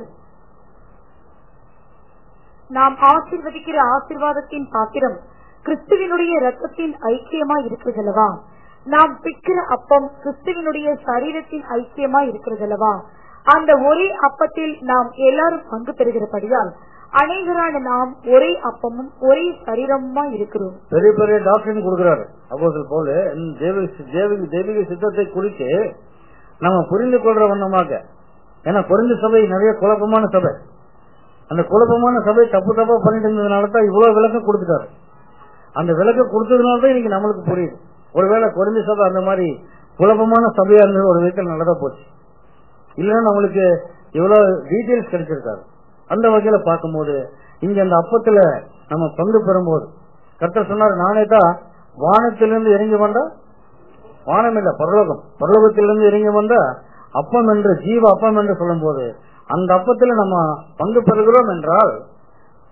நாம் ஆசீர்வதிக்கிற ஆசீர்வாதத்தின் பாத்திரம் கிறிஸ்துவினுடைய ரத்தத்தின் ஐக்கியமா இருக்கிறதல்லவா நாம் பிக்கிற அப்பம் கிறிஸ்துவினுடைய சரீரத்தின் ஐக்கியமா இருக்கிறதல்லவா அந்த ஒரே அப்பத்தில் நாம் எல்லாரும் பங்கு பெறுகிறபடியால் அநேகரான நாம் ஒரே அப்பமும் ஒரே சரீரமுமா இருக்கிறோம் பெரிய பெரிய டாக்டர் கொடுக்கிறாரு அப்போது போல தெய்வீக சித்தத்தை குறித்து நம்ம புரிந்து கொள்ற வண்ணமாக ஏன்னா குறைந்த சபை நிறைய குழப்பமான சபை அந்த குழப்பமான சபை தப்பு தப்பா பண்ணிட்டு இருந்ததுனால தான் இவ்வளவு விளக்கம் கொடுத்துட்டாரு அந்த விளக்கம் கொடுத்ததுனால தான் இன்னைக்கு நம்மளுக்கு புரியுது ஒருவேளை குறைந்த சபை அந்த மாதிரி குழப்பமான சபையா இருந்தது ஒரு விதத்தில் நல்லதா போச்சு இல்லைன்னா நம்மளுக்கு இவ்வளவு டீட்டெயில்ஸ் கிடைச்சிருக்காரு அந்த வகையில பார்க்கும்போது இங்க அந்த அப்பத்துல நம்ம பங்கு பெறும்போது கர்த்தர் சொன்னார் நானே தான் வானத்திலிருந்து இறங்கி வந்தா வானம் இல்ல பரலோகம் பரலோகத்திலிருந்து இறங்கி வந்த அப்பம் என்று ஜீவ அப்பம் என்று சொல்லும் போது அந்த அப்பத்துல நம்ம பங்கு பெறுகிறோம் என்றால்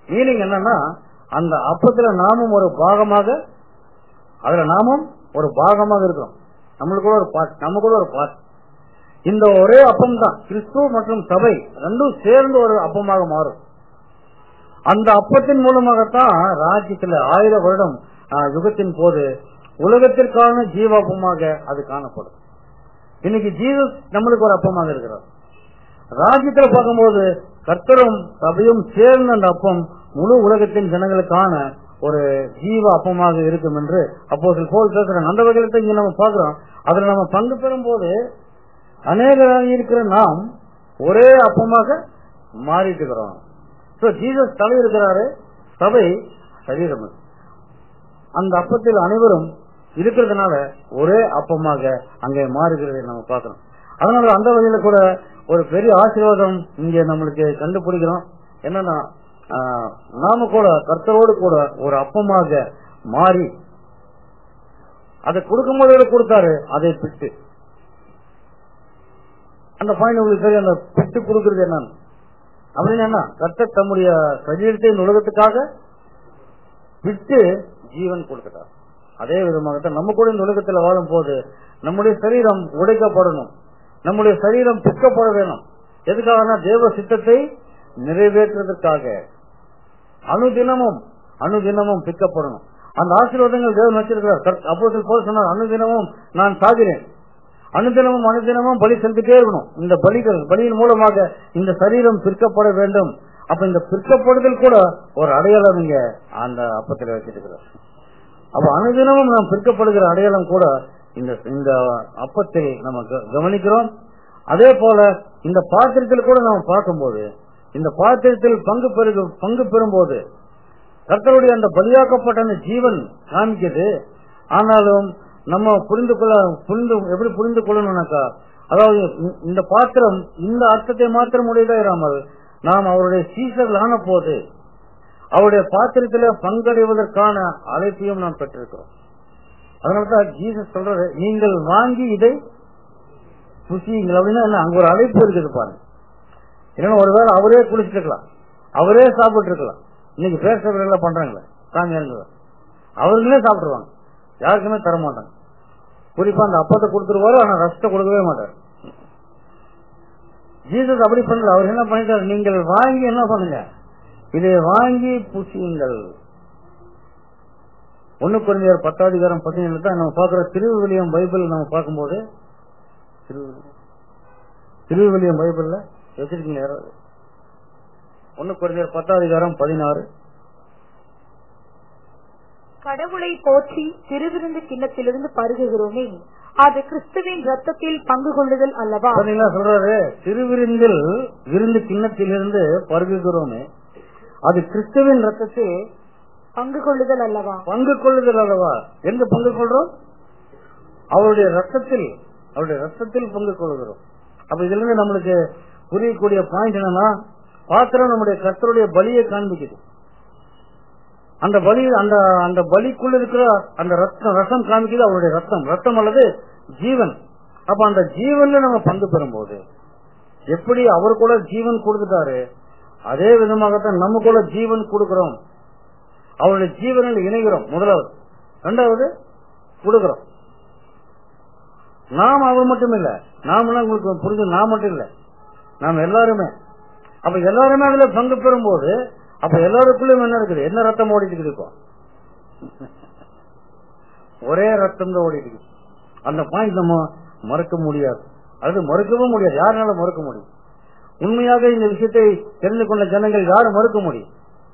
மீனிங் என்னன்னா அந்த அப்பத்துல நாமும் ஒரு பாகமாக அதுல நாமும் ஒரு பாகமாக இருக்கிறோம் நம்மளுக்கு கூட ஒரு பாட் நம்ம கூட ஒரு பாட் இந்த ஒரே அப்பம் தான் கிறிஸ்துவ மற்றும் சபை ரெண்டும் சேர்ந்து ஒரு அப்பமாக மாறும் அந்த அப்பத்தின் மூலமாகத்தான் ராஜ்யத்துல ஆயிரம் வருடம் ஆ, யுகத்தின் போது உலகத்திற்கான ஜீவாப்பமாக அது காணப்படும் இன்னைக்கு ஜீசஸ் நம்மளுக்கு ஒரு அப்பமாக இருக்கிறார் ராஜ்யத்துல பார்க்கும்போது கர்த்தரும் சபையும் சேர்ந்த அந்த அப்பம் முழு உலகத்தின் ஜனங்களுக்கான ஒரு ஜீவ அப்பமாக இருக்கும் என்று அப்போ போல் பேசுறாங்க அந்த வகையில இங்க நம்ம பாக்குறோம் அதுல நம்ம பங்கு பெறும் போது அநேகராக இருக்கிற நாம் ஒரே அப்பமாக மாறிட்டு இருக்கிறோம் So, ஜீசஸ் தலை இருக்கிறாரு சபை சரீரம் அது. அந்த அப்பத்தில் அனைவரும் இருக்கிறதுனால ஒரே அப்பமாக அங்கே மாறுகிறதை நம்ம பார்க்கிறோம் அதனால அந்த வகையில கூட ஒரு பெரிய ஆசீர்வாதம் இங்கே நம்மளுக்கு கண்டுபிடிக்கிறோம் என்னன்னா ஆஹ், நாம கூட கர்த்தரோடு கூட ஒரு அப்பமாக மாறி அதை கொடுக்கும் போதே கொடுத்தாரு அதை பிட்டு அந்த பாயிண்ட் உங்களுக்கு தெரியும் அந்த பிட்டு கொடுக்கறது என்னன்னு அப்படின்னு என்ன கர்த்தர் தம்முடைய சரீரத்தை இந்த உலகத்துக்காக விட்டு ஜீவன் கொடுத்துட்டார் அதே விதமாகத்தான் நம்ம கூட இந்த உலகத்தில் வாழும் போது நம்முடைய சரீரம் உடைக்கப்படணும் நம்முடைய சரீரம் பிற்கப்பட வேணும் எதுக்காகனா தேவ சித்தத்தை நிறைவேற்றுவதற்காக அனுதினமும் அனுதினமும் பிற்கப்படணும் அந்த ஆசீர்வாதங்கள் தேவன் வச்சிருக்கிறார் அப்போ போல சொன்னார் அனுதினமும் நான் சாகிறேன் அனுதினமும் அனுதினமும் பலி செலுத்திட்டே இருக்கணும் இந்த பலிகள் பலியின் மூலமாக இந்த சரீரம் பிற்கப்பட வேண்டும் அப்ப இந்த பிற்கப்படுதல் கூட ஒரு அடையாளம் இங்க அந்த அப்பத்தில் வச்சிருக்கிறார் அப்ப அனுதினமும் நாம் பிற்கப்படுகிற அடையாளம் கூட இந்த இந்த அப்பத்தில் நம்ம க- கவனிக்கிறோம் அதே போல இந்த பாத்திரத்தில் கூட நம்ம பார்க்கும்போது இந்த பாத்திரத்தில் பங்கு பெருகு பங்கு பெறும்போது கர்த்தருடைய அந்த பலியாக்கப்பட்ட அந்த ஜீவன் காமிக்குது ஆனாலும் நம்ம புரிந்து கொள்ள புரிந்து எப்படி புரிந்து கொள்ளணும்னாக்கா அதாவது இந்த- இந்த பாத்திரம் இந்த அர்த்தத்தை மாத்திரம் உடையதா இராமல் நாம் அவருடைய சீசர்கள் ஆன போது அவருடைய பாத்திரத்தில பங்கடைவதற்கான அழைப்பையும் நாம் பெற்றிருக்கிறோம் அதனாலதான் ஜீசஸ் சொல்றது நீங்கள் வாங்கி இதை புசியுங்கள் அப்படின்னா என்ன அங்க ஒரு அழைப்பு இருக்குது பாருங்க இல்லைன்னா ஒருவேளை அவரே குளிச்சுட்டு இருக்கலாம் அவரே சாப்பிட்டு இருக்கலாம் இன்னைக்கு பேசுறவர்கள் பண்றாங்களே சாமியாருங்க அவர்களே சாப்பிட்டுருவாங்க யாருக்குமே தர மாட்டாங்க குறிப்பா அந்த அப்பத்தை கொடுத்துருவாரு ஆனா ரசத்தை கொடுக்கவே மாட்டார் ஜீசஸ் அப்படி பண்ணல அவர் என்ன பண்ணிட்டாரு நீங்கள் வாங்கி என்ன பண்ணுங்க இதை வாங்கி புசியுங்கள் ஒண்ணு குறைஞ்சர் பத்தாதிகாரம் பதினேழு தான் நம்ம பாக்குற திருவிவிலியம் பைபிள் நம்ம பார்க்கும்போது திருவிவிலியம் திருவிவிலியம் பைபிள்ல வச்சிருக்கீங்க யாராவது ஒண்ணு குறைஞ்சர் பத்தாதிகாரம் பதினாறு கடவுளை போற்றி திருவிருந்து கிண்ணத்திலிருந்து பருகுகிறோமே அது கிறிஸ்துவின் ரத்தத்தில் பங்கு கொள்ளுதல் அல்லவா பாத்தீங்களா சொல்றாரு திருவிருந்தில் விருந்து கிண்ணத்திலிருந்து பருகுகிறோமே அது கிறிஸ்துவின் ரத்தத்தில் பங்கு கொள்ளுதல் அல்லவா பங்கு கொள்ளுதல் அல்லவா எங்க பங்கு கொள்றோம் அவருடைய ரத்தத்தில் அவருடைய ரத்தத்தில் பங்கு கொள்கிறோம் அப்ப இதுல இருந்து நம்மளுக்கு புரியக்கூடிய பாயிண்ட் என்னன்னா பாத்திரம் நம்முடைய கர்த்தருடைய பலியை காண்பிக்குது அந்த பலி அந்த அந்த பலிக்குள்ள இருக்கிற அந்த ரத்தம் ரசம் காமிக்குது அவருடைய ரத்தம் ரத்தம் அல்லது ஜீவன் அப்ப அந்த ஜீவன்ல நம்ம பங்கு பெறும்போது எப்படி அவர் கூட ஜீவன் கொடுத்துட்டாரு அதே விதமாகத்தான் நம்ம கூட ஜீவன் கொடுக்கிறோம் அவருடைய ஜீவனில் இணைகிறோம் முதலாவது இரண்டாவது கொடுக்கிறோம் நாம் அவர் மட்டும் இல்ல நாமெல்லாம் உங்களுக்கு புரிஞ்சு நான் மட்டும் இல்ல நாம் எல்லாருமே அப்ப எல்லாருமே அதுல பங்கு பெறும் போது அப்ப எல்லாருக்குள்ளயும் என்ன இருக்குது என்ன ரத்தம் ஓடிட்டு இருக்குது இப்போ ஒரே ரத்தம் தான் ஓடிட்டு இருக்குது அந்த பாயிண்ட் நம்ம மறக்க முடியாது அது மறுக்கவும் முடியாது யாருனால மறுக்க முடியும் உண்மையாக இந்த விஷயத்தை தெரிந்து கொண்ட ஜனங்கள் யாரும் மறுக்க முடியும்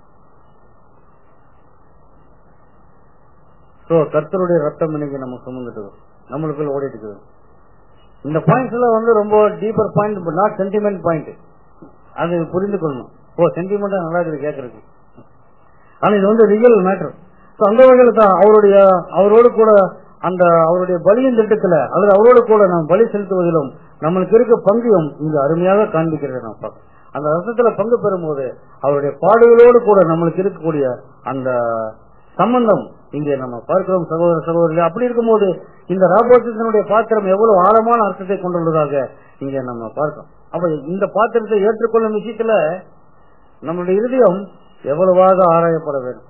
சோ கர்த்தருடைய ரத்தம் இன்னைக்கு நம்ம சுமந்துட்டு இருக்கோம். நம்மளுக்குள்ள ஓடிட்டு இருக்குது இந்த பாயிண்ட்ஸ் எல்லாம் வந்து ரொம்ப deeper point not sentiment point அது புரிந்து கொள்ளணும் ஓ சென்டிமெண்டா நல்லா இருக்குது கேட்கறதுக்கு ஆனா இது வந்து ரியல் மேட்டர் அந்த வகையில தான் அவருடைய அவரோடு கூட அந்த அவருடைய பலியின் திட்டத்துல அல்லது அவரோடு கூட நாம் பலி செலுத்துவதிலும் நம்மளுக்கு இருக்க பங்கையும் இங்கு அருமையாக காண்பிக்கிறது நான் பார்க்கிறேன் அந்த ரசத்துல பங்கு பெறும்போது அவருடைய பாடுகளோடு கூட நம்மளுக்கு இருக்கக்கூடிய அந்த சம்பந்தம் இங்கே நம்ம பார்க்கிறோம் சகோதர சகோதரி அப்படி இருக்கும்போது இந்த ராபோத்தினுடைய பாத்திரம் எவ்வளவு ஆழமான அர்த்தத்தை கொண்டுள்ளதாக இங்கே நம்ம பார்க்கிறோம் அப்ப இந்த பாத்திரத்தை ஏற்றுக்கொள்ளும் விஷயத்துல நம்மளுடைய இருதயம் எவ்வளவாக ஆராயப்பட வேண்டும்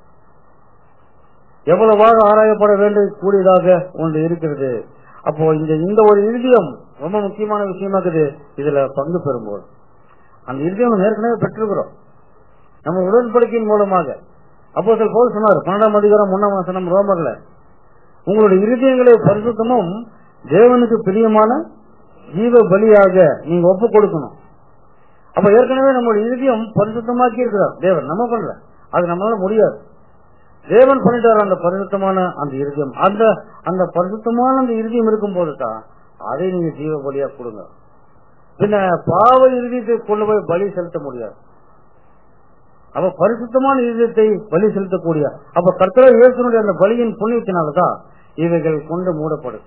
எவ்வளவாக ஆராயப்பட வேண்டும் கூடியதாக ஒன்று இருக்கிறது அப்போ இந்த இந்த ஒரு இருதயம் ரொம்ப முக்கியமான விஷயமா இருக்குது இதுல பங்கு பெறும்போது அந்த இருதயம் நம்ம ஏற்கனவே பெற்றிருக்கிறோம் நம்ம உடன்படிக்கையின் மூலமாக அப்போ சில போல் சொன்னார் பன்னெண்டாம் அதிகாரம் ஒன்னாம் வசனம் ரோமர்ல உங்களுடைய இருதயங்களை பரிசுத்தமும் தேவனுக்கு பிரியமான ஜீவ பலியாக நீங்க ஒப்பு கொடுக்கணும் அப்ப ஏற்கனவே நம்மளுடைய இருதயம் பரிசுத்தமாக்கி இருக்கிறார் தேவன் நம்ம பண்ணல அது நம்மளால முடியாது தேவன் பண்ணிட்டார் அந்த பரிசுத்தமான அந்த இருதயம் அந்த அந்த பரிசுத்தமான அந்த இருதயம் இருக்கும் போதுதான் அதை நீங்க ஜீவ பலியா கொடுங்க பின்ன பாவ இருதயத்தை கொண்டு போய் பலி செலுத்த முடியாது அப்ப பரிசுத்தமான இருதயத்தை பலி செலுத்தக்கூடிய அப்ப கர்த்தர இயேசுனுடைய அந்த பலியின் புண்ணியத்தினாலதான் இவைகள் கொண்டு மூடப்படும்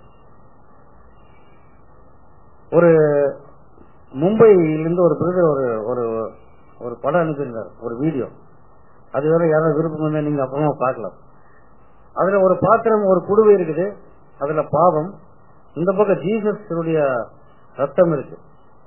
ஒரு மும்பையிலிருந்து ஒரு பிரதர் ஒரு ஒரு ஒரு படம் அனுப்பியிருந்தார் ஒரு வீடியோ அது வேற யாராவது விருப்பம் இருந்தா நீங்க அப்புறமா பார்க்கலாம் அதுல ஒரு பாத்திரம் ஒரு குடுவை இருக்குது அதுல பாவம் இந்த பக்கம் ஜீசஸ் ரத்தம் இருக்கு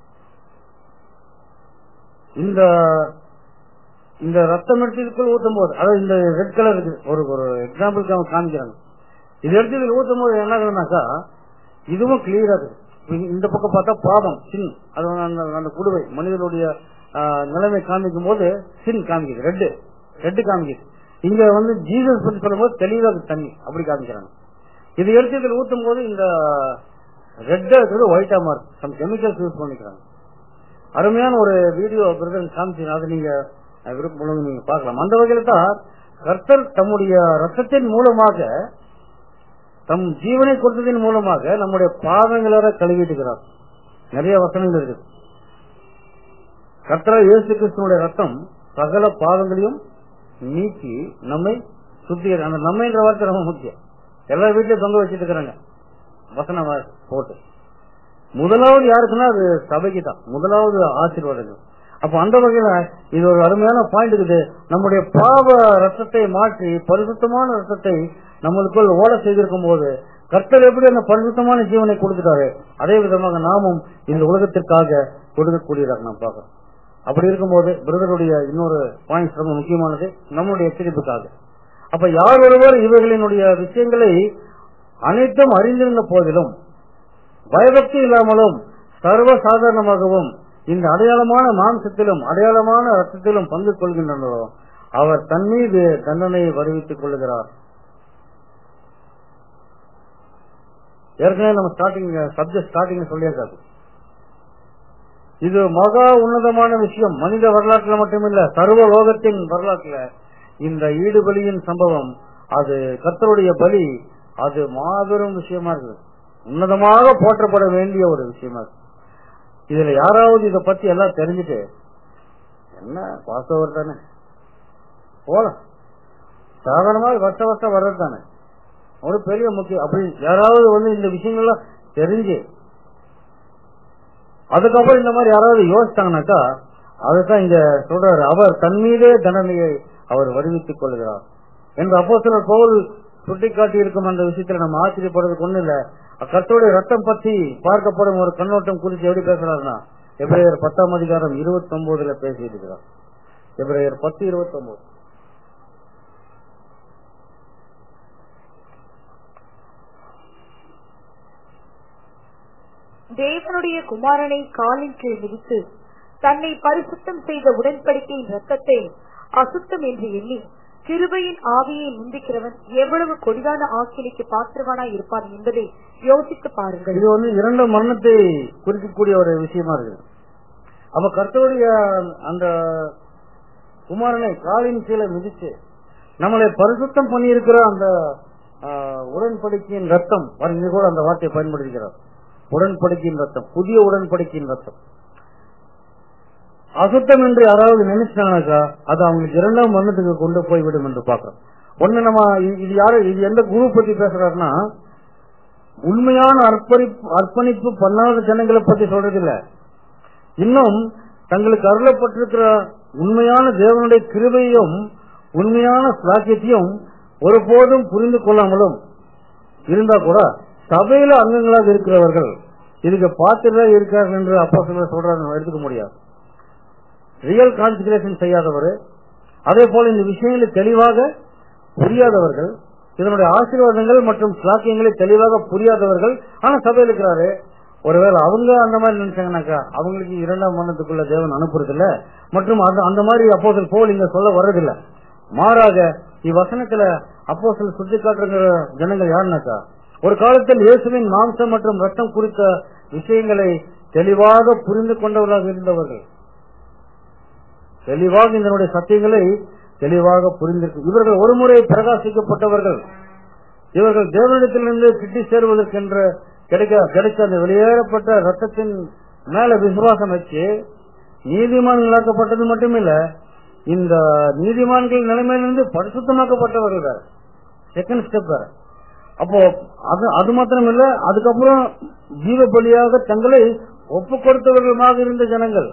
இந்த இந்த ரத்தம் எடுத்ததுக்குள் ஊத்தும் போது அதாவது இந்த ரெட் கலர் இருக்கு ஒரு ஒரு எக்ஸாம்பிளுக்கு அவங்க காமிக்கிறாங்க இது எடுத்து இதுல ஊத்தும் போது என்ன ஆகுதுனாக்கா இதுவும் கிளியரா இருக்கு இந்த- இந்த பக்கம் பார்த்தா பாவம் சின் அது அந்த அந்த குடுவை மனிதனுடைய ஆ, நிலைமை காமிக்கும் போது சின் காமிக்குது ரெட்டு ரெட்டு காமிக்குது இங்க வந்து ஜீசஸ் பத்தி சொல்லும்போது தெளிவா இருக்கு தண்ணி அப்படி காமிக்கிறாங்க இது எடுத்து இதுல ஊத்தும் போது இந்த ரெட்டா இருக்கிறது ஒயிட்டா மாறும் சம் கெமிக்கல்ஸ் யூஸ் பண்ணிக்கிறாங்க அருமையான ஒரு வீடியோ பிரதர் காமிச்சு அதை நீங்க அஹ், விருப்பம் உள்ளவங்க நீங்க பார்க்கலாம் அந்த வகையில தான் கர்த்தர் தம்முடைய ரத்தத்தின் மூலமாக தம் ஜீவனை கொடுத்ததின் மூலமாக நம்முடைய பாவங்களோட கழுவிட்டுகிறார் நிறைய வசனங்கள் இருக்கு கர்த்தர் இயேசு கிறிஸ்துவனுடைய ரத்தம் சகல பாவங்களையும் நீக்கி நம்மை சுத்திகரி அந்த நம்மைன்ற வார்த்தை ரொம்ப முக்கியம் எல்லா வீட்லயும் தொங்க வச்சிட்டு இருக்கிறாங்க வசனம் வா- போட்டு முதலாவது யாருக்குன்னா அது சபைக்கு தான் முதலாவது ஆசீர்வாதங்கள் அப்ப அந்த வகையில இது ஒரு அருமையான பாயிண்ட் இருக்குது நம்முடைய பாவ ரத்தத்தை மாற்றி பரிசுத்தமான ரத்தத்தை நம்மளுக்குள் ஓட செய்திருக்கும் போது கர்த்தர் எப்படி அந்த பரிசுத்தமான ஜீவனை கொடுத்துட்டாரு அதே விதமாக நாமும் இந்த உலகத்திற்காக கொடுக்கக்கூடியதாக நாம் பார்க்கிறோம் அப்படி இருக்கும்போது பிரதருடைய இன்னொரு பாயிண்ட் ரொம்ப முக்கியமானது நம்முடைய எச்சரிப்புக்காக அப்ப யார் ஒருவர் இவர்களினுடைய விஷயங்களை அனைத்தும் அறிந்திருந்த போதிலும் பயபக்தி இல்லாமலும் சர்வ சாதாரணமாகவும் இந்த அடையாளமான மாம்சத்திலும் அடையாளமான ரத்தத்திலும் பங்கு கொள்கின்றனரோ அவர் தன் மீது தண்டனையை வருவித்துக் கொள்ளுகிறார் ஏற்கனவே நம்ம ஸ்டார்டிங் சப்ஜெக்ட் ஸ்டார்டிங் சொல்லியிருக்காரு இது மகா உன்னதமான விஷயம் மனித வரலாற்றுல மட்டுமில்ல சர்வ லோகத்தின் வரலாற்றுல இந்த ஈடுபலியின் சம்பவம் அது கர்த்தருடைய பலி அது மாபெரும் விஷயமா இருக்குது உன்னதமாக போற்றப்பட வேண்டிய ஒரு விஷயமா இருக்கு இதுல யாராவது இத பத்தி எல்லாம் தெரிஞ்சுட்டு என்ன பாசவர் தானே போலாம் சாதாரணமாக வருஷ வருஷம் வர்றது தானே ஒரு பெரிய முக்கியம் அப்படி யாராவது வந்து இந்த விஷயங்கள்லாம் தெரிஞ்சு அதுக்கப்புறம் இந்த மாதிரி யாராவது யோசிச்சாங்கனாக்கா அதுதான் இங்க சொல்றாரு அவர் தன் மீதே தண்டனையை அவர் வருவித்துக் கொள்கிறார் என்று அப்போ சில பவுல் சுட்டிக்காட்டி இருக்கும் அந்த விஷயத்துல நம்ம ஆச்சரியப்படுறதுக்கு ஒண்ணு இல்ல கர்த்தருடைய ரத்தம் பத்தி பார்க்கப்படும் ஒரு கண்ணோட்டம் குறித்து எப்படி பேசுறாருன்னா எபிரேயர் பத்தாம் அதிகாரம் இருபத்தி ஒன்பதுல பேசி இருக்கிறார் எபிரேயர் பத்து இருபத்தி ஒன்பது தேவனுடைய குமாரனை காலின் கீழ் மிதித்து தன்னை பரிசுத்தம் செய்த உடன்படிக்கையின் ரத்தத்தை அசுத்தம் என்று எண்ணி கிருபையின் ஆவியை நிந்திக்கிறவன் எவ்வளவு கொடிதான ஆக்கினைக்கு பாத்திரவானாய் இருப்பான் என்பதை யோசித்து பாருங்கள் இது வந்து இரண்டு மரணத்தை குறிக்கக்கூடிய ஒரு விஷயமா இருக்குது அப்ப கர்த்தருடைய அந்த குமாரனை காலின் கீழே மிதிச்சு நம்மளை பரிசுத்தம் பண்ணியிருக்கிற அந்த ஆஹ், உடன்படிக்கையின் ரத்தம் பாருங்க, இங்க கூட அந்த வார்த்தையை பயன்படுத்துகிறார் உடன்படிக்கையின் ரத்தம் புதிய உடன்படிக்கையின் ரத்தம் அசுத்தம் என்று யாராவது நினைச்சாங்கனாக்கா அது அவங்களுக்கு இரண்டாம் மரணத்துக்கு கொண்டு போய்விடும் என்று பாக்குறோம் ஒண்ணு நம்ம இது- இது யாரு இது எந்த குரு பத்தி பேசுறாருன்னா உண்மையான அர்ப்பணிப்பு அர்ப்பணிப்பு பண்ணாத ஜனங்களை பத்தி சொல்றது இல்ல இன்னும் தங்களுக்கு அருளப்பட்டிருக்கிற உண்மையான தேவனுடைய கிருபையும் உண்மையான சாக்கியத்தையும் ஒருபோதும் புரிந்து கொள்ளாமலும் இருந்தா கூட சபையில அங்கங்களாக இருக்கிறவர்கள் இதுக்கு பாத்திரா இருக்கார்கள் என்று அப்பா சொல்ல சொல்றாரு நம்ம எடுத்துக்க முடியாது ரியல் கான்சிகரேஷன் செய்யாதவர் அதே போல இந்த விஷயங்களை தெளிவாக புரியாதவர்கள் இதனுடைய ஆசீர்வாதங்கள் மற்றும் ஸ்லாக்கியங்களை தெளிவாக புரியாதவர்கள் ஆனா சபையில் இருக்கிறாரு ஒருவேளை அவங்க அந்த மாதிரி நினைச்சாங்கன்னாக்கா அவங்களுக்கு இரண்டாம் மரணத்துக்குள்ள தேவன் அனுப்புறது இல்ல மற்றும் அந்த அந்த மாதிரி அப்போசல் போல் இங்க சொல்ல வர்றதில்ல மாறாக இவ்வசனத்துல அப்போசல் சுட்டி காட்டுற ஜனங்கள் யாருனாக்கா ஒரு காலத்தில் இயேசுவின் மாம்சம் மற்றும் ரத்தம் குறித்த விஷயங்களை தெளிவாக புரிந்து கொண்டவர்களாக இருந்தவர்கள் தெளிவாக இதனுடைய சத்தியங்களை தெளிவாக புரிந்திருக்கு இவர்கள் ஒருமுறை பிரகாசிக்கப்பட்டவர்கள் இவர்கள் தேவனிடத்திலிருந்து கிட்டி சேருவதற்கென்ற கிடைக்க கிடைச்ச அந்த வெளியேறப்பட்ட ரத்தத்தின் மேல விசுவாசம் வச்சு நீதிமான்களாக்கப்பட்டது மட்டுமில்ல இந்த நீதிமான்கள் நிலைமையிலிருந்து பரிசுத்தமாக்கப்பட்டவர்கள் வேற செகண்ட் ஸ்டெப் வேற அப்போ அது அது மாத்திரம் இல்ல அதுக்கப்புறம் ஜீவ பலியாக தங்களை ஒப்பு கொடுத்தவர்களுமாக இருந்த ஜனங்கள்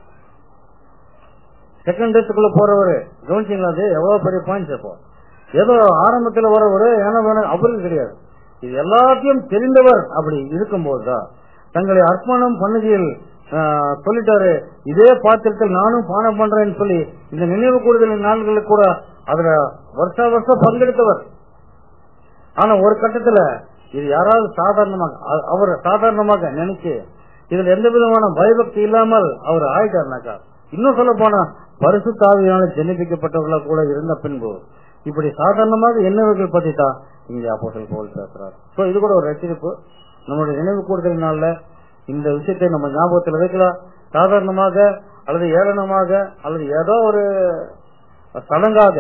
செகண்ட் டேத்துக்குள்ள போறவரு கவனிச்சிங்களா அது எவ்வளவு பெரிய பாயிண்ட்ஸ் இப்போ ஏதோ ஆரம்பத்துல வரவரு ஏன்னா வேணும் அவருக்கு கிடையாது இது எல்லாத்தையும் தெரிந்தவர் அப்படி இருக்கும்போதுதான் தங்களை அர்ப்பணம் பண்ணுகையில் ஆஹ், சொல்லிட்டாரு இதே பாத்திரத்தில் நானும் பானம் பண்றேன்னு சொல்லி இந்த நினைவு கூடுதல் நாள்களுக்கு கூட அதுல வருஷா வருஷம் பங்கெடுத்தவர் ஆனா ஒரு கட்டத்துல இது யாராவது சாதாரணமாக அ- அவர் சாதாரணமாக நினைச்சு இதுல எந்த விதமான பயபக்தி இல்லாமல் அவர் ஆயிட்டாருனாக்கா இன்னும் சொல்ல போனா பரிசுத்தாவியான ஜெனிப்பிக்கப்பட்டவர்களா கூட இருந்த பின்பு இப்படி சாதாரணமாக என்னவர்கள் பத்தி தான் இங்க அப்போசல் போல் பேசுறாரு சோ இது கூட ஒரு ரசிப்பு நம்மளுடைய நினைவு கூடுதல் நாள்ல இந்த விஷயத்தை நம்ம ஞாபகத்தில் வைக்கலாம் சாதாரணமாக அல்லது ஏளனமாக அல்லது ஏதோ ஒரு சடங்காக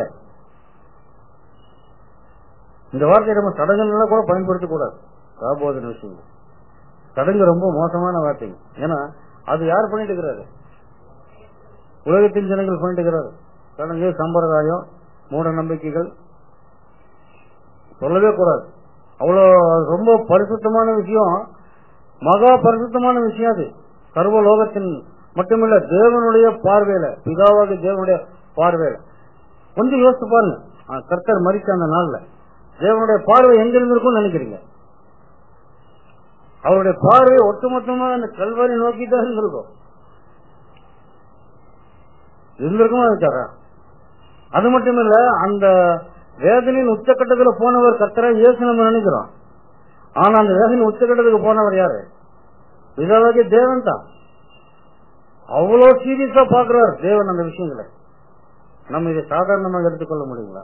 இந்த வார்த்தையை நம்ம சடங்குல கூட பயன்படுத்த கூடாது ராபோதன விஷயம் சடங்கு ரொம்ப மோசமான வார்த்தைங்க ஏன்னா அது யார் பண்ணிட்டு இருக்கிறாரு உலகத்தின் ஜனங்கள் பண்ணிட்டு இருக்கிறாரு சடங்கு சம்பிரதாயம் மூட நம்பிக்கைகள் சொல்லவே கூடாது அவ்வளோ ரொம்ப பரிசுத்தமான விஷயம் மகா பரிசுத்தமான விஷயம் அது சர்வ லோகத்தின் மட்டுமில்ல தேவனுடைய பார்வையில பிதாவாக தேவனுடைய பார்வையில கொஞ்சம் யோசிச்சு பாருங்க ஆ, கர்த்தர் மறிச்ச அந்த நாள்ல தேவனுடைய பார்வை எங்க இருந்திருக்கும் நினைக்கிறீங்க அவருடைய பார்வை ஒட்டுமொத்தமா அந்த கல்வாரி நோக்கி தான் இருந்திருக்கும் இருந்திருக்குமா இருக்காரா அது மட்டும் இல்ல அந்த வேதனையின் உச்சக்கட்டத்துல போனவர் கர்த்தரா இயேசு நம்ம நினைக்கிறோம் ஆனா அந்த வேதனை உச்சக்கட்டத்துக்கு போனவர் யாரு பிதாவாகிய தேவன் தான் அவ்வளவு சீரியஸா பாக்குறாரு தேவன் அந்த விஷயங்களை நம்ம இதை சாதாரணமாக எடுத்துக்கொள்ள முடியுங்களா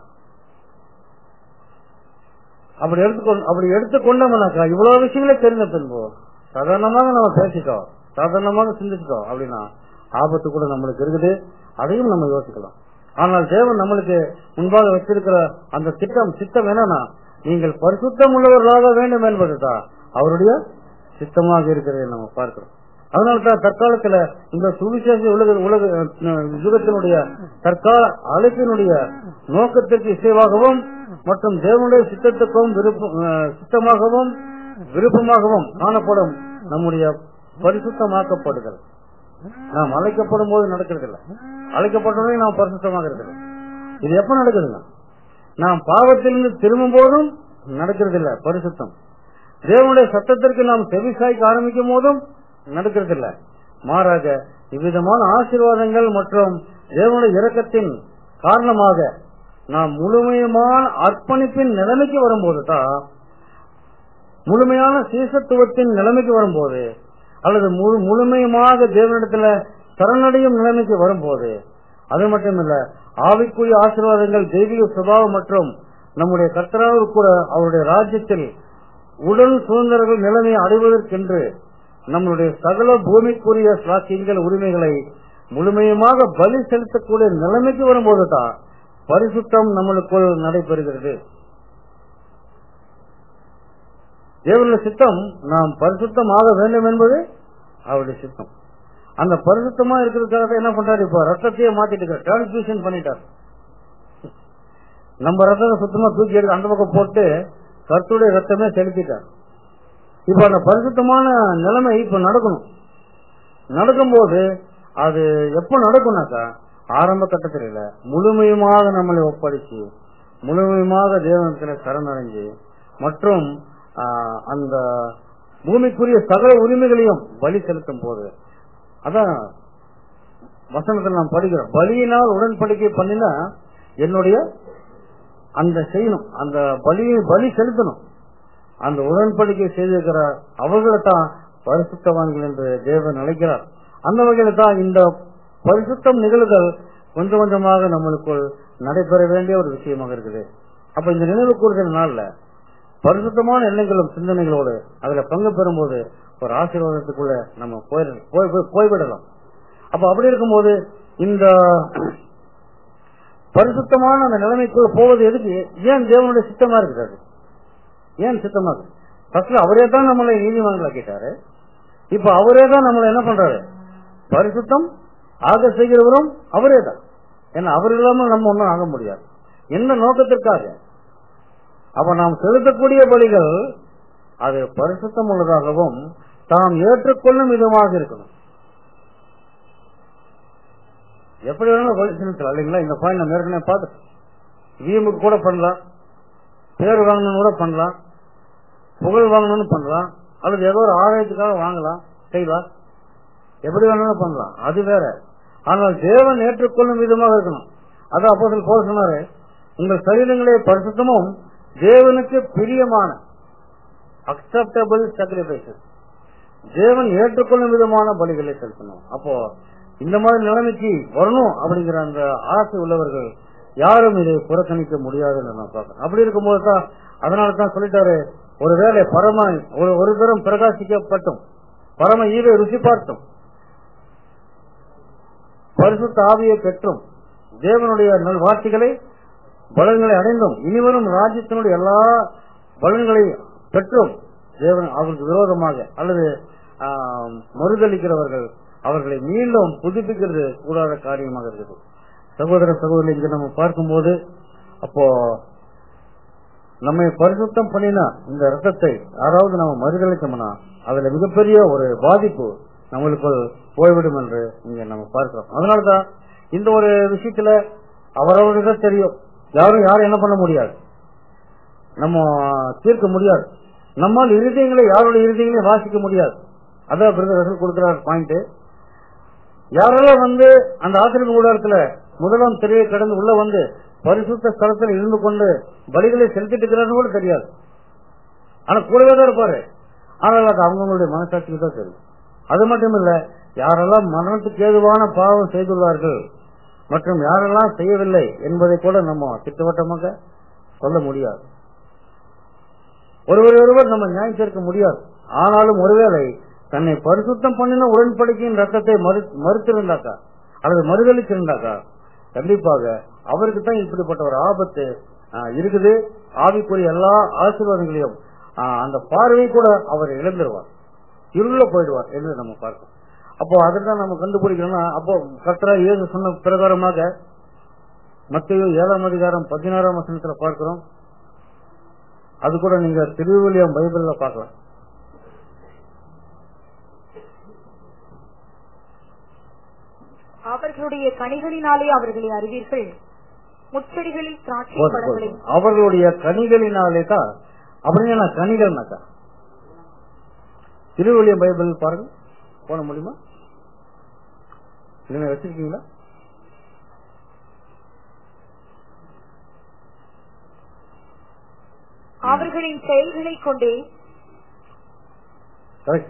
அப்படி எடுத்துக்கொண்டு அப்படி எடுத்துக்கொண்டோம்னாக்கா இவ்வளவு விஷயங்களே தெரிஞ்ச பின்பு சாதாரணமாக நம்ம பேசிட்டோம் சாதாரணமாக சிந்திச்சிட்டோம் அப்படின்னா ஆபத்து கூட நம்மளுக்கு இருக்குது அதையும் நம்ம யோசிக்கலாம் ஆனால் தேவன் நம்மளுக்கு முன்பாக வச்சிருக்கிற அந்த திட்டம் சித்தம் என்னன்னா நீங்கள் பரிசுத்தம் உள்ளவர்களாக வேண்டும் என்பதுதான் அவருடைய சித்தமாக இருக்கிறதை நம்ம பார்க்கிறோம் அதனால தான் தற்காலத்துல இந்த சுவிசேஷ உலக உலக அஹ், யுகத்தினுடைய தற்கால அழைப்பினுடைய நோக்கத்திற்கு இசைவாகவும் மற்றும் தேவனுடைய சித்தத்துக்கும் விருப்ப அஹ், சித்தமாகவும் விருப்பமாகவும் காணப்படும் நம்முடைய பரிசுத்தமாக்கப்படுதல் நாம் அழைக்கப்படும் போது நடக்கிறதில்ல அழைக்கப்பட்டவரை நாம் பரிசுத்தமாகிறது இல்லை. இது எப்ப நடக்குதுங்க நாம் பாவத்திலிருந்து திரும்பும் போதும் நடக்கிறதில்ல பரிசுத்தம் தேவனுடைய சத்தத்திற்கு நாம் செவிசாய்க்க ஆரம்பிக்கும் போதும் நடக்கிறதில்ல மாறாக இவ்விதமான ஆசீர்வாதங்கள் மற்றும் தேவனுடைய இரக்கத்தின் காரணமாக நாம் முழுமையான அர்ப்பணிப்பின் நிலைமைக்கு வரும்போது தான் முழுமையான சீசத்துவத்தின் நிலைமைக்கு வரும்போது அல்லது முழு- முழுமையுமாக தேவனிடத்துல சரணடையும் நிலைமைக்கு வரும்போது அது மட்டுமில்ல ஆவிக்குரிய ஆசீர்வாதங்கள் தெய்வீக சுபாவம் மற்றும் நம்முடைய கர்த்தராவில் கூட அவருடைய ராஜ்யத்தில் உடல் சுதந்திரங்கள் நிலைமையை அடைவதற்கென்று நம்மளுடைய சகல பூமிக்குரிய சாட்சியங்கள் உரிமைகளை முழுமையுமாக பலி செலுத்தக்கூடிய நிலைமைக்கு வரும்போது தான் பரிசுத்தம் நம்மளுக்குள் நடைபெறுகிறது தேவனுடைய சித்தம் நாம் பரிசுத்தமாக வேண்டும் என்பது அவருடைய சித்தம் அந்த பரிசுத்தமா இருக்கிறதுக்காக என்ன பண்றாரு இப்ப ரத்தத்தையே மாத்திட்டு டிரான்ஸ்மிஷன் பண்ணிட்டார் நம்ம ரத்தத்தை சுத்தமா தூக்கி எடுத்து அந்த பக்கம் போட்டு கர்த்தருடைய ரத்தமே செலுத்திட்டார் இப்ப அந்த பரிசுத்தமான நிலைமை இப்ப நடக்கணும் நடக்கும்போது அது எப்ப நடக்கும்னாக்கா ஆரம்ப கட்டத்தில் இல்ல முழுமையுமாக நம்மளை ஒப்படைச்சு முழுமையுமாக தேவனத்துல சரணடைஞ்சு மற்றும் ஆஹ், அந்த பூமிக்குரிய சகல உரிமைகளையும் பலி செலுத்தும் போது அதான் வசனத்தில் நாம் படிக்கிறோம் பலியினால் உடன்படிக்கை பண்ணினா என்னுடைய அந்த செய்யணும் அந்த பலியை பலி செலுத்தணும் அந்த உடன்படிக்கை செய்திருக்கிற அவர்களை தான் பரிசுத்தவான்கள் என்று தேவன் அழைக்கிறார் அந்த வகையில தான் இந்த பரிசுத்தம் நிகழ்வுகள் கொஞ்சம் கொஞ்சமாக நம்மளுக்குள் நடைபெற வேண்டிய ஒரு விஷயமாக இருக்குது அப்ப இந்த நினைவு கூறுகிற நாள்ல பரிசுத்தமான எண்ணங்களும் சிந்தனைகளோடு அதுல பங்கு பெறும்போது ஒரு ஆசீர்வாதத்துக்குள்ள நம்ம போயிட- போய் போய்- போய்விடலாம் அப்ப அப்படி இருக்கும்போது இந்த பரிசுத்தமான அந்த நிலைமைக்குள்ள போவது எதுக்கு ஏன் தேவனுடைய சித்தமா இருக்கிறது ஏன் சித்தமா இருக்கு ஃபர்ஸ்ட்ல அவரே தான் நம்மளை நீதிமன்றங்களாக்கிட்டாரு இப்ப அவரே தான் நம்மளை என்ன பண்றாரு பரிசுத்தம் ஆக செய்கிறவரும் அவரே தான் ஏன்னா அவர் இல்லாமல் நம்ம ஒன்றும் ஆக முடியாது எந்த நோக்கத்திற்காக அப்ப நாம் செலுத்தக்கூடிய பலிகள் அது பரிசுத்தம் உள்ளதாகவும் தாம் ஏற்றுக்கொள்ளும் விதமாக இருக்கணும் எப்படி வேணாலும் பலி செலுத்தலாம் இல்லைங்களா இந்த பாயிண்ட் நம்ம ஏற்கனவே பார்த்துட்டோம் விஎமுக்கு கூட பண்ணலாம் பேர் வாங்கணும்னு கூட பண்ணலாம் புகழ் வாங்கணும்னு பண்ணலாம் அல்லது ஏதோ ஒரு ஆதாயத்துக்காக வாங்கலாம் செய்யலாம் எப்படி வேணாலும் பண்ணலாம் அது வேற ஆனால் தேவன் ஏற்றுக்கொள்ளும் விதமாக இருக்கணும் அதான் அப்போ போல சொன்னாரு உங்கள் சரீரங்களே பரிசுத்தமும் தேவனுக்கு பிரியமான அக்செப்டபிள் சாக்ரிஃபைசஸ் தேவன் ஏற்றுக்கொள்ளும் விதமான பலிகளை செலுத்தணும் அப்போ இந்த மாதிரி நிலைமைக்கு வரணும் அப்படிங்கிற அந்த ஆசை உள்ளவர்கள் யாரும் இதை புறக்கணிக்க முடியாதுன்னு நான் பார்க்கிறேன் அப்படி இருக்கும்போது தான் அதனால தான் சொல்லிட்டாரு ஒருவேளை பரம ஒரு ஒரு தரம் பிரகாசிக்கப்பட்டும் பரம ஈவை ருசி பார்த்தும் பரிசுத்த ஆவியை பெற்றும் தேவனுடைய நல் வார்த்தைகளை பலன்களை அடைந்தும் இனிவரும் ராஜ்யத்தினுடைய எல்லா பலன்களை பெற்றும் தேவன் அவருக்கு விரோதமாக அல்லது ஆம், மறுதளிக்கிறவர்கள் அவர்களை மீண்டும் புதுப்பிக்கிறது கூடாத காரியமாக இருக்குது சகோதர சகோதரி இங்க நம்ம பார்க்கும்போது அப்போ நம்மை பரிசுத்தம் பண்ணினா இந்த ரத்தத்தை யாராவது நம்ம மறுதளித்தோம்னா அதுல மிகப்பெரிய ஒரு பாதிப்பு நம்மளுக்குள் போய்விடும் என்று இங்க நம்ம பார்க்கிறோம் அதனாலதான் இந்த ஒரு விஷயத்துல அவரவருக்கு தான் தெரியும் யாரும் யாரும் என்ன பண்ண முடியாது நம்ம தீர்க்க முடியாது நம்மால் இருதயங்களை யாருடைய இருதயங்களையும் வாசிக்க முடியாது அதான் பிரதர் கொடுக்கிறார் பாயிண்ட் யாரெல்லாம் வந்து அந்த ஆசிரியர் கூடாரத்துல முதலாம் திரையை கடந்து உள்ள வந்து பரிசுத்த ஸ்தலத்தில் இருந்து கொண்டு பலிகளை செலுத்திட்டு இருக்கிறாருன்னு கூட தெரியாது ஆனா கூடவே தான் இருப்பாரு ஆனால் அது அவங்களுடைய மனசாட்சிக்கு தான் தெரியும் அது மட்டும் இல்ல யாரெல்லாம் மரணத்துக்கு ஏதுவான பாவம் செய்துள்ளார்கள் மற்றும் யாரெல்லாம் செய்யவில்லை என்பதை கூட நம்ம திட்டவட்டமாக சொல்ல முடியாது ஒருவர் ஒருவர் நம்ம நியாயம் சேர்க்க முடியாது ஆனாலும் ஒருவேளை தன்னை பரிசுத்தம் பண்ணின உடன்படிக்கையின் ரத்தத்தை மறு- மறுத்திருந்தாக்கா அல்லது மறுதளிச்சிருந்தாக்கா கண்டிப்பாக அவருக்கு தான் இப்படிப்பட்ட ஒரு ஆபத்து ஆ, இருக்குது ஆவிக்குரிய எல்லா ஆசீர்வாதங்களையும் ஆ, அந்த பார்வை கூட அவர் இழந்துருவார் இருள போயிடுவார் என்று நம்ம பார்க்கிறோம் அப்போ அதுதான் நம்ம கண்டுபிடிக்கணும்னா அப்போ கர்த்தரா இயேசு சொன்ன பிரகாரமாக மத்திய ஏழாம் அதிகாரம் பதினாறாம் வசனத்துல பார்க்கிறோம் அது கூட நீங்க திருவிழியம் பைபிள்ல பார்க்கலாம் அவர்களுடைய கனிகளினாலே அவர்களை அறிவீர்கள் முச்செடிகளில் திராட்சை போதும், பழங்களை போதும். அவர்களுடைய கனிகளினாலே தான் அப்படின்னா கனிகள்னாக்கா திருவிழியம் பைபிள் பாருங்க போன முடியுமா இல்லைன்னா வச்சிருக்கீங்களா அவர்களின் செயல்களை கொண்டே கரெக்ட்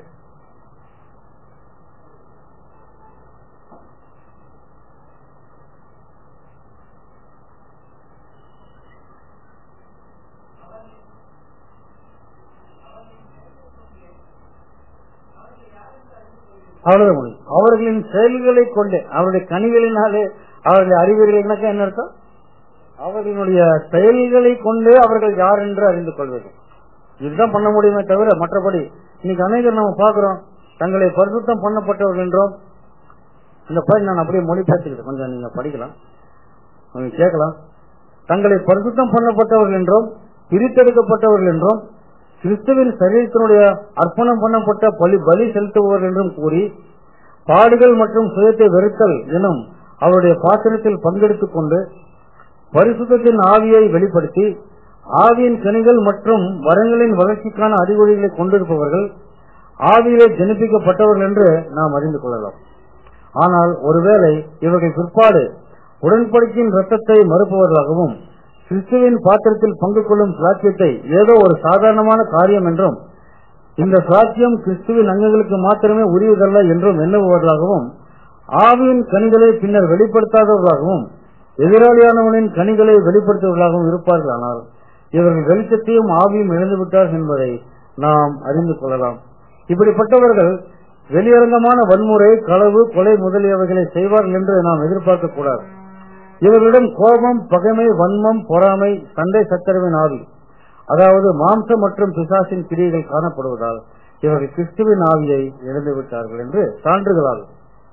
அவ்வளவுதான் முடியும் அவர்களின் செயல்களை கொண்டு அவருடைய கனிகளினாலே அவர்களை அறிவீர்கள்னாக்கா என்ன அர்த்தம் அவர்களுடைய செயல்களை கொண்டு அவர்கள் யார் என்று அறிந்து கொள்வது இதுதான் பண்ண முடியுமே தவிர மற்றபடி இன்னைக்கு அநேகர் நம்ம பாக்குறோம் தங்களை பரிசுத்தம் பண்ணப்பட்டவர்கள் என்றோம் இந்த பாயிண்ட் நான் அப்படியே மொழிபெயர்த்துக்கிட்டு கொஞ்சம் நீங்க படிக்கலாம் நீங்க கேட்கலாம் தங்களை பரிசுத்தம் பண்ணப்பட்டவர்கள் என்றும் பிரித்தெடுக்கப்பட்டவர்கள் என்றும் கிறிஸ்துவின் சரீரத்தினுடைய அர்ப்பணம் பண்ணப்பட்ட பலி பலி செலுத்துபவர்கள் என்றும் கூறி பாடுகள் மற்றும் சுயத்தை வெறுத்தல் எனும் அவருடைய பாத்திரத்தில் பங்கெடுத்துக் கொண்டு பரிசுத்தத்தின் ஆவியை வெளிப்படுத்தி ஆவியின் கனிகள் மற்றும் வரங்களின் வளர்ச்சிக்கான அறிகுறிகளை கொண்டிருப்பவர்கள் ஆவியிலே ஜனிப்பிக்கப்பட்டவர்கள் என்று நாம் அறிந்து கொள்ளலாம் ஆனால் ஒருவேளை இவர்கள் பிற்பாடு உடன்படிக்கையின் ரத்தத்தை மறுப்பவர்களாகவும் கிறிஸ்துவின் பாத்திரத்தில் பங்கு கொள்ளும் சாட்சியத்தை ஏதோ ஒரு சாதாரணமான காரியம் என்றும் இந்த சாட்சியம் கிறிஸ்துவின் அங்கங்களுக்கு மாத்திரமே உரியதல்ல என்றும் எண்ணுபவர்களாகவும் ஆவியின் கனிகளை பின்னர் வெளிப்படுத்தாதவர்களாகவும் எதிராளியானவனின் கனிகளை வெளிப்படுத்துவர்களாகவும் இருப்பார்கள் ஆனால் இவர்கள் வெளிச்சத்தையும் ஆவியும் இழந்துவிட்டார்கள் என்பதை நாம் அறிந்து கொள்ளலாம் இப்படிப்பட்டவர்கள் வெளியரங்கமான வன்முறை களவு கொலை முதலியவைகளை செய்வார்கள் என்று நாம் எதிர்பார்க்க கூடாது இவர்களிடம் கோபம் பகைமை வன்மம் பொறாமை சண்டை சச்சரவின் ஆவி அதாவது மாம்சம் மற்றும் பிசாசின் கிரியைகள் காணப்படுவதால் இவர்கள் கிறிஸ்துவின் ஆவியை இழந்து விட்டார்கள் என்று சான்றுகளாகும்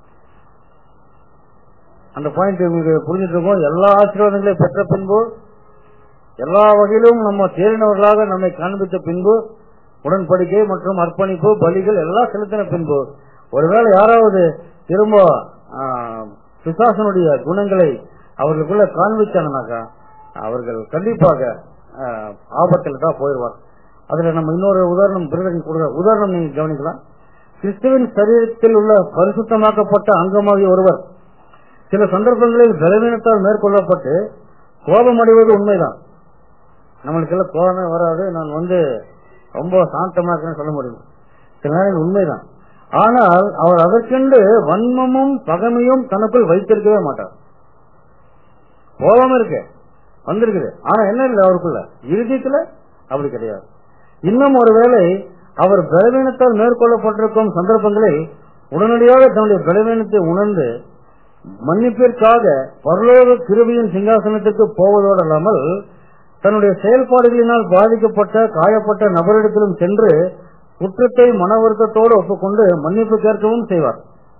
அந்த பாயிண்ட் உங்களுக்கு புரிஞ்சிட்டு இருக்கோம் எல்லா ஆசீர்வாதங்களையும் பெற்ற பின்பு எல்லா வகையிலும் நம்ம தேறினவர்களாக நம்மை காண்பித்த பின்பு உடன்படிக்கை மற்றும் அர்ப்பணிப்பு பலிகள் எல்லாம் செலுத்தின பின்பு ஒருவேளை யாராவது திரும்ப பிசாசனுடைய குணங்களை அவர்களுக்குள்ள காண்பிச்சாங்கனாக்கா அவர்கள் கண்டிப்பாக ஆபத்தில் தான் போயிடுவார் அதுல நம்ம இன்னொரு உதாரணம் பிரதன் கொடுக்க உதாரணம் நீங்க கவனிக்கலாம் கிறிஸ்துவின் சரீரத்தில் உள்ள பரிசுத்தமாக்கப்பட்ட அங்கமாகிய ஒருவர் சில சந்தர்ப்பங்களில் பலவீனத்தால் மேற்கொள்ளப்பட்டு கோபம் அடைவது உண்மைதான் நம்மளுக்கு எல்லாம் கோபமே வராது நான் வந்து ரொம்ப சாந்தமா இருக்கேன்னு சொல்ல முடியும் சில நேரம் உண்மைதான் ஆனால் அவர் அதற்கென்று வன்மமும் பகமையும் தனக்குள் வைத்திருக்கவே மாட்டார் கோபம் இருக்கு வந்திருக்குது ஆனா என்ன இல்லை அவருக்குள்ள இறுதியத்துல அப்படி கிடையாது இன்னும் ஒருவேளை அவர் பலவீனத்தால் மேற்கொள்ளப்பட்டிருக்கும் சந்தர்ப்பங்களில் உடனடியாக தன்னுடைய பலவீனத்தை உணர்ந்து மன்னிப்பிற்காக பரலோக கிருபியின் சிங்காசனத்திற்கு போவதோடு அல்லாமல் தன்னுடைய செயல்பாடுகளினால் பாதிக்கப்பட்ட காயப்பட்ட நபரிடத்திலும் சென்று குற்றத்தை மன வருத்தத்தோடு ஒப்புக்கொண்டு மன்னிப்பு கேட்கவும் செய்வார்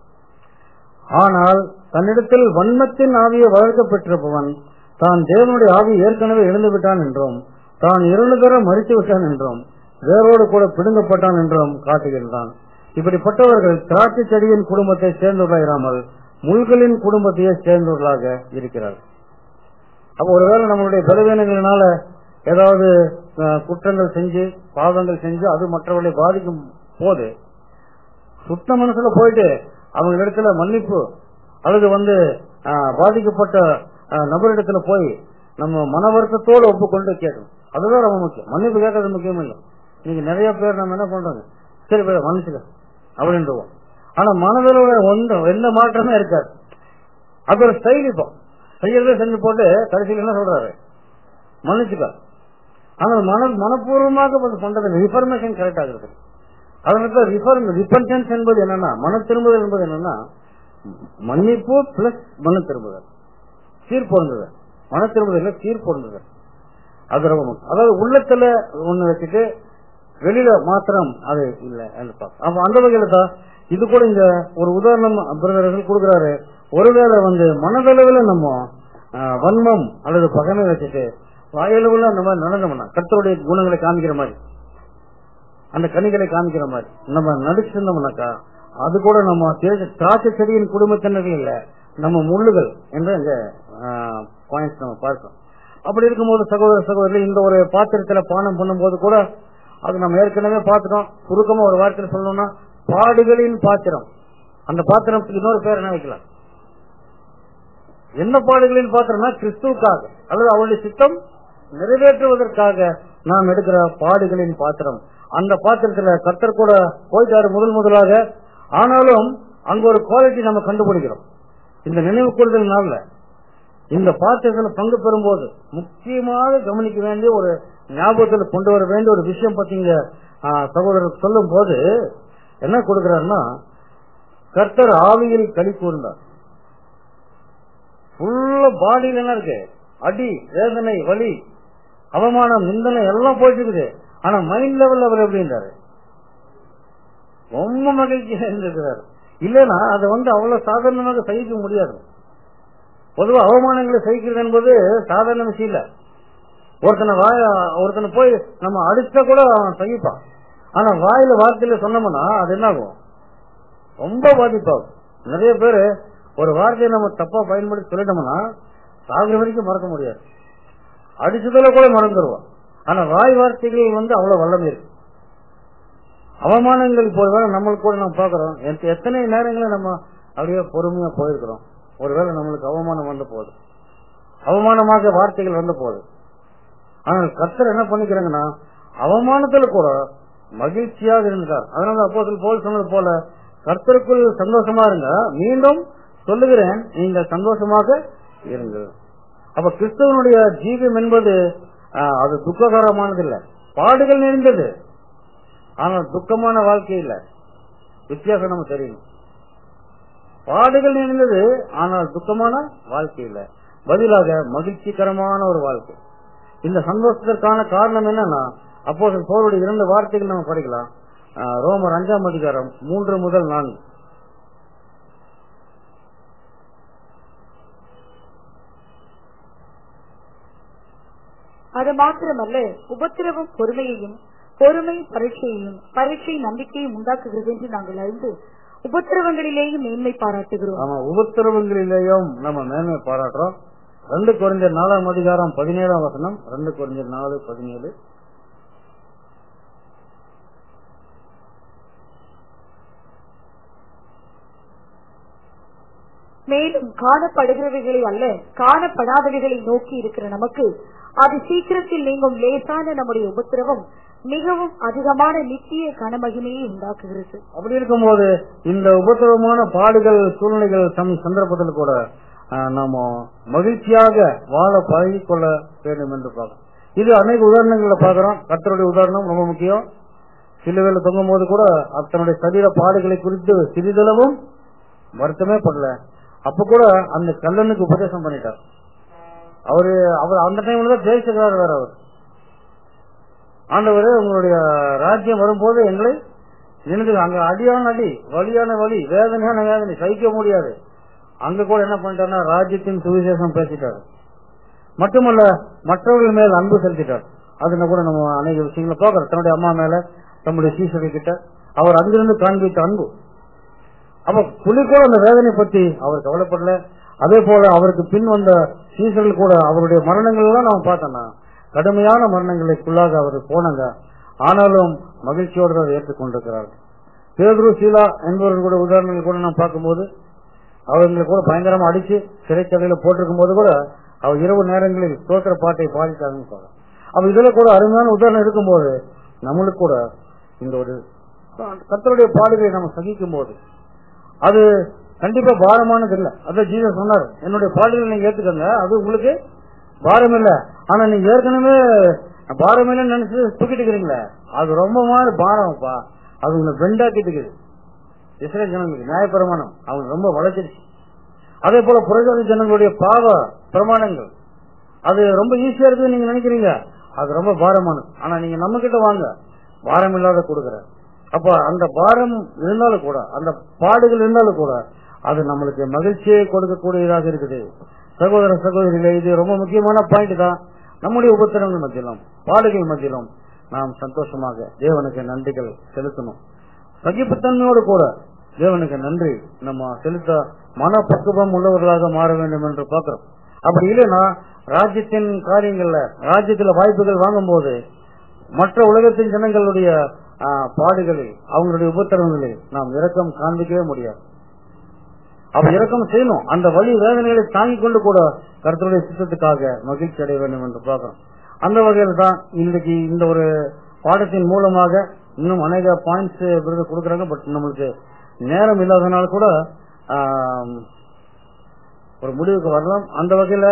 ஆனால் தன்னிடத்தில் வன்மத்தின் ஆவியை வளர்க்க பெற்றிருப்பவன் தான் தேவனுடைய ஆவி ஏற்கனவே இழந்து விட்டான் என்றும் தான் இரண்டு தரம் மறித்து விட்டான் என்றும் வேரோடு கூட பிடுங்கப்பட்டான் என்றும் காட்டுகின்றான் இப்படிப்பட்டவர்கள் திராட்சை செடியின் குடும்பத்தை சேர்ந்தவர்களாயிராமல் முள்களின் குடும்பத்தையே சேர்ந்தவர்களாக இருக்கிறார்கள் அப்ப ஒருவேளை நம்மளுடைய பலவீனங்களினால ஏதாவது குற்றங்கள் செஞ்சு பாவங்கள் செஞ்சு அது மற்றவர்களை பாதிக்கும் போது சுத்த மனசுல போயிட்டு அவங்க இடத்துல மன்னிப்பு அல்லது வந்து பாதிக்கப்பட்ட நபரிடத்துல போய் நம்ம மன வருத்தத்தோடு ஒப்புக்கொண்டு கேட்கணும் அதுதான் ரொம்ப முக்கியம் மன்னிப்பு கேட்கறது முக்கியம் இல்லை நீங்க நிறைய பேர் நம்ம என்ன பண்றோங்க சரி பேர் மன்னிச்சுக்க அப்படின்றோம் ஆனா மனதில் ஒன்று எந்த மாற்றமே இருக்காது அது ஒரு ஸ்டைல் இப்போ செய்யறதே செஞ்சு போட்டு கடைசியில் என்ன சொல்றாரு மன்னிச்சுக்க ஆனால் மன மனப்பூர்வமாக பண்றது ரிஃபர்மேஷன் கரெக்ட் ஆகுறது அதற்கு ரிஃபர்ம் ரிப்பன்டன்ஸ் என்பது என்னன்னா மன திரும்புதல் என்பது என்னன்னா மன்னிப்பு பிளஸ் மன திரும்புதல் சீர்பொருந்துதல் மன திரும்புதல் சீர்பொருந்துதல் அது ரொம்ப முக்கியம் அதாவது உள்ளத்துல ஒண்ணு வச்சுட்டு வெளியில மாத்திரம் அது இல்ல அப்ப அந்த வகையில தான் இது கூட இந்த ஒரு உதாரணம் பிரதர்கள் கொடுக்கிறாரு ஒருவேளை வந்து மனதளவில் நம்ம வன்மம் அல்லது பகமை வச்சுட்டு வாயளவுல அந்த மாதிரி நடந்தோம்னா கர்த்தருடைய குணங்களை காமிக்கிற மாதிரி அந்த கனிகளை காமிக்கிற மாதிரி நம்ம நடிச்சிருந்தோம்னாக்கா அது கூட நம்ம திராட்சை செடியின் குடும்பத்தினர்கள் இல்ல நம்ம முள்ளுகள் என்று அந்த பாயிண்ட்ஸ் நம்ம பார்க்கிறோம் அப்படி இருக்கும்போது சகோதர சகோதரர்கள் இந்த ஒரு பாத்திரத்துல பானம் பண்ணும்போது கூட அது நம்ம ஏற்கனவே பார்த்துட்டோம் சுருக்கமா ஒரு வார்த்தையில் சொல்லணும்னா பாடுகளின் பாத்திரம் அந்த பாத்திரத்துக்கு இன்னொரு பேர் என்ன வைக்கலாம் என்ன பாடுகளின் பாத்திரம்னா கிறிஸ்துவுக்காக அல்லது அவருடைய சித்தம் நிறைவேற்றுவதற்காக நாம் எடுக்கிற பாடுகளின் பாத்திரம் அந்த பாத்திரத்துல கத்தர் கூட போயிட்டாரு முதல் முதலாக ஆனாலும் அங்க ஒரு குவாலிட்டி நம்ம கண்டுபிடிக்கிறோம் இந்த நினைவு கூறுதல் நாள்ல இந்த பாத்திரத்தில் பங்கு பெறும்போது முக்கியமாக கவனிக்க வேண்டிய ஒரு ஞாபகத்தில் கொண்டு வர வேண்டிய ஒரு விஷயம் பத்தீங்க சகோதரர் சொல்லும் போது என்ன கொடுக்கிறாருன்னா கர்த்தர் ஆவியில் களி கூர்ந்தார் ஃபுல்ல பாடியில என்ன இருக்கு அடி வேதனை வலி அவமானம் நிந்தனை எல்லாம் போயிட்டு இருக்குது ஆனா மைண்ட் லெவல் அவர் எப்படின்றாரு ரொம்ப மகிழ்ச்சியா இருந்திருக்கிறார் இல்லைன்னா அதை வந்து அவ்வளவு சாதாரணமாக சகிக்க முடியாது பொதுவா அவமானங்களை சகிக்கிறது என்பது சாதாரண விஷயம் இல்ல ஒருத்தனை வாய ஒருத்தனை போய் நம்ம அடிச்சா கூட அவன் சகிப்பான் ஆனா வாயில வார்த்தையில சொன்னோம்னா அது என்ன ஆகும் ரொம்ப பாதிப்பாகும் நிறைய பேரு ஒரு வார்த்தையை நம்ம தப்பா பயன்படுத்தி சொல்லிட்டோம்னா சாகுற வரைக்கும் மறக்க முடியாது அடிச்சதுல கூட மறந்துடுவோம் ஆனா வாய் வார்த்தைகள் வந்து அவ்வளவு வல்லமை இருக்கு அவமானங்கள் இப்போ நம்மளுக்கு கூட நம்ம பாக்குறோம் எத்தனை நேரங்களில் நம்ம அப்படியே பொறுமையா போயிருக்கிறோம் ஒருவேளை நம்மளுக்கு அவமானம் வந்து போகுது அவமானமாக வார்த்தைகள் வந்து போகுது ஆனால் கர்த்தர் என்ன பண்ணிக்கிறாங்கன்னா அவமானத்துல கூட மகிழ்ச்சியாக இருந்தார் அதனால அப்போ போல் சொன்னது போல கர்த்தருக்குள் சந்தோஷமா இருங்க மீண்டும் சொல்லுகிறேன் நீங்க சந்தோஷமாக இருங்கள் அப்ப கிறிஸ்தவனுடைய ஜீவியம் என்பது ஆஹ், அது துக்ககரமானது இல்ல பாடுகள் நிறைந்தது ஆனால் துக்கமான வாழ்க்கை இல்ல வித்தியாசம் நம்ம தெரியும் பாடுகள் நிறைந்தது ஆனால் துக்கமான வாழ்க்கை இல்ல பதிலாக மகிழ்ச்சிகரமான ஒரு வாழ்க்கை இந்த சந்தோஷத்திற்கான காரணம் என்னன்னா அப்போ போருடைய இரண்டு வார்த்தைகள் நம்ம படிக்கலாம் ஆஹ், ரோமர் அஞ்சாம் அதிகாரம் மூன்று முதல் நான்கு அது மாத்திரமல்ல உபத்திரவம் பொறுமையையும் பொறுமை பரீட்சையையும் பரீட்சை நம்பிக்கையும் உண்டாக்குகிறது என்று நாங்கள் அறிந்து உபத்திரவங்களிலேயும் மேன்மை பாராட்டுகிறோம் ஆமா உபத்திரவங்களிலேயும் நம்ம மேன்மை பாராட்டுறோம் ரெண்டு குறைஞ்ச நாலாம் அதிகாரம் பதினேழாம் வசனம் ரெண்டு குறைஞ்ச நாலு பதினேழு மேலும் காணப்படுகிறவைகளை அல்ல காணப்படாதவைகளை நோக்கி இருக்கிற நமக்கு அது சீக்கிரத்தில் நீங்கும் லேசான நம்முடைய உபத்திரவம் மிகவும் அதிகமான நித்திய கனமகிமையை உண்டாக்குகிறது அப்படி இருக்கும்போது இந்த உபத்திரவமான பாடுகள் சூழ்நிலைகள் சம் சந்தர்ப்பத்தில் கூட ஆஹ், நாம மகிழ்ச்சியாக வாழ பழகிக் கொள்ள வேண்டும் என்று பார்க்கிறோம் இது அநேக உதாரணங்களை பார்க்கிறோம் கர்த்தருடைய உதாரணம் ரொம்ப முக்கியம் சிலுவையில தொங்கும் போது கூட தன்னுடைய சரீர பாடுகளை குறித்து சிறிதளவும் வருத்தமே படல அப்ப கூட அந்த கல்லனுக்கு உபதேசம் பண்ணிட்டார் அவரு அவர் அந்த டைம்ல தான் ஜெயிச்சிருக்காரு வேற அவர் ஆண்டவரே உங்களுடைய ராஜ்யம் வரும்போது எங்களை எனக்கு அங்க அடியான அடி வலியான வலி வேதனையான வேதனை சகிக்க முடியாது அங்க கூட என்ன பண்ணிட்டாருன்னா ராஜ்யத்தின் சுவிசேஷம் பேசிட்டாரு மட்டுமல்ல மற்றவர்கள் மேல் அன்பு செலுத்திட்டார் அதுல கூட நம்ம அநேக விஷயங்களை பார்க்கிறோம் தன்னுடைய அம்மா மேல தம்முடைய சீசர்கள் கிட்ட அவர் அங்கிருந்து காண்பித்த அன்பு அப்ப புலி கூட அந்த வேதனை பத்தி அவர் கவலைப்படல அதே போல அவருக்கு பின் வந்த சீசர்கள் கூட அவருடைய மரணங்கள் எல்லாம் நாம் பார்த்தோம்னா கடுமையான மரணங்களுக்குள்ளாக அவர் போனாங்க ஆனாலும் மகிழ்ச்சியோடு அதை ஏற்றுக்கொண்டிருக்கிறார் பேதுரு சீலா என்பவர்கள் கூட உதாரணங்கள் கூட நாம் பார்க்கும்போது அவங்களை கூட பயங்கரமா அடிச்சு சிறைச்சதையில போட்டிருக்கும் போது கூட அவர் இரவு நேரங்களில் தோற்ற பாட்டை பாடிட்டாங்கன்னு சொல்றாங்க அப்ப இதுல கூட அருமையான உதாரணம் இருக்கும்போது நம்மளுக்கு கூட இந்த ஒரு கத்தருடைய பாடுகளை நம்ம சகிக்கும் போது அது கண்டிப்பா பாரமானது இல்ல அதான் ஜீசஸ் சொன்னார் என்னுடைய பாடல்களை நீங்க ஏத்துக்கங்க அது உங்களுக்கு பாரம் இல்ல ஆனா நீங்க ஏற்கனவே பாரம் இல்லைன்னு நினைச்சு தூக்கிட்டு இருக்கிறீங்களே அது ரொம்ப மாதிரி பாரம்ப்பா அது உங்களை பெண்டாக்கிட்டு இருக்குது இஸ்ரேல் ஜனங்களுக்கு நியாயப்பிரமாணம் அவங்க ரொம்ப வளர்ச்சிருச்சு அதே போல புரஜாதி ஜனங்களுடைய பாவ பிரமாணங்கள் அது ரொம்ப ஈஸியா இருக்குன்னு நீங்க நினைக்கிறீங்க அது ரொம்ப பாரமானது ஆனா நீங்க நம்ம கிட்ட வாங்க பாரம் இல்லாத கொடுக்குற அப்ப அந்த பாரம் இருந்தாலும் கூட அந்த பாடுகள் இருந்தாலும் கூட அது நம்மளுக்கு மகிழ்ச்சியை கொடுக்கக்கூடியதாக இருக்குது சகோதர சகோதரிகளே இது ரொம்ப முக்கியமான பாயிண்ட் தான் நம்முடைய உபத்திரங்கள் மத்தியிலும் பாடுகள் மத்தியிலும் நாம் சந்தோஷமாக தேவனுக்கு நன்றிகள் செலுத்தணும் சகிப்புத்தன்மையோடு கூட தேவனுக்கு நன்றி நம்ம செலுத்த மனப்பக்குவம் உள்ளவர்களாக மாற வேண்டும் என்று பார்க்கிறோம் அப்படி இல்லைன்னா ராஜ்யத்தின் காரியங்கள்ல ராஜ்யத்துல வாய்ப்புகள் வாங்கும் போது மற்ற உலகத்தின் ஜனங்களுடைய ஆ, பாடுகளில் அவங்களுடைய உபத்திரவங்களில் நாம் இரக்கம் காண்பிக்கவே முடியாது அப்ப இரக்கம் செய்யணும் அந்த வழி வேதனைகளை தாங்கிக் கொண்டு கூட கருத்துடைய சித்தத்துக்காக மகிழ்ச்சி அடைய வேண்டும் என்று பார்க்கிறோம் அந்த வகையில் தான் இன்றைக்கு இந்த ஒரு பாடத்தின் மூலமாக இன்னும் அநேக பாயிண்ட்ஸ் விருது கொடுக்கறாங்க பட் நம்மளுக்கு நேரம் இல்லாதனால கூட ஆம், ஒரு முடிவுக்கு வரலாம் அந்த வகையில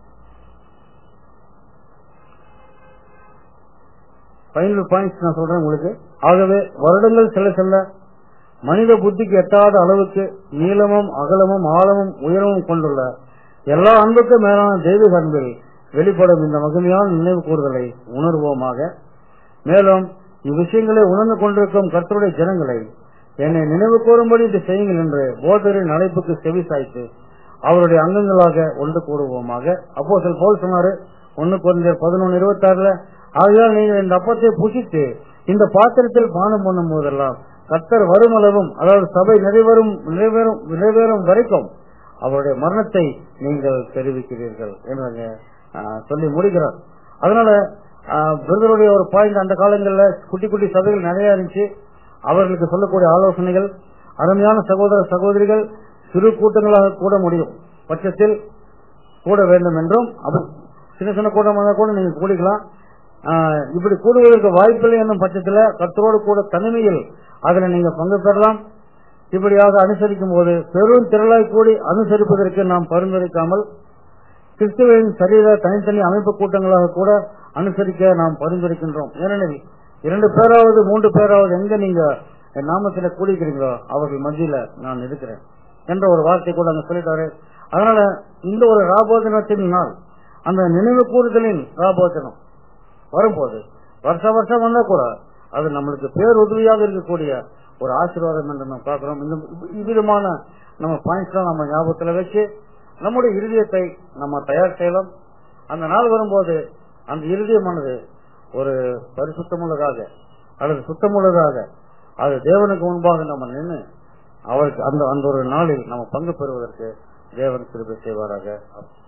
ஃபைனல் பாயிண்ட்ஸ் நான் சொல்றேன் உங்களுக்கு ஆகவே வருடங்கள் செல்ல செல்ல மனித புத்திக்கு எட்டாத அளவுக்கு நீளமும் அகலமும் ஆழமும் உயரமும் கொண்டுள்ள எல்லா அன்புக்கும் மேலான தெய்வீக அன்பில் வெளிப்படும் இந்த மகிமையான நினைவு கூறுதலை உணர்வோமாக மேலும் இவ்விஷயங்களை உணர்ந்து கொண்டிருக்கும் கர்த்தருடைய ஜனங்களை என்னை நினைவு கூறும்படி இது செய்யுங்கள் என்று போதரின் அழைப்புக்கு செவி சாய்த்து அவருடைய அங்கங்களாக ஒன்று கூடுவோமாக அப்போ சில போல் சொன்னாரு ஒன்னு குறைஞ்ச பதினொன்னு இருபத்தி ஆறுல ஆகையால் நீங்கள் இந்த அப்பத்தை புசித்து இந்த பாத்திரத்தில் பானம் பண்ணும் போதெல்லாம் கர்த்தர் வருமளவும் அதாவது சபை நிறைவேறும் நிறைவேறும் நிறைவேறும் வரைக்கும் அவருடைய மரணத்தை நீங்கள் தெரிவிக்கிறீர்கள் என்று ஆஹ், சொல்லி முடிக்கிறார் அதனால பிரதருடைய ஒரு பாயிண்ட் அந்த காலங்களில் குட்டி குட்டி சபைகள் நிறைய இருந்துச்சு அவர்களுக்கு சொல்லக்கூடிய ஆலோசனைகள் அருமையான சகோதர சகோதரிகள் சிறு கூட்டங்களாக கூட முடியும் பட்சத்தில் கூட வேண்டும் என்றும் அப்ப சின்ன சின்ன கூட்டமாக கூட நீங்க கூடிக்கலாம் ஆஹ், இப்படி கூடுவதற்கு வாய்ப்பில்லை என்னும் பட்சத்தில் கர்த்தரோடு கூட தனிமையில் அதில் நீங்க பங்கு பெறலாம் இப்படியாக அனுசரிக்கும் போது பெரும் திரளாய் கூடி அனுசரிப்பதற்கு நாம் பரிந்துரைக்காமல் கிறிஸ்துவின் சரீர தனித்தனி அமைப்பு கூட்டங்களாக கூட அனுசரிக்க நாம் பரிந்துரைக்கின்றோம் ஏனெனில் இரண்டு பேராவது மூன்று பேராவது எங்க நீங்க என் நாமத்தில கூடிக்கிறீங்களோ அவர்கள் மத்தியில நான் இருக்கிறேன் என்ற ஒரு வார்த்தை கூட அங்க சொல்லிட்டாரு அதனால இந்த ஒரு ராபோஜனத்தின் நாள் அந்த நினைவு கூறுதலின் ராபோஜனம் வரும்போது வருஷ வருஷம் வந்தா கூட அது நம்மளுக்கு பேர் உதவியாக இருக்கக்கூடிய ஒரு ஆசீர்வாதம் என்று நம்ம பார்க்கிறோம் இந்த இவ்விதமான நம்ம பாயிண்ட்ஸ் நம்ம ஞாபகத்துல வச்சு நம்முடைய இருதயத்தை நம்ம தயார் செய்யலாம் அந்த நாள் வரும்போது அந்த இருதயமானது ஒரு பரிசுத்தமுள்ளதாக அல்லது சுத்தமுள்ளதாக அது தேவனுக்கு முன்பாக நம்ம நின்று அவருக்கு அந்த அந்த ஒரு நாளில் நம்ம பங்கு பெறுவதற்கு தேவன் கிருபை செய்வாராக